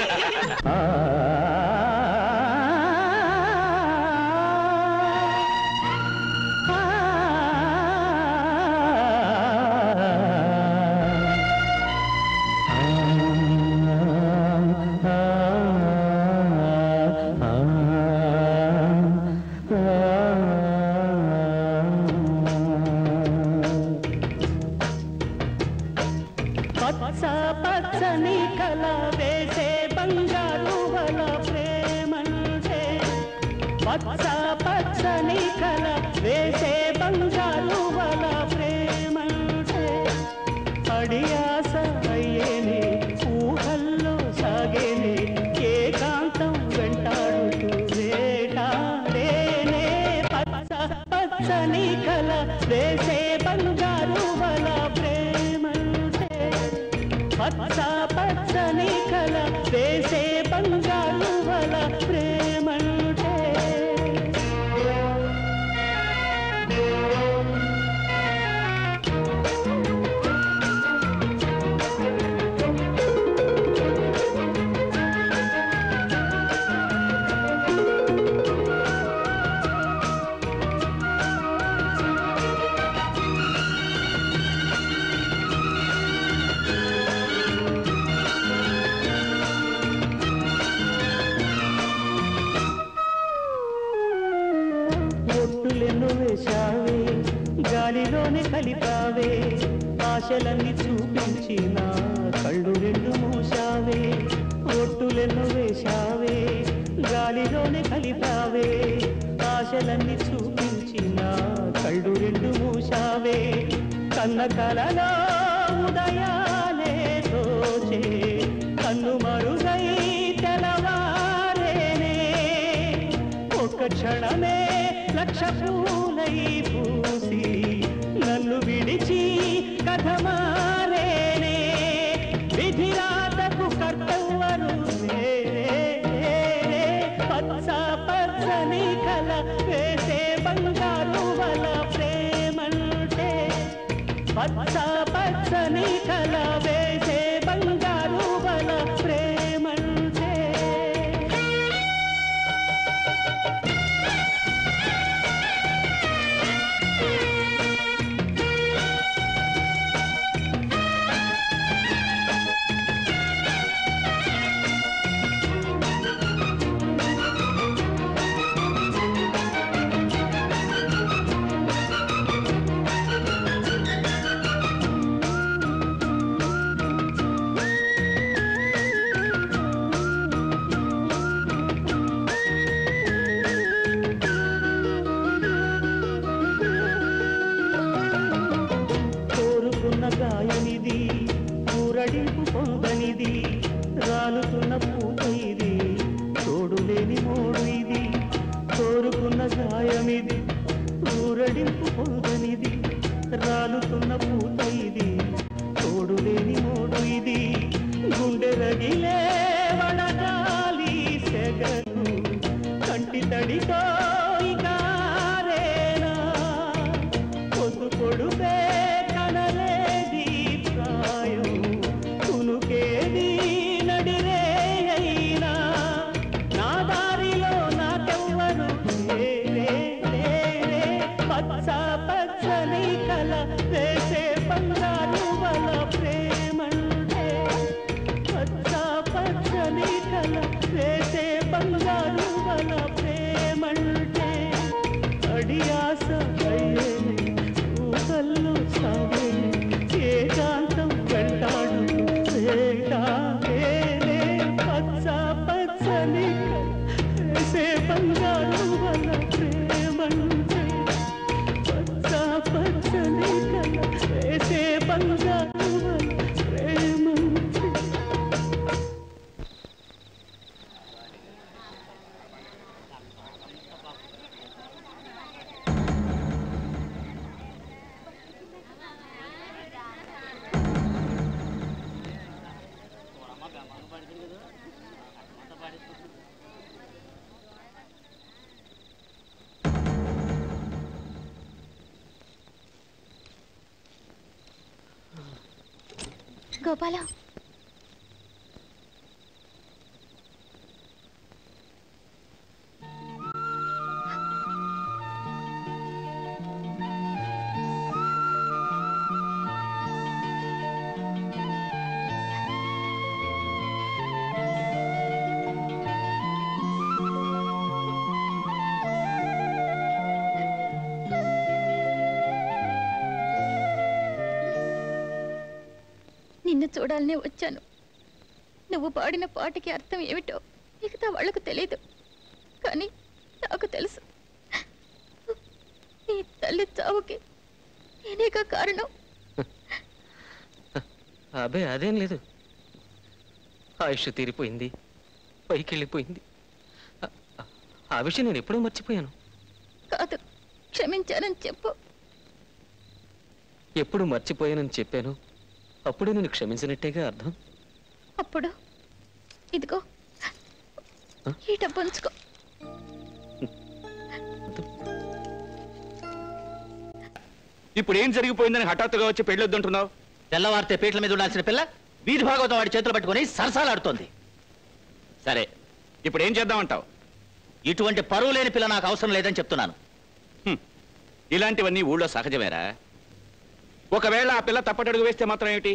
పచ్చ పచ్చని కల వేసే బంగారు వల ప్రేమంటే పచ్చ పచ్చని కల వేసే బంగారు వల ప్రేమంటే అడియాస అయ్యేని ఊహల్లో సాగేని ఏకాంతం వెంటాడుతూ వేటాడేనే పచ్చ పచ్చని కల వేసే బంగారు వల ప్రేమంటే పచ్చ పచ్చని కల వేసే బంగారు వల ప్రేమంటే ఒట్టులెన్ను వేశావే గాలిలోనే కలిపావే ఆశలన్నీ చూపించి నా కళ్ళు రెండు మూసావే ఒట్టులెన్ను వేశావే గాలిలోనే కలిపావే ఆశలన్నీ చూపించి నా కళ్ళు రెండు మూసావే కన్న కలలో ఉదయాలే తోచే కన్ను మరుగై తెలవారేనే ఒక్క క్షణమే లక్ష పూలై పూసి నన్ను విడిచి కథ మారేనే విధిరాతకు కర్తవ్వరు పచ్చ పచ్చని కల వేసే బంగారు వల ప్రేమంటే పచ్చ పచ్చని కల వేసే బంగారు వల ప్రేమంటే ఇతడితో ఇకారేనా పొద్దు పొడుపే కనలేది ప్రాయం కునుకేది నడిరే అయినా నా దారిలో నాకెవ్వరు లేరే లేరే పచ్చ పచ్చని కల వేసే బంగారు వల ప్రేమంటే పచ్చ పచ్చని కల వేసే బంగారు వల ప్రేమంటే అడియాస అయ్యే ఊహల్లో సాగే ఏకాంతం వెంటాడు వేటాడేనే పచ్చ పచ్చని కల వేసే బంగారు వల ప్రేమంటే పచ్చ పచ్చని కల వేసే బంగారు వల ప్రేమంటే గోపాల నిన్ను చూడాలనే వచ్చాను నువ్వు పాడిన పాటకి అర్థం ఏమిటో మిగతా వాళ్ళకు తెలియదు కానీ నాకు తెలుసు నీ తల్లి చావుకి నేనేగా కారణం అబే అదేం లేదు ఆయుష్ తీరిపోయింది పైకి వెళ్ళిపోయింది ఆ- ఆ- ఆ విషయం నేను ఎప్పుడూ మర్చిపోయాను కాదు క్షమించానని చెప్పు ఎప్పుడు మర్చిపోయానని చెప్పాను అప్పుడే నేను క్షమించినట్టేగా అర్థం అప్పుడు ఇదిగో ఈ డబ్బు ఉంచుకో ఇప్పుడు ఏం జరిగిపోయిందని హఠాత్తుగా వచ్చి పెళ్ళొద్దంటున్నావు తెల్లవారితే పీటల మీద ఉండాల్సిన పిల్ల వీధి భాగవతం వాడి చేతులు పట్టుకొని సరసాలాడుతోంది సరే ఇప్పుడు ఏం చేద్దామంటావు ఇటువంటి పరువు లేని పిల్ల నాకు అవసరం లేదని చెప్తున్నాను ఇలాంటివన్నీ ఊళ్ళో సహజమేరా ఒకవేళ ఆ పిల్ల తప్పటడుగు వేస్తే మాత్రం ఏమిటి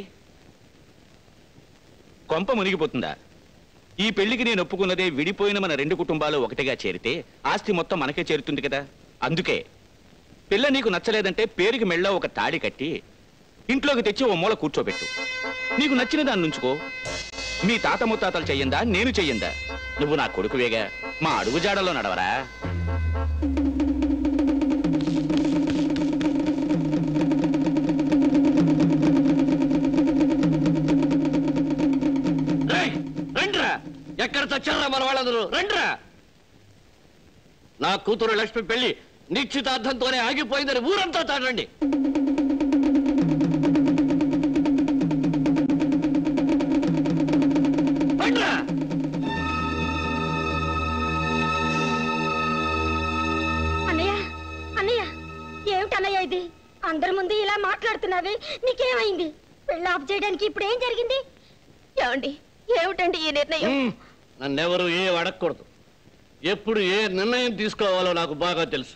కొంప మునిగిపోతుందా ఈ పెళ్లికి నేను ఒప్పుకున్నదే విడిపోయిన మన రెండు కుటుంబాలు ఒకటిగా చేరితే ఆస్తి మొత్తం మనకే చేరుతుంది కదా అందుకే పిల్ల నీకు నచ్చలేదంటే పేరుకి మెళ్ళ ఒక తాడి కట్టి ఇంట్లోకి తెచ్చి ఓ మూల కూర్చోబెట్టు నీకు నచ్చిన దాన్ని ఉంచుకో మీ తాత ముత్తాతలు చెయ్యందా నేను చెయ్యందా నువ్వు నా కొడుకువేగా మా అడుగుజాడలో నడవరా రేయ్, రండ్రా ఎక్కడ చచ్చారా మన వాళ్ళందరూ రండ్రా నా కూతురు లక్ష్మి పెళ్లి నిశ్చితార్థంతోనే ఆగిపోయిందని ఊరంతా తాడండి రండ్రా అన్నయ్య అన్నయ్య ఏమిటన్నయ్య ఇది అందరి ముందు ఇలా మాట్లాడుతున్నావే నీకేమైంది పెళ్ళి ఆఫ్ చేయడానికి ఇప్పుడు ఏం జరిగింది ఏమండి ఏమిటండి ఈ నిర్ణయం నన్నెవరు ఏ అడగకూడదు ఎప్పుడు ఏ నిర్ణయం తీసుకోవాలో నాకు బాగా తెలుసు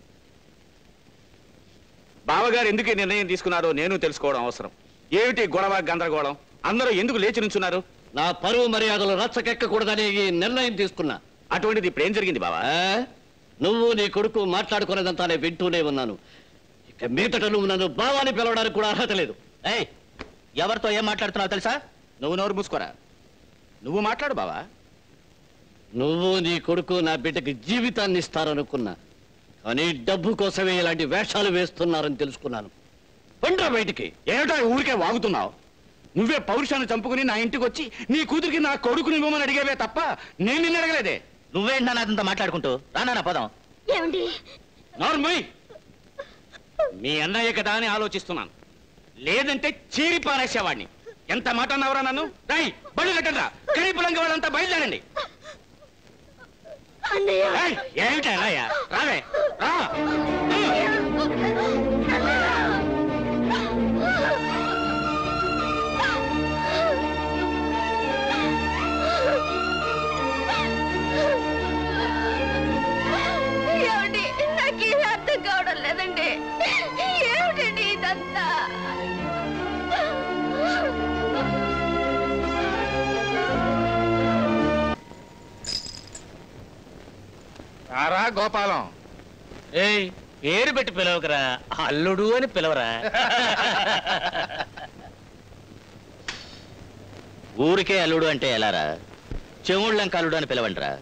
బావగారు ఎందుకు ఈ నిర్ణయం తీసుకున్నారో నేను తెలుసుకోవడం అవసరం ఏమిటి గొడవ గందరగోళం అందరూ ఎందుకు లేచి నుంచున్నారు నా పరువు మర్యాదలు రచ్చకెక్కకూడదని ఈ నిర్ణయం తీసుకున్నా అటువంటిది ఇప్పుడు ఏం జరిగింది బావా నువ్వు నీ కొడుకు మాట్లాడుకునేదంతా నేను వింటూనే ఉన్నాను ఇక మీదట నువ్వు నన్ను బావాని పిలవడానికి కూడా అర్హత లేదు ఏయ్ ఎవరితో ఏం మాట్లాడుతున్నావు తెలుసా నువ్వు నోరు మూసుకోరా నువ్వు మాట్లాడు బావా నువ్వు నీ కొడుకు నా బిడ్డకి జీవితాన్ని ఇస్తారనుకున్నా కానీ డబ్బు కోసమే ఇలాంటి వేషాలు వేస్తున్నారని తెలుసుకున్నాను పండ్రా బయటికి ఏమిటో ఊరికే వాగుతున్నావు నువ్వే పౌరుషాన్ని చంపుకుని నా ఇంటికి వచ్చి నీ కూతురికి నా కొడుకుని ఇవ్వమని అడిగేవే తప్ప నేను నిన్ను అడగలేదే నువ్వేంటి నాదంతా మాట్లాడుకుంటూ రానా పదం ఏమండి నార్మల్ మీ అన్నయ్య కదా అని ఆలోచిస్తున్నాను లేదంటే చీరి పారేసేవాడిని ఎంత మాట అన్నవరా నన్ను రై బళ్ళు కట్టండి కరీపులంగా వాళ్ళంతా బయలుదేరండి ఏయ్, ఏమిటా రాయా రావే రా ఏమండి నాకు ఇది అర్థం కావడం లేదండి ఏమిటండి ఇదంతా రారా గోపాలం ఏయ్ పేరు పెట్టి పిలవకరా అల్లుడు అని పిలవరా ఊరికే అల్లుడు అంటే ఎలారా చెవుళ్ళం కల్లుడు అని పిలవండిరా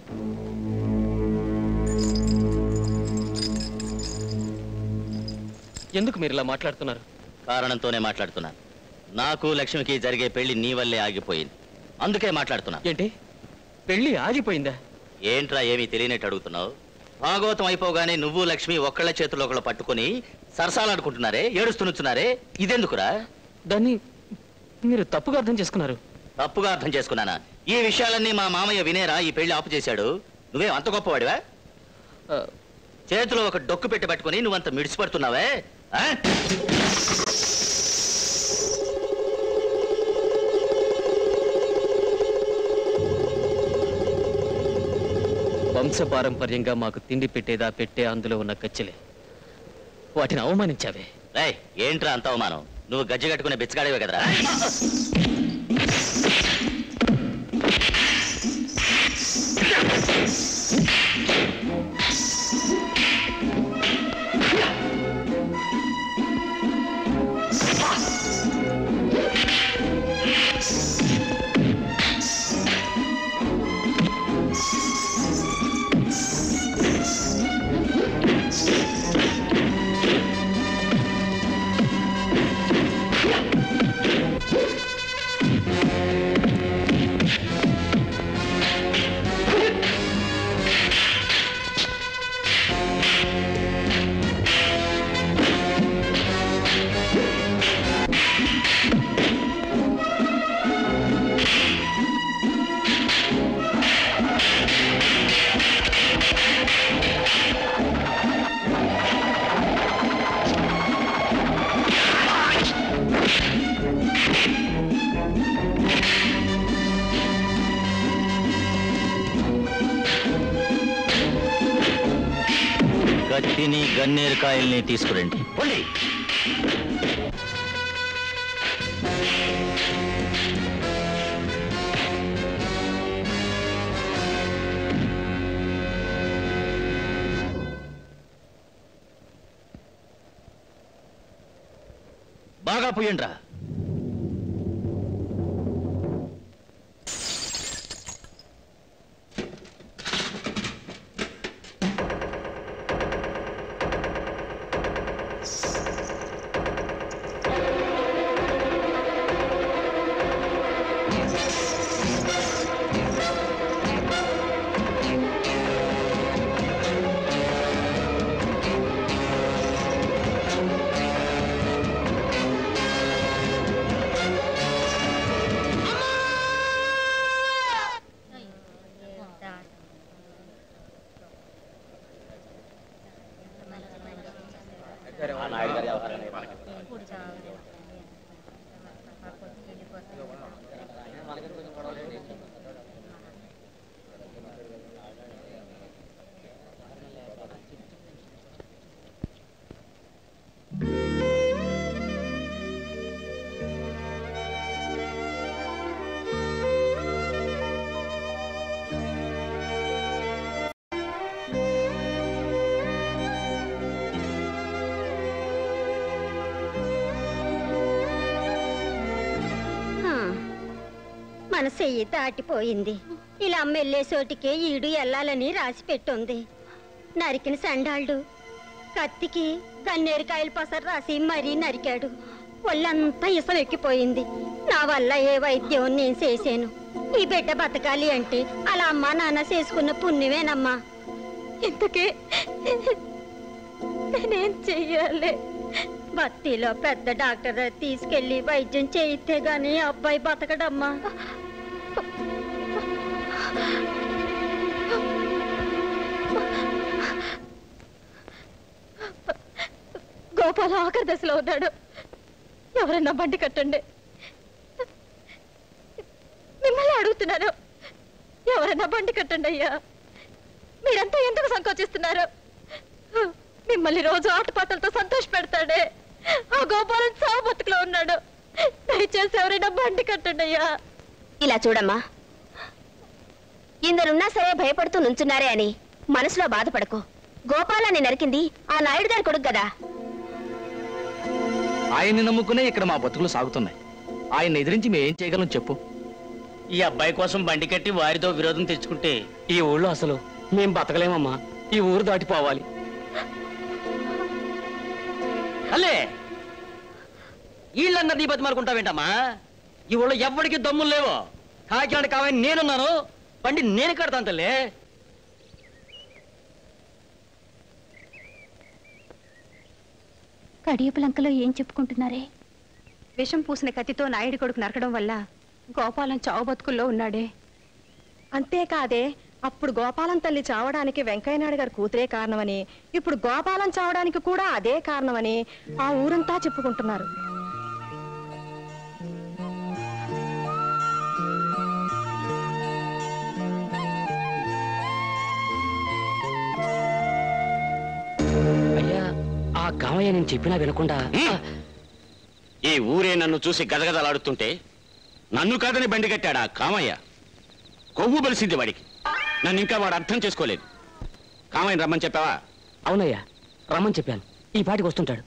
ఎందుకు మీరు ఇలా మాట్లాడుతున్నారు కారణంతోనే మాట్లాడుతున్నాను నాకు లక్ష్మికి జరిగే పెళ్లి నీ వల్లే ఆగిపోయింది అందుకే మాట్లాడుతున్నా ఏంటి పెళ్లి ఆగిపోయిందా ఏంట్రా ఏమీ తెలియనట్టు అడుగుతున్నావు భాగవతం అయిపోగానే నువ్వు లక్ష్మి ఒక్కళ్ళ చేతుల్లో ఒకళ్ళు పట్టుకుని సరసాలాడుకుంటున్నారే ఏడుస్తునుచున్నారే ఇదెందుకురా దాన్ని మీరు తప్పుగా అర్థం చేసుకున్నారు తప్పుగా అర్థం చేసుకున్నానా ఈ విషయాలన్నీ మా మామయ్య వినేరా ఈ పెళ్లి ఆపు చేశాడు నువ్వేం అంత గొప్పవాడివా చేతిలో ఒక డొక్కు పెట్టి పట్టుకుని నువ్వంత మిడిసిపడుతున్నావే ఆ? వంశపారంపర్యంగా మాకు తిండి పెట్టేదా పెట్టే అందులో ఉన్న కచ్చెలే వాటిని అవమానించావే రేయ్ ఏంట్రా అంత అవమానం నువ్వు గజ్జి కట్టుకునే బిచ్చగాడేవే కదరా కత్తిని గన్నేరు కాయల్ని తీసుకురండి పోండి. బాగా పోయండ్రా హా, మన చెయ్యి దాటిపోయింది ఇలా మెల్లేసోటికే ఈడు ఎల్లాలని రాసి పెట్టుంది నరికిన సండాళ్ళు కత్తికి గన్నేరుకాయలు పసరు రాసి మరీ నరికాడు ఒళ్ళంతా ఇసం ఎక్కిపోయింది నా వల్ల ఏ వైద్యం నేను చేశాను ఈ బిడ్డ బతకాలి అంటే అలా అమ్మా నాన్న చేసుకున్న పుణ్యమేనమ్మా ఇంతకీ నేనేం చెయ్యాలి బస్తీలో పెద్ద డాక్టర్ దగ్గర తీసుకెళ్లి వైద్యం చేయితే గాని అబ్బాయి బతకడమ్మా గోపాల ఆఖరి దశలో ఉన్నాడు ఎవరన్నా బండి కట్టండి మిమ్మల్ని అడుగుతున్నాను ఎవరన్నా బండి కట్టండి అయ్యా మీరంతా ఎందుకు సంకోచిస్తున్నారు మిమ్మల్ని రోజు ఆటపాటలతో సంతోష పెడతాడే ఆ గోపాలం సావు బతుకులో ఉన్నాడు దయచేసి ఎవరైనా బండి కట్టండి అయ్యా ఇలా చూడమ్మా ఇందరున్నా సరే భయపడుతూ నుంచున్నారే అని మనసులో బాధపడకు గోపాలాన్ని నరికింది ఆ నాయుడు గారి కొడుకు కదా ఆయన్ని నమ్ముకునే ఇక్కడ మా బతుకులు సాగుతున్నాయి ఆయన ఎదిరించి మేం చేయగలం చెప్పు ఈ అబ్బాయి కోసం బండి కట్టి వారితో విరోధం తెచ్చుకుంటే ఈ ఊళ్ళో అసలు మేం బతకలేమమ్మా ఈ ఊరు దాటిపోవాలి అల్లే వీళ్ళందరినీ బతిమాలుకుంటావేంటమ్మా ఈ ఊళ్ళో ఎవ్వడికి దమ్ములు లేవు కాకినాడ కావాలని నేనున్నాను బండి నేను కడతాను తల్లే కడియపు లంకలో ఏం చెప్పుకుంటున్నారే విషం పూసిన కత్తితో నాయుడు కొడుకు నరకడం వల్ల గోపాలం చావు బతుకుల్లో ఉన్నాడే అంతేకాదే అప్పుడు గోపాలం తల్లి చావడానికి వెంకయ్యనాయుడు గారి కూతురే కారణమని ఇప్పుడు గోపాలం చావడానికి కూడా అదే కారణమని ఆ ఊరంతా చెప్పుకుంటున్నారు అయ్యా ఆ కామయ్య నేను చెప్పినా వినకుండా ఈ ఊరే నన్ను చూసి గదగదలాడుతుంటే నన్ను కాదని బండి కట్టాడా కామయ్య కొవ్వు బలిసింది వాడికి నన్ను ఇంకా వాడు అర్థం చేసుకోలేదు కామయ్య రమ్మని చెప్పావా అవునయ్యా రమ్మని చెప్పాను ఈ పాటికి వస్తుంటాడు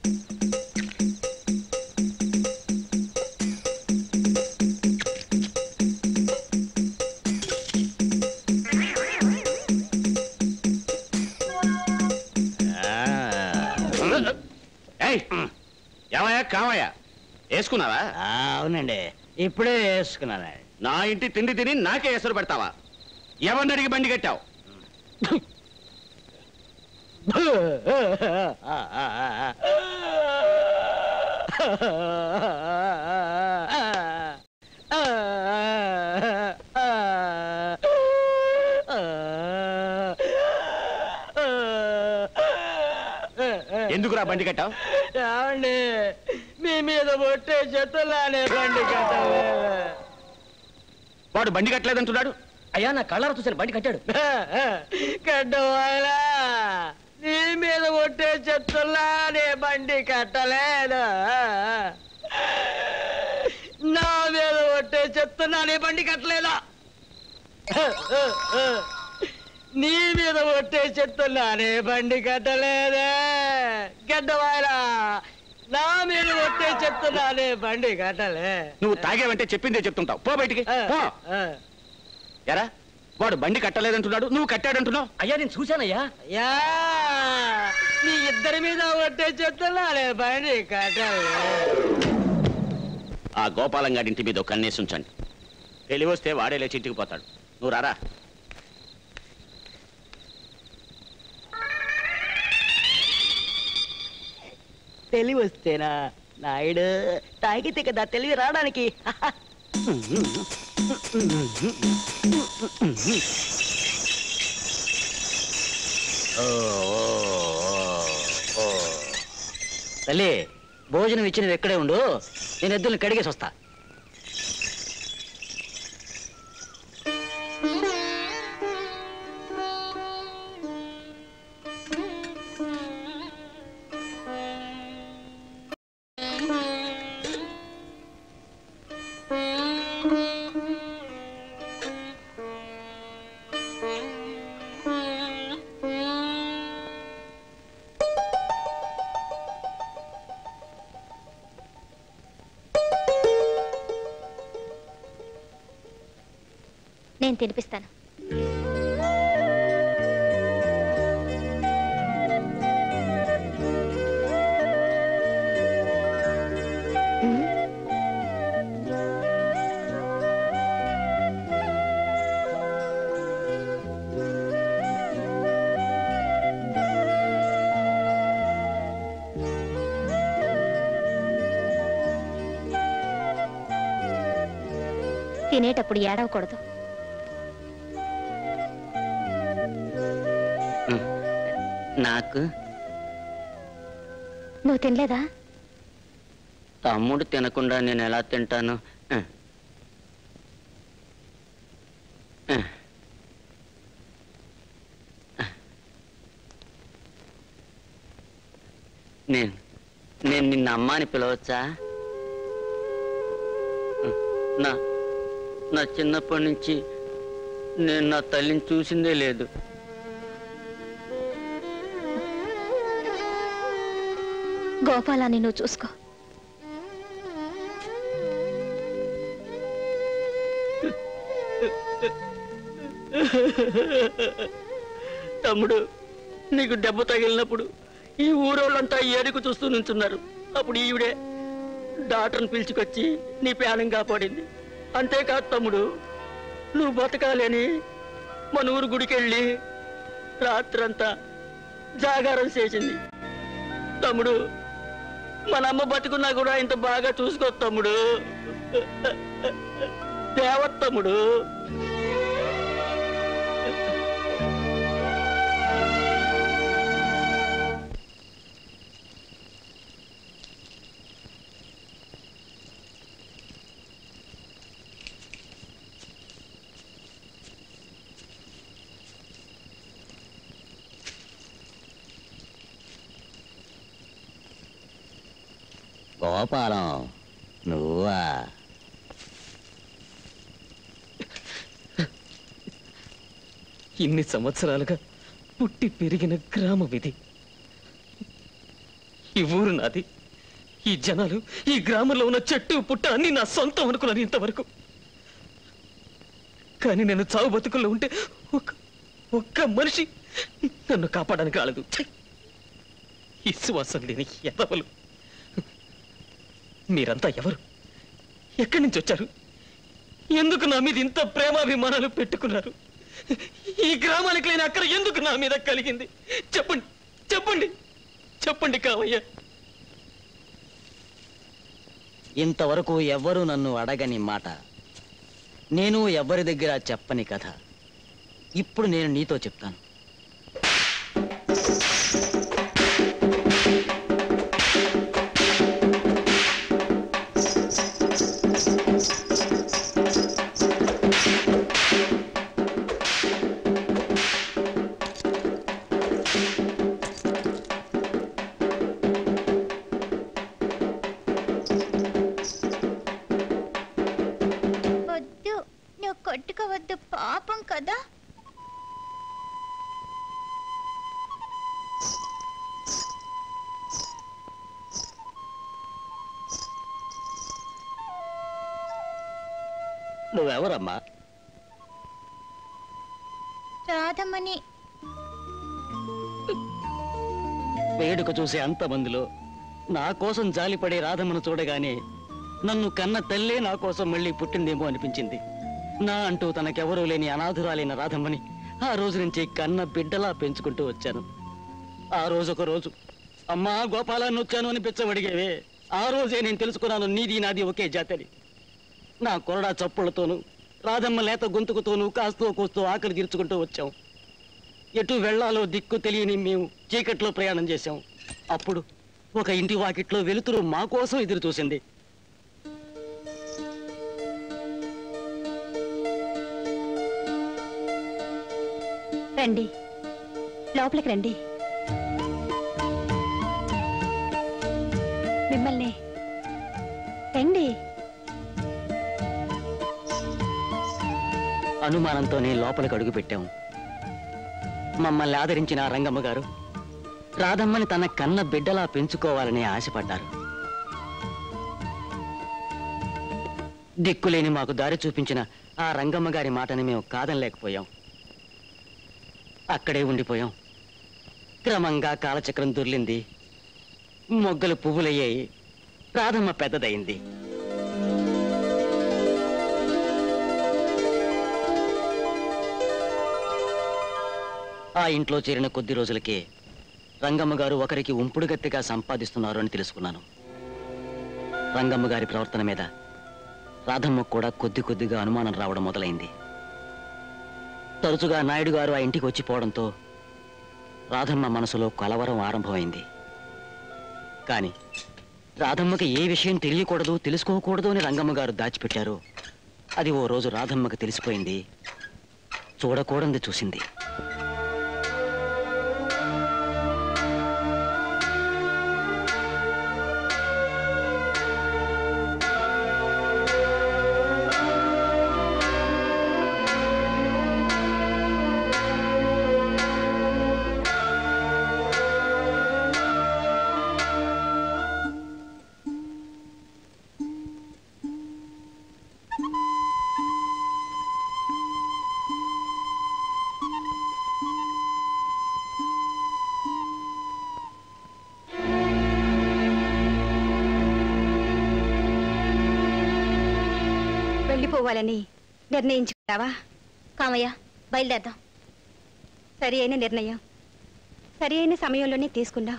ఏయ్, ఏమయ్యా కామయ్య వేసుకున్నావా అవునండి ఇప్పుడే వేసుకున్నాను నా ఇంటి తిండి తిని నాకే ఎసరు పెడతావా ఎవరిని అడిగి బండి కట్టావు ఎందుకురా బండి కట్టావు ఏమండి మీ మీద పొట్టే చెత్తలానే బండి కట్టలేదు వాడు బండి కట్టలేదంటున్నాడు అయ్యా నా కళ్ళారా చూసాను బండి కట్టాడు కట్టవాలా నీ మీద పొట్టే చెత్తలానే బండి కట్టలేదు నా మీద పొట్టే చెత్తలానే బండి కట్టలేదా నీ మీద పొట్టే చెత్తలానే బండి కట్టలేదే గడ్డవాయలా నా మీద పొట్టే చెత్తలానే బండి కట్టలే నువ్వు తాగేవంటే చెప్పిందే చెప్తుంటావు పో బయటికి పో. ఎరా వాడు బండి కట్టలేదంటున్నాడు నువ్వు కట్టాడంటున్నావు అయ్యా నేను చూశానయ్యా యా నీ ఇద్దరి మీద ఒట్టే చెప్తున్నానే బండి కట్టలే ఆ గోపాలం గారి ఇంటి మీద ఒక కన్నేసి ఉంచండి తెలివి వస్తే వాడే లేచి ఇంటికి పోతాడు నువ్వు రారా తెలివి వస్తేనా నాయుడు తాగితే కదా తెలివి రావడానికి తల్లి భోజనం ఇచ్చినవి ఎక్కడే ఉండు నేను ఎద్దుల్ని కడిగేసి వస్తా నేను తినిపిస్తాను తినేటప్పుడు ఏడవకూడదు నాకు నువ్వు తినలేదా తమ్ముడు తినకుండా నేను ఎలా తింటాను ఆ. ఆ. ఆ. నేను నేను నిన్న అమ్మ అని పిలవచ్చా నా నా చిన్నప్పటి నుంచి నేను నా తల్లిని చూసిందే లేదు గోపాలాన్ని నువ్వు చూసుకో తమ్ముడు నీకు దెబ్బ తగిలినప్పుడు ఈ ఊరోళ్ళంతా ఏరుకు చూస్తూ నుంచున్నారు అప్పుడు ఈవిడే డాక్టర్ని పిలుచుకొచ్చి నీ ప్రాణం కాపాడింది అంతేకాదు తమ్ముడు నువ్వు బతకాలని మన ఊరు గుడికెళ్ళి రాత్రంతా జాగారం చేసింది తమ్ముడు మన అమ్మ బతుకున్నా కూడా ఇంత బాగా చూసుకో తమ్ముడు దేవత్ తమ్ముడు గోపాలం నువ్వా ఇన్ని సంవత్సరాలుగా పుట్టి పెరిగిన గ్రామం ఇది ఈ ఊరు నాది ఈ జనాలు ఈ గ్రామంలో ఉన్న చెట్టు పుట్ట అన్ని నా సొంతం అనుకున్నాను ఇంతవరకు కానీ నేను చావు బతుకుల్లో ఉంటే ఒక్క ఒక్క మనిషి నన్ను కాపాడడానికి రాలేదు ఛీ! విశ్వాసం లేని ఎదవలు మీరంతా ఎవరు ఎక్కడి నుంచి వచ్చారు ఎందుకు నా మీద ఇంత ప్రేమాభిమానాలు పెట్టుకున్నారు ఈ గ్రామానికి లేని అక్కడ ఎందుకు నా మీద కలిగింది చెప్పండి చెప్పండి చెప్పండి కావయ్యా ఇంతవరకు ఎవ్వరూ నన్ను అడగని మాట నేను ఎవ్వరి దగ్గర చెప్పని కథ ఇప్పుడు నేను నీతో చెప్తాను వద్దు నువ్వు కొట్టుకోవద్దు పాపం కదా నువ్వెవరమ్మా రాధమ్మని వేడుక చూసే అంతమందిలో నా కోసం జాలిపడే రాధమ్మను చూడగానే నన్ను కన్న తల్లే నా కోసం మళ్ళీ పుట్టిందేమో అనిపించింది నా అంటూ తనకెవరూ లేని అనాథురాలైన రాధమ్మని ఆ రోజు నుంచి కన్న బిడ్డలా పెంచుకుంటూ వచ్చాను ఆ రోజు ఒక రోజు అమ్మా గోపాలాన్ని వచ్చాను అని పిచ్చబడిగేవే ఆ రోజే నేను తెలుసుకున్నాను నీది నాది ఒకే జాతని నా కొరడా చప్పుళ్లతోనూ రాధమ్మ లేత గొంతుకుతోనూ కాస్తో కూస్తూ ఆకలి తీర్చుకుంటూ వచ్చాం ఎటు వెళ్ళాలో దిక్కు తెలియని మేము చీకట్లో ప్రయాణం చేశాం అప్పుడు ఒక ఇంటి వాకిట్లో వెలుతురు మా కోసం ఎదురు చూసింది రండి లోపలికి రండి మిమ్మల్ని రండి అనుమానంతోనే లోపలికి అడుగు పెట్టాం మమ్మల్ని ఆదరించిన ఆ రంగమ్మ గారు రాధమ్మని తన కన్న బిడ్డలా పెంచుకోవాలని ఆశపడ్డారు దిక్కులేని మాకు దారి చూపించిన ఆ రంగమ్మ గారి మాటని మేము కాదనలేకపోయాం అక్కడే ఉండిపోయాం క్రమంగా కాలచక్రం దొర్లింది మొగ్గలు పువ్వులయ్యాయి రాధమ్మ పెద్దదయింది ఆ ఇంట్లో చేరిన కొద్ది రోజులకే రంగమ్మ గారు ఒకరికి ఉంపుడు గత్తిగా సంపాదిస్తున్నారు అని తెలుసుకున్నాను రంగమ్మ గారి ప్రవర్తన మీద రాధమ్మకు కూడా కొద్ది కొద్దిగా అనుమానం రావడం మొదలైంది తరచుగా నాయుడు గారు ఆ ఇంటికి వచ్చిపోవడంతో రాధమ్మ మనసులో కలవరం ఆరంభమైంది కానీ రాధమ్మకి ఏ విషయం తెలియకూడదు తెలుసుకోకూడదు అని రంగమ్మ గారు దాచిపెట్టారు అది ఓ రోజు రాధమ్మకి తెలిసిపోయింది చూడకూడంది చూసింది వెళ్ళిపోవాలని నిర్ణయించుకున్నావా కామయ్య బయలుదేరదాం సరి అయిన నిర్ణయం సరి అయిన సమయంలోనే తీసుకున్నావు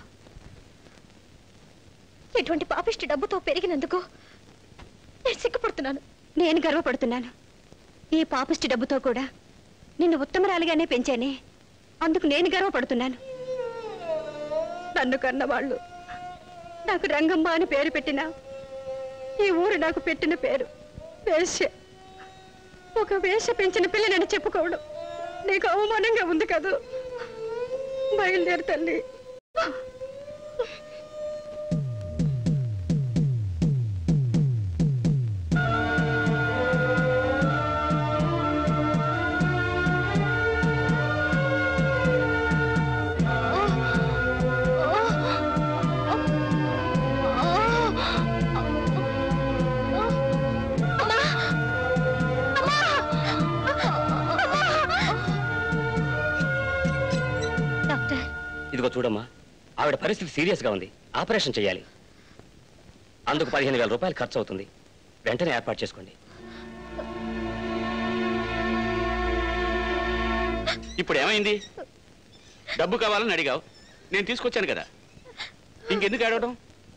ఎటువంటి పాపిష్టి డబ్బుతో పెరిగినందుకు నేను సిగ్గుపడుతున్నాను నేను గర్వపడుతున్నాను ఈ పాపిష్టి డబ్బుతో కూడా నిన్ను ఉత్తమరాలుగానే పెంచానే అందుకు నేను గర్వపడుతున్నాను నన్ను కన్నవాళ్ళు నాకు రంగమ్మ అని పేరు పెట్టిన ఈ ఊరు నాకు పెట్టిన పేరు వేశ్య ఒక వేష పెంచిన పిల్లనని చెప్పుకోవడం నీకు అవమానంగా ఉంది కదూ బయలుదేరు తల్లి డాక్టర్ ఇదిగో చూడమ్మా ఆవిడ పరిస్థితి సీరియస్ గా ఉంది ఆపరేషన్ చేయాలి అందుకు పదిహేను వేల రూపాయలు ఖర్చు అవుతుంది వెంటనే ఏర్పాటు చేసుకోండి ఇప్పుడు ఏమైంది డబ్బు కావాలని అడిగావు నేను తీసుకొచ్చాను కదా ఇంకెందుకు అడగడం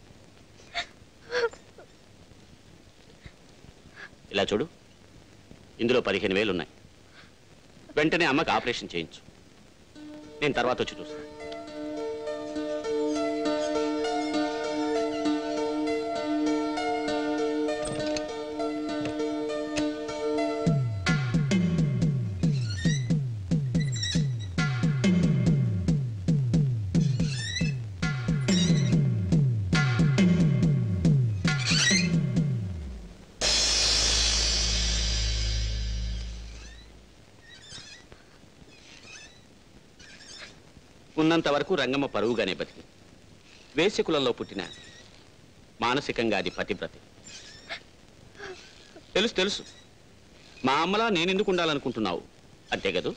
ఇలా చూడు ఇందులో పదిహేను వేలు ఉన్నాయి వెంటనే అమ్మకి ఆపరేషన్ చేయించు నేను తర్వాత వచ్చి చూస్తాను ఉన్నంత వరకు రంగమ్మ పరువుగానే బతికి వేశ్య కులంలో పుట్టిన మానసికంగా అది పతివ్రతి తెలుసు తెలుసు మా అమ్మలా నేనెందుకు ఉండాలనుకుంటున్నావు అంతే కదూ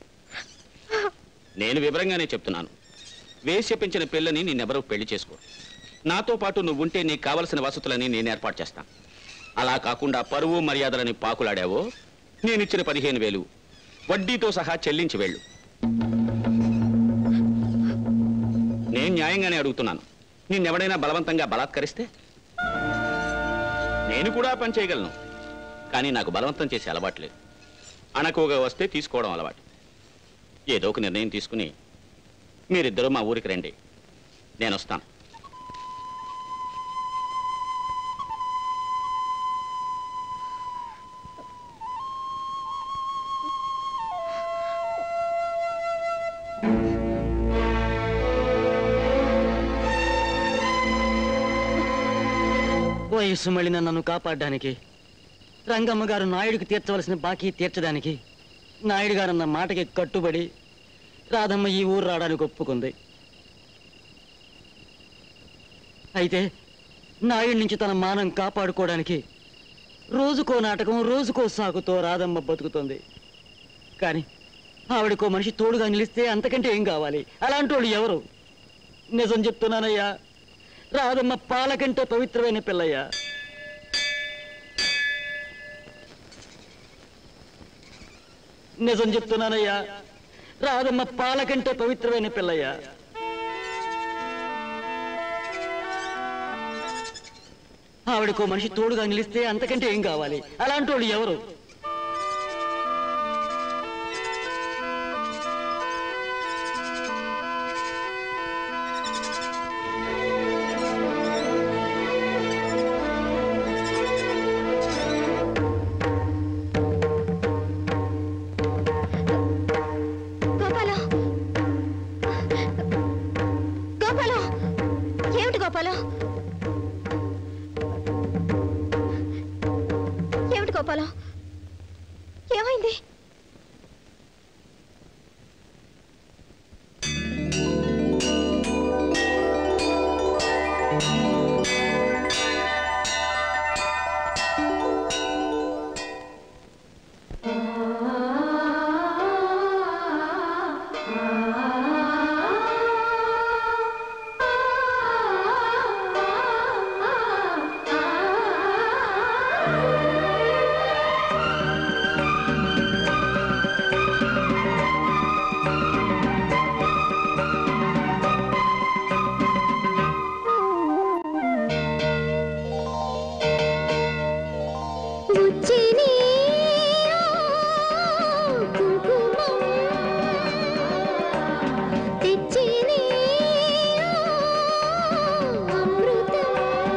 నేను వివరంగానే చెప్తున్నాను వేశ్య పెంచిన పిల్లని నిన్నెవరూ పెళ్లి చేసుకో నాతో పాటు నువ్వుంటే నీకు కావలసిన వసతులని నేను ఏర్పాటు చేస్తాను అలా కాకుండా పరువు మర్యాదలని పాకులాడావో నేనిచ్చిన పదిహేను వేలు వడ్డీతో సహా చెల్లించి వెళ్ళు నేను న్యాయంగానే అడుగుతున్నాను నిన్నెవడైనా బలవంతంగా బలాత్కరిస్తే నేను కూడా పని చేయగలను కానీ నాకు బలవంతం చేసే అలవాటు లేదు అణకువగా వస్తే తీసుకోవడం అలవాటు ఏదో ఒక నిర్ణయం తీసుకుని మీరిద్దరూ మా ఊరికి రండి నేను వస్తాను వయస్సు మళ్ళిన నన్ను కాపాడడానికి రంగమ్మ గారు నాయుడికి తీర్చవలసిన బాకీ తీర్చడానికి నాయుడు గారు అన్న మాటకి కట్టుబడి రాధమ్మ ఈ ఊరు రావడానికి ఒప్పుకుంది అయితే నాయుడి నుంచి తన మానం కాపాడుకోవడానికి రోజుకో నాటకం రోజుకో సాకుతో రాధమ్మ బతుకుతుంది కానీ ఆవిడకో మనిషి తోడుగా నిలిస్తే అంతకంటే ఏం కావాలి అలాంటి వాళ్ళు ఎవరు నిజం చెప్తున్నానయ్యా రాధమ్మ పాలకంటే పవిత్రమైన పిల్లయ్యా నిజం చెప్తున్నానయ్యా రాధమ్మ పాలకంటే పవిత్రమైన పిల్లయ్యా ఆవిడకో మనిషి తోడుగా నిలిస్తే అంతకంటే ఏం కావాలి అలాంటి వాళ్ళు ఎవరు గోపాలం ఏమిటి గోపాలం ఏమైంది వచ్చిని కుంకుమ తెచ్చిని అమృతం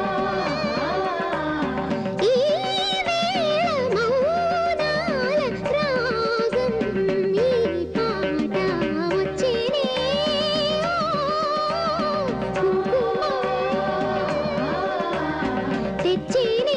ఈ వేళ మౌనాల రాగం ఈ పాట వచ్చిని కుంకుమ తెచ్చిని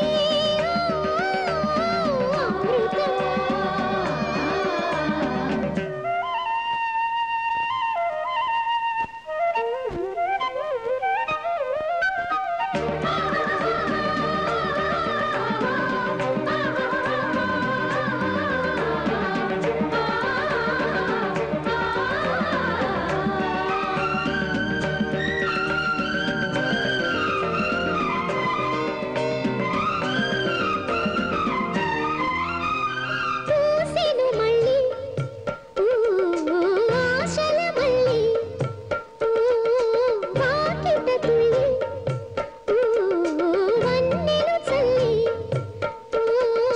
పూసెను మళ్ళీ ఊ ఆశల మళ్ళీ ఊ వాకిట తుళ్ళి ఊ వన్నెలు చల్లి ఊ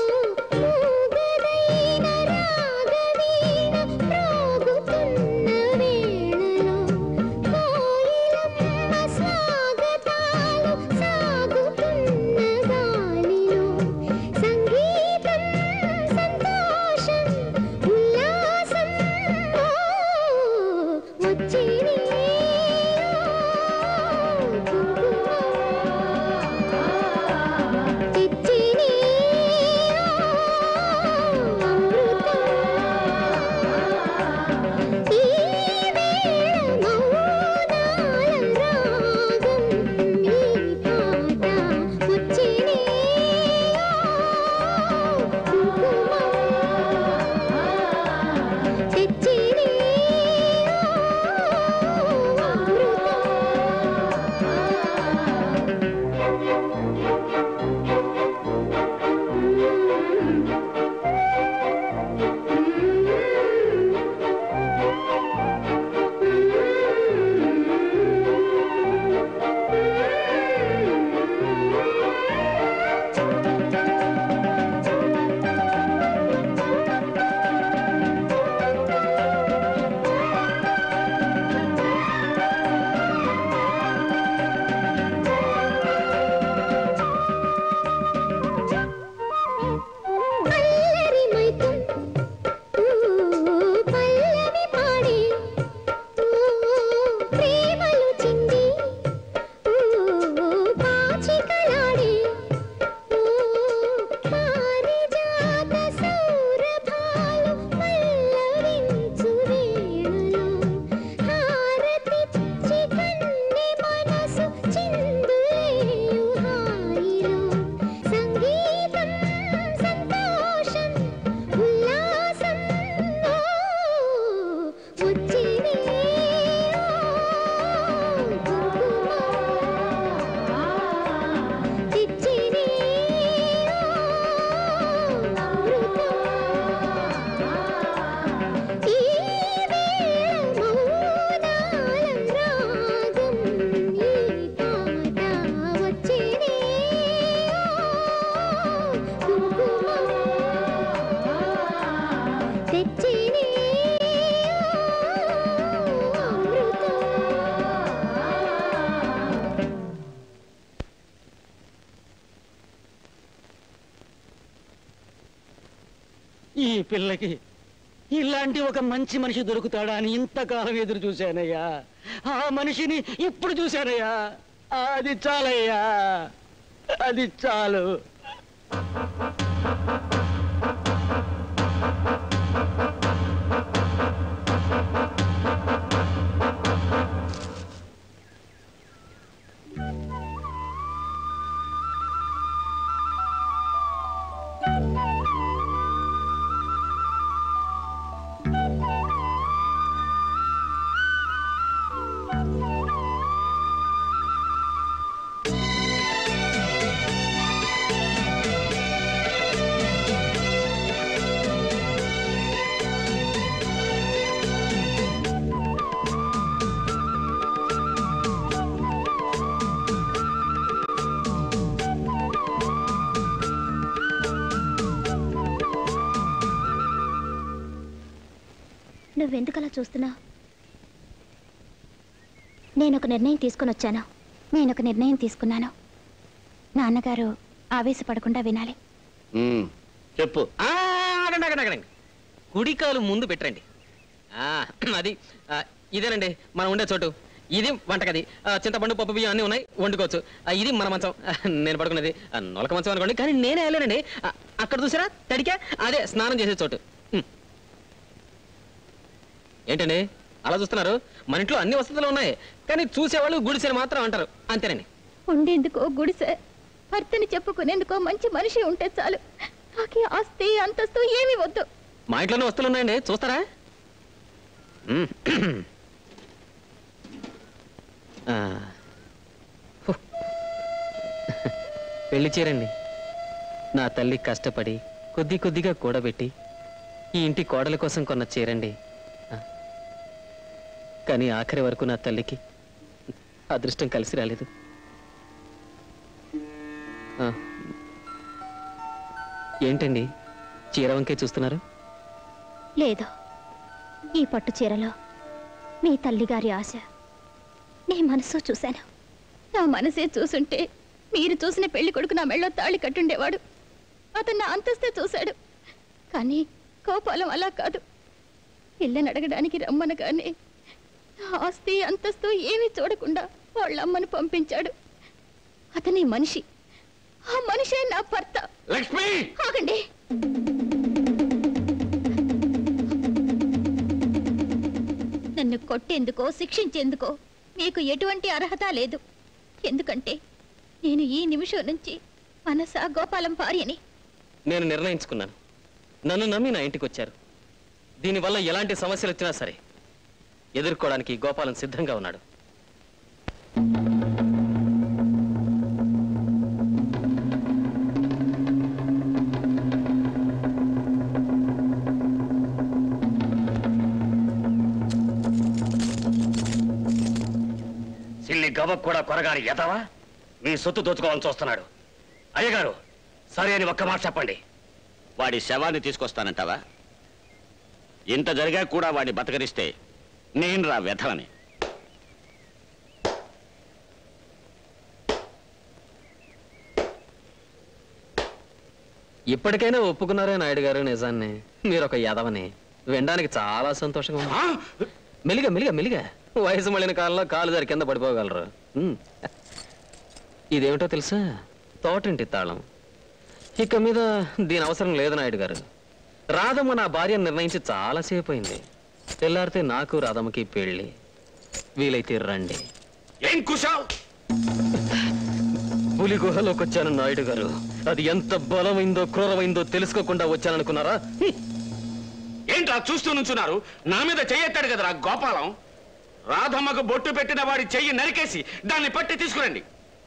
మూగదైన రాగవీణ మ్రోగుతున్న వేళలో కోయిలమ్మ స్వాగతాలు సాగుతున్న గాలిలో సంగీతం సంతోషం ఉల్లాసం ఓ వచ్చిని తెచ్చిని అమృతం ఈ వేళ మౌనాల రాగం ఈ పాట వచ్చిని తెచ్చిని అల్లరి మైకం ఊ పల్లవి పాడి ఊ ప్రేమలు చింది ఊ పాచికలాడి ఊ పారిజాత సౌరభాలు పల్లవించు వేళలో హారతిచ్చి కన్నె మనసు చిందులేయు హాయిలో సంగీతం సంతోషం ఉల్లాసం ఓ వచ్చిని తెచ్చిని అమృతం ఈ వేళ మౌనాల రాగం ఈ పాట వచ్చిని తెచ్చిని ఈ పిల్లకి ఇలాంటి ఒక మంచి మనిషి దొరుకుతాడా అని ఇంతకాలం ఎదురు చూశానయ్యా ఆ మనిషిని ఇప్పుడు చూశానయ్యా అది చాలయ్యా అది చాలు నువ్వెందుకలా చూస్తున్నావు నేను ఒక నిర్ణయం తీసుకొని వచ్చాను నేను ఒక నిర్ణయం తీసుకున్నాను నాన్నగారు ఆవేశపడకుండా వినాలి చెప్పు ఆగండి ఆగండి ఆగండి కుడికాలు ముందు పెట్టండి ఆ, అది ఆ, ఇదేనండి మనం ఉండే చోటు ఇది వంటగది ఆ, చింతపండు పప్పు బియ్యం అన్నీ ఉన్నాయి వండుకోవచ్చు ఆ, ఇది మన మంచం ఆ, నేను పడుకున్నది ఆ, నొలక మంచం అనుకోండి కానీ నేనే వెళ్ళానండి ఆ, అక్కడ చూసారా తడికా అదే స్నానం చేసే చోటు ఉమ్. ఏంటండి అలా చూస్తున్నారు మన ఇంట్లో అన్ని వసతులు ఉన్నాయి కానీ చూసేవాళ్ళు గుడిసెని మాత్రం అంటారు అంతేనండి ఉండేందుకో గుడిసె భర్తని చెప్పుకునేందుకో మంచి మనిషి ఉంటే చాలు నాకు ఈ ఆస్తి అంతస్తు ఏమీ వద్దు మా ఇంట్లోనే వస్తువులు ఉన్నాయండి చూస్తారా మ్మ్. ఆ. హు. పెళ్లి చీరండి నా తల్లి కష్టపడి కొద్ది కొద్దిగా కూడబెట్టి ఈ ఇంటి కోడల కోసం కొన్న చీరండి ఆ. కానీ ఆఖరి వరకు నా తల్లికి అదృష్టం కలిసి రాలేదు ఆ. ఏంటండి చీర వంకే చూస్తున్నారు లేదు ఈ పట్టు చీరలో మీ తల్లిగారి ఆశ నీ మనసు చూశాను నా మనసే చూసుంటే మీరు చూసిన పెళ్లి కొడుకు నా మెళ్ళో తాళి కట్టుండేవాడు అతను నా అంతస్తే చూశాడు కానీ కోపాలం అలా కాదు పిల్లని అడగడానికి రమ్మనగానే నా ఆస్తి అంతస్తు ఏమీ చూడకుండా వాళ్ళ అమ్మను పంపించాడు అతని మనిషి ఆ మనిషే నా భర్త లక్ష్మి ఆగండి నన్ను కొట్టేందుకో శిక్షించేందుకో మీకు ఎటువంటి అర్హత లేదు ఎందుకంటే నేను ఈ నిమిషం నుంచి మనస గోపాలం భార్యని నేను నిర్ణయించుకున్నాను నన్ను నమ్మి నా ఇంటికి వచ్చారు దీనివల్ల ఎలాంటి సమస్యలు వచ్చినా సరే ఎదుర్కోవడానికి గోపాలం సిద్ధంగా ఉన్నాడు సిల్లి గవ్వకు కూడా కొరగాని ఎదవా మీ సొత్తు దోచుకోవాలని చూస్తున్నాడు అయ్యగారు సరే అని ఒక్క మాట చెప్పండి వాడి శవాన్ని తీసుకొస్తానంటావా ఇంత జరిగా కూడా వాడిని బతకరిస్తే నేను రా వ్యధవని ఇప్పటికైనా ఒప్పుకున్నారే నాయుడు గారు నిజాన్ని మీరు ఒక యదవని వినడానికి చాలా సంతోషంగా ఉంది మెలిగా మెలిగా మెలిగా వయసు మళ్ళిన కాలంలో కాలు జారి కింద పడిపోగలరు ఉమ్. ఇదేమిటో తెలుసా తోటింటి తాళం ఇక మీద దీని అవసరం లేదు నాయుడు గారు రాధమ్మ నా భార్యను నిర్ణయించి చాలాసేపు అయింది తెల్లారితే నాకు రాధమ్మకి పెళ్ళి వీలైతే రండి ఏం కుషావ్ పులి గుహలోకి వచ్చాను నాయుడు గారు అది ఎంత బలమైందో క్రూరమైందో తెలుసుకోకుండా వచ్చాననుకున్నారా ఏంట్రా చూస్తూ నుంచున్నారు నా మీద చెయ్యెత్తాడు కదరా గోపాలం రాధమ్మకు బొట్టు పెట్టిన వాడి చెయ్యి నరికేసి దాన్ని పట్టి తీసుకురండి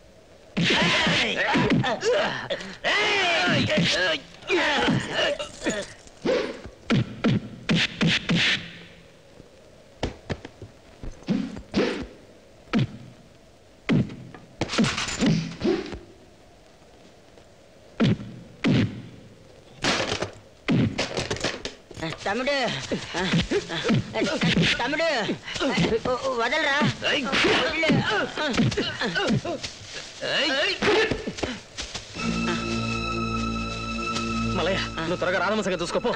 తమ్ముడు తమ్ముడు వదలరా మలయ్య నువ్వు త్వరగా రాధమ్మ సంగతి చూసుకోపో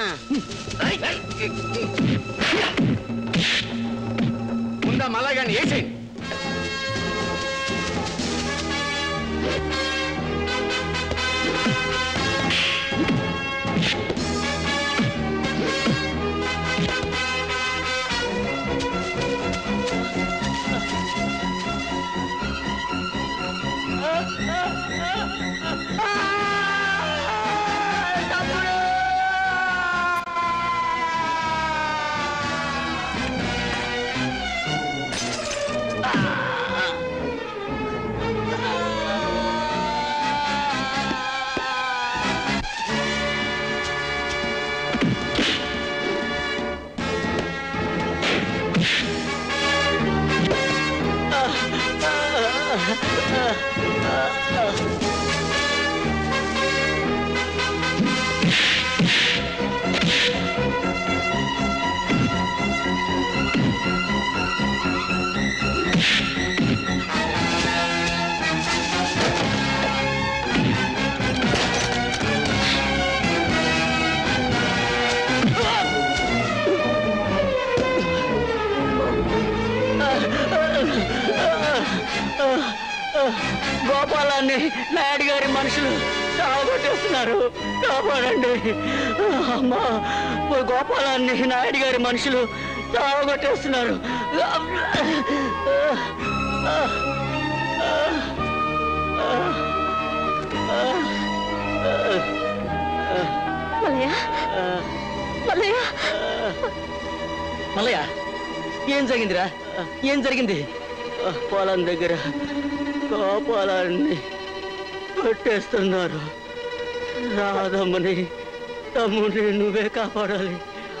ముందా మళ్ళా కానీ వేసేయండి గోపాలాన్ని నాయుడు గారి మనుషులు సాగొట్టేస్తున్నారు కాపాడండి అమ్మా ఓ గోపాలాన్ని నాయుడు గారి మనుషులు సాగొట్టేస్తున్నారు మల్లయ్య మల్లయ్య మల్లయ్య ఏం జరిగిందిరా ఏం జరిగింది పొలం దగ్గర గోపాలాన్ని కొట్టేస్తున్నారు రాధమ్మని తమ్ముడిని నువ్వే కాపాడాలి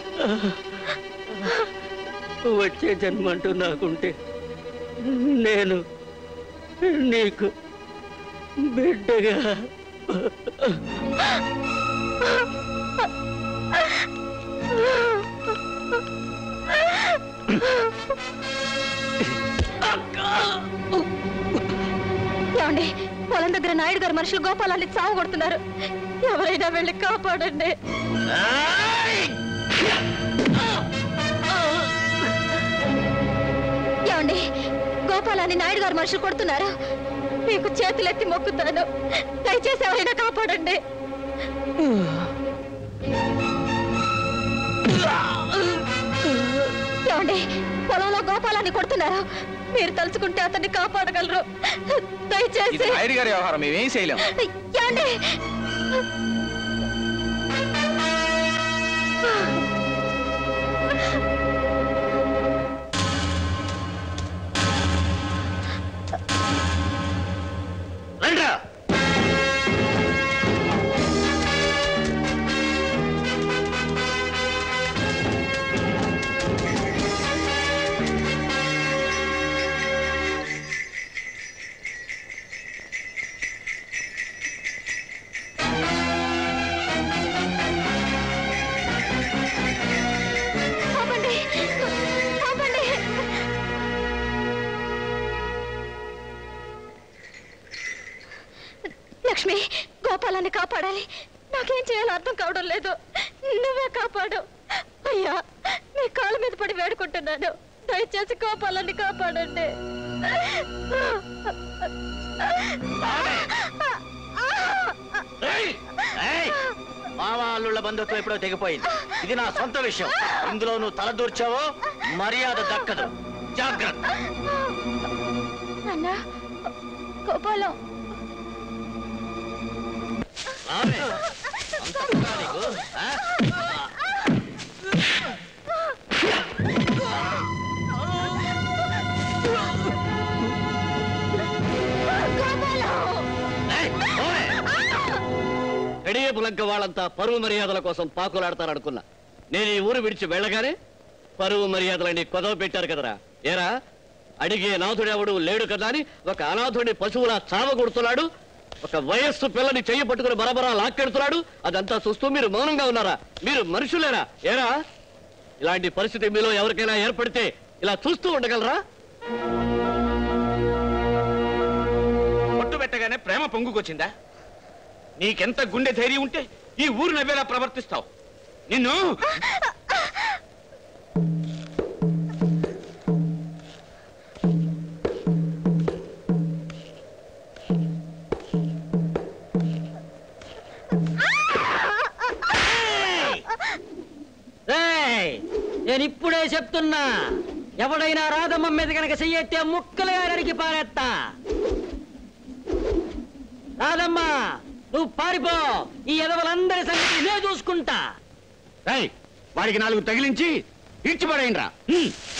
వచ్చే జన్మంటూ నాకుంటే నేను నీకు బిడ్డగా ఏమండి పొలం దగ్గర నాయుడు గారు మనుషులు గోపాలాన్ని చావు కొడుతున్నారు ఎవరైనా వెళ్ళి కాపాడండి ఏమండి గోపాలాన్ని నాయుడు గారు మనుషులు కొడుతున్నారు మీకు చేతులెత్తి మొక్కుతాను దయచేసి ఎవరైనా కాపాడండి ఏమండి పొలంలో గోపాలాన్ని కొడుతున్నారు మీరు తలుచుకుంటే అతన్ని కాపాడగలరు దయచేసి ఇది నాయుడు గారి వ్యవహారం మేమేం చేయలేం ఏమండి రండ్రా ఆపండి ఆపండి లక్ష్మి గోపాలాన్ని కాపాడాలి నాకేం చేయాలో అర్థం కావడం లేదు నువ్వే కాపాడు అయ్యా నీ కాళ్ళ మీద పడి వేడుకుంటున్నాను దయచేసి గోపాలాన్ని కాపాడండి ఏయ్! మామ అల్లుళ్ళ బంధుత్వం ఎప్పుడో తెగిపోయింది ఇది నా సొంత విషయం ఇందులో నువ్వు తలదూర్చావో మర్యాద దక్కదు జాగ్రత్త అన్నా గోపాలం రావే. అంత కుట్ర నీకు, ఆ? ఎడియపు లంక వాళ్ళంతా పరువు మర్యాదల కోసం పాకులాడతారనుకున్నా నేను ఈ ఊరు విడిచి వెళ్ళగానే పరువు మర్యాదలని కొదవ పెట్టారు కదరా ఏరా అడిగే నాథుడెవడు లేడు కదా అని ఒక అనాథుడిని పశువులా చావగొడుతున్నాడు ఒక వయస్సు పిల్లని చెయ్యి పట్టుకుని బరబరా లాక్కెడుతున్నాడు అదంతా చూస్తూ మీరు మౌనంగా ఉన్నారా మీరు మనుషులేరా ఏరా ఇలాంటి పరిస్థితి మీలో ఎవరికైనా ఏర్పడితే ఇలా చూస్తూ ఉండగలరా పట్టు పెట్టగానే ప్రేమ పొంగుకొచ్చిందా నీకెంత గుండె ధైర్యం ఉంటే ఈ ఊరు నవ్వేలా ప్రవర్తిస్తావు నిన్ను రేయ్, నేను ఇప్పుడే చెప్తున్నా ఎవడైనా రాధమ్మ మీద కనుక చెయ్యెత్తే ముక్కలుగా నరికి పారేస్తా రాధమ్మ నువ్వు పారిపో ఈ ఎదవలందరి సంగతి నేను చూసుకుంటా రేయ్, వాడికి నాలుగు తగిలించి ఇడ్చిపడేయండిరా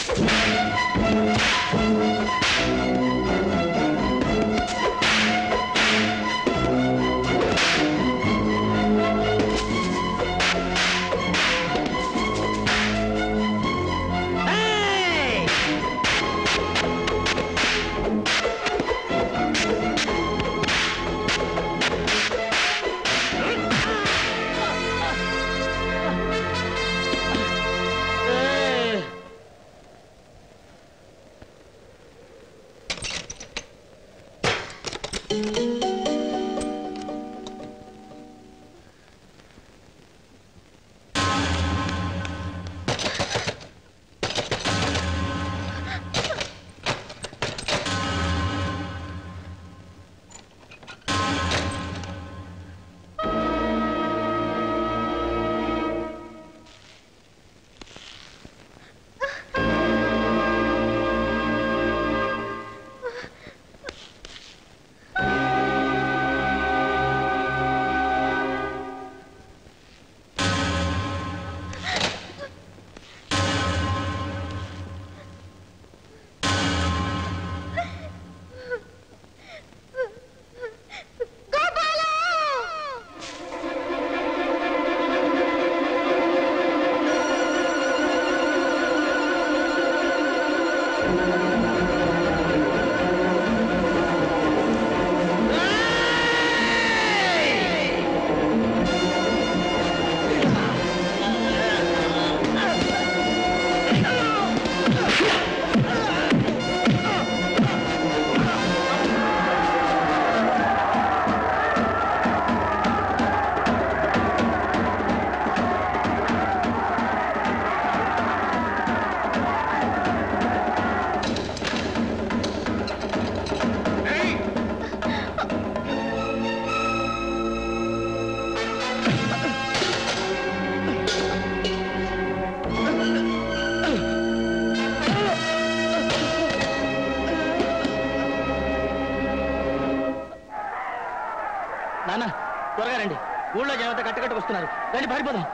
నాన్న త్వరగా రండి ఊళ్ళో జనంతా కట్టుకట్టు వస్తున్నారు రండి పారిపోదాం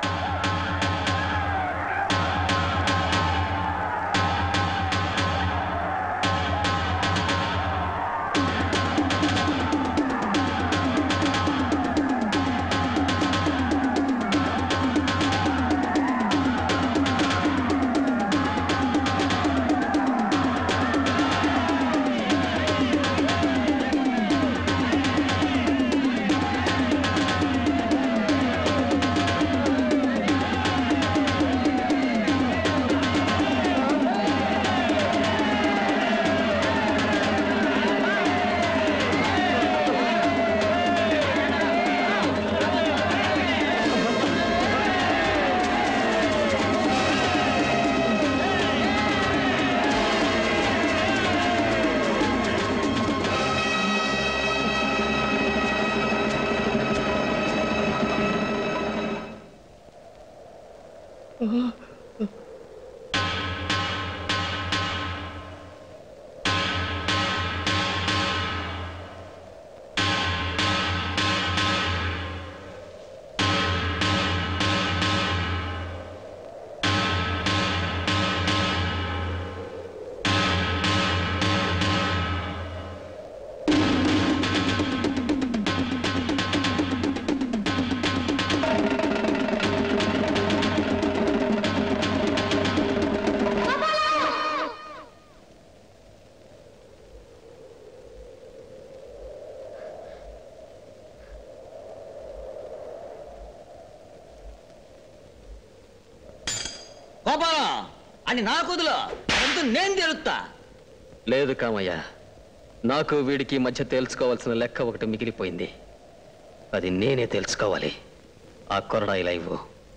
గోపాలం అని నా కుదులో అదంతా నేను తెలుస్తా లేదు కామయ్య నాకు వీడికి మధ్య తేల్చుకోవాల్సిన లెక్క ఒకటి మిగిలిపోయింది అది నేనే తెలుసుకోవాలి ఆ కొరడాయి లైవ్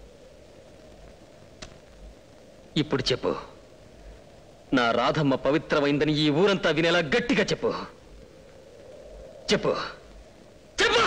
ఇప్పుడు చెప్పు నా రాధమ్మ పవిత్రమైందని ఈ ఊరంతా వినేలా గట్టిగా చెప్పు చెప్పు చెప్పు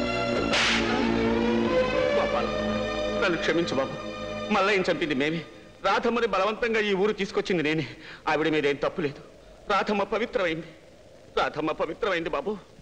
గోపాల్ నన్ను క్షమించు బాబు మల్లయ్యని చంపింది మేమే రాధమ్మని బలవంతంగా ఈ ఊరు తీసుకొచ్చింది నేనే ఆవిడ మీద ఏం తప్పు లేదు రాధమ్మ పవిత్రమైంది రాధమ్మ పవిత్రమైంది బాబు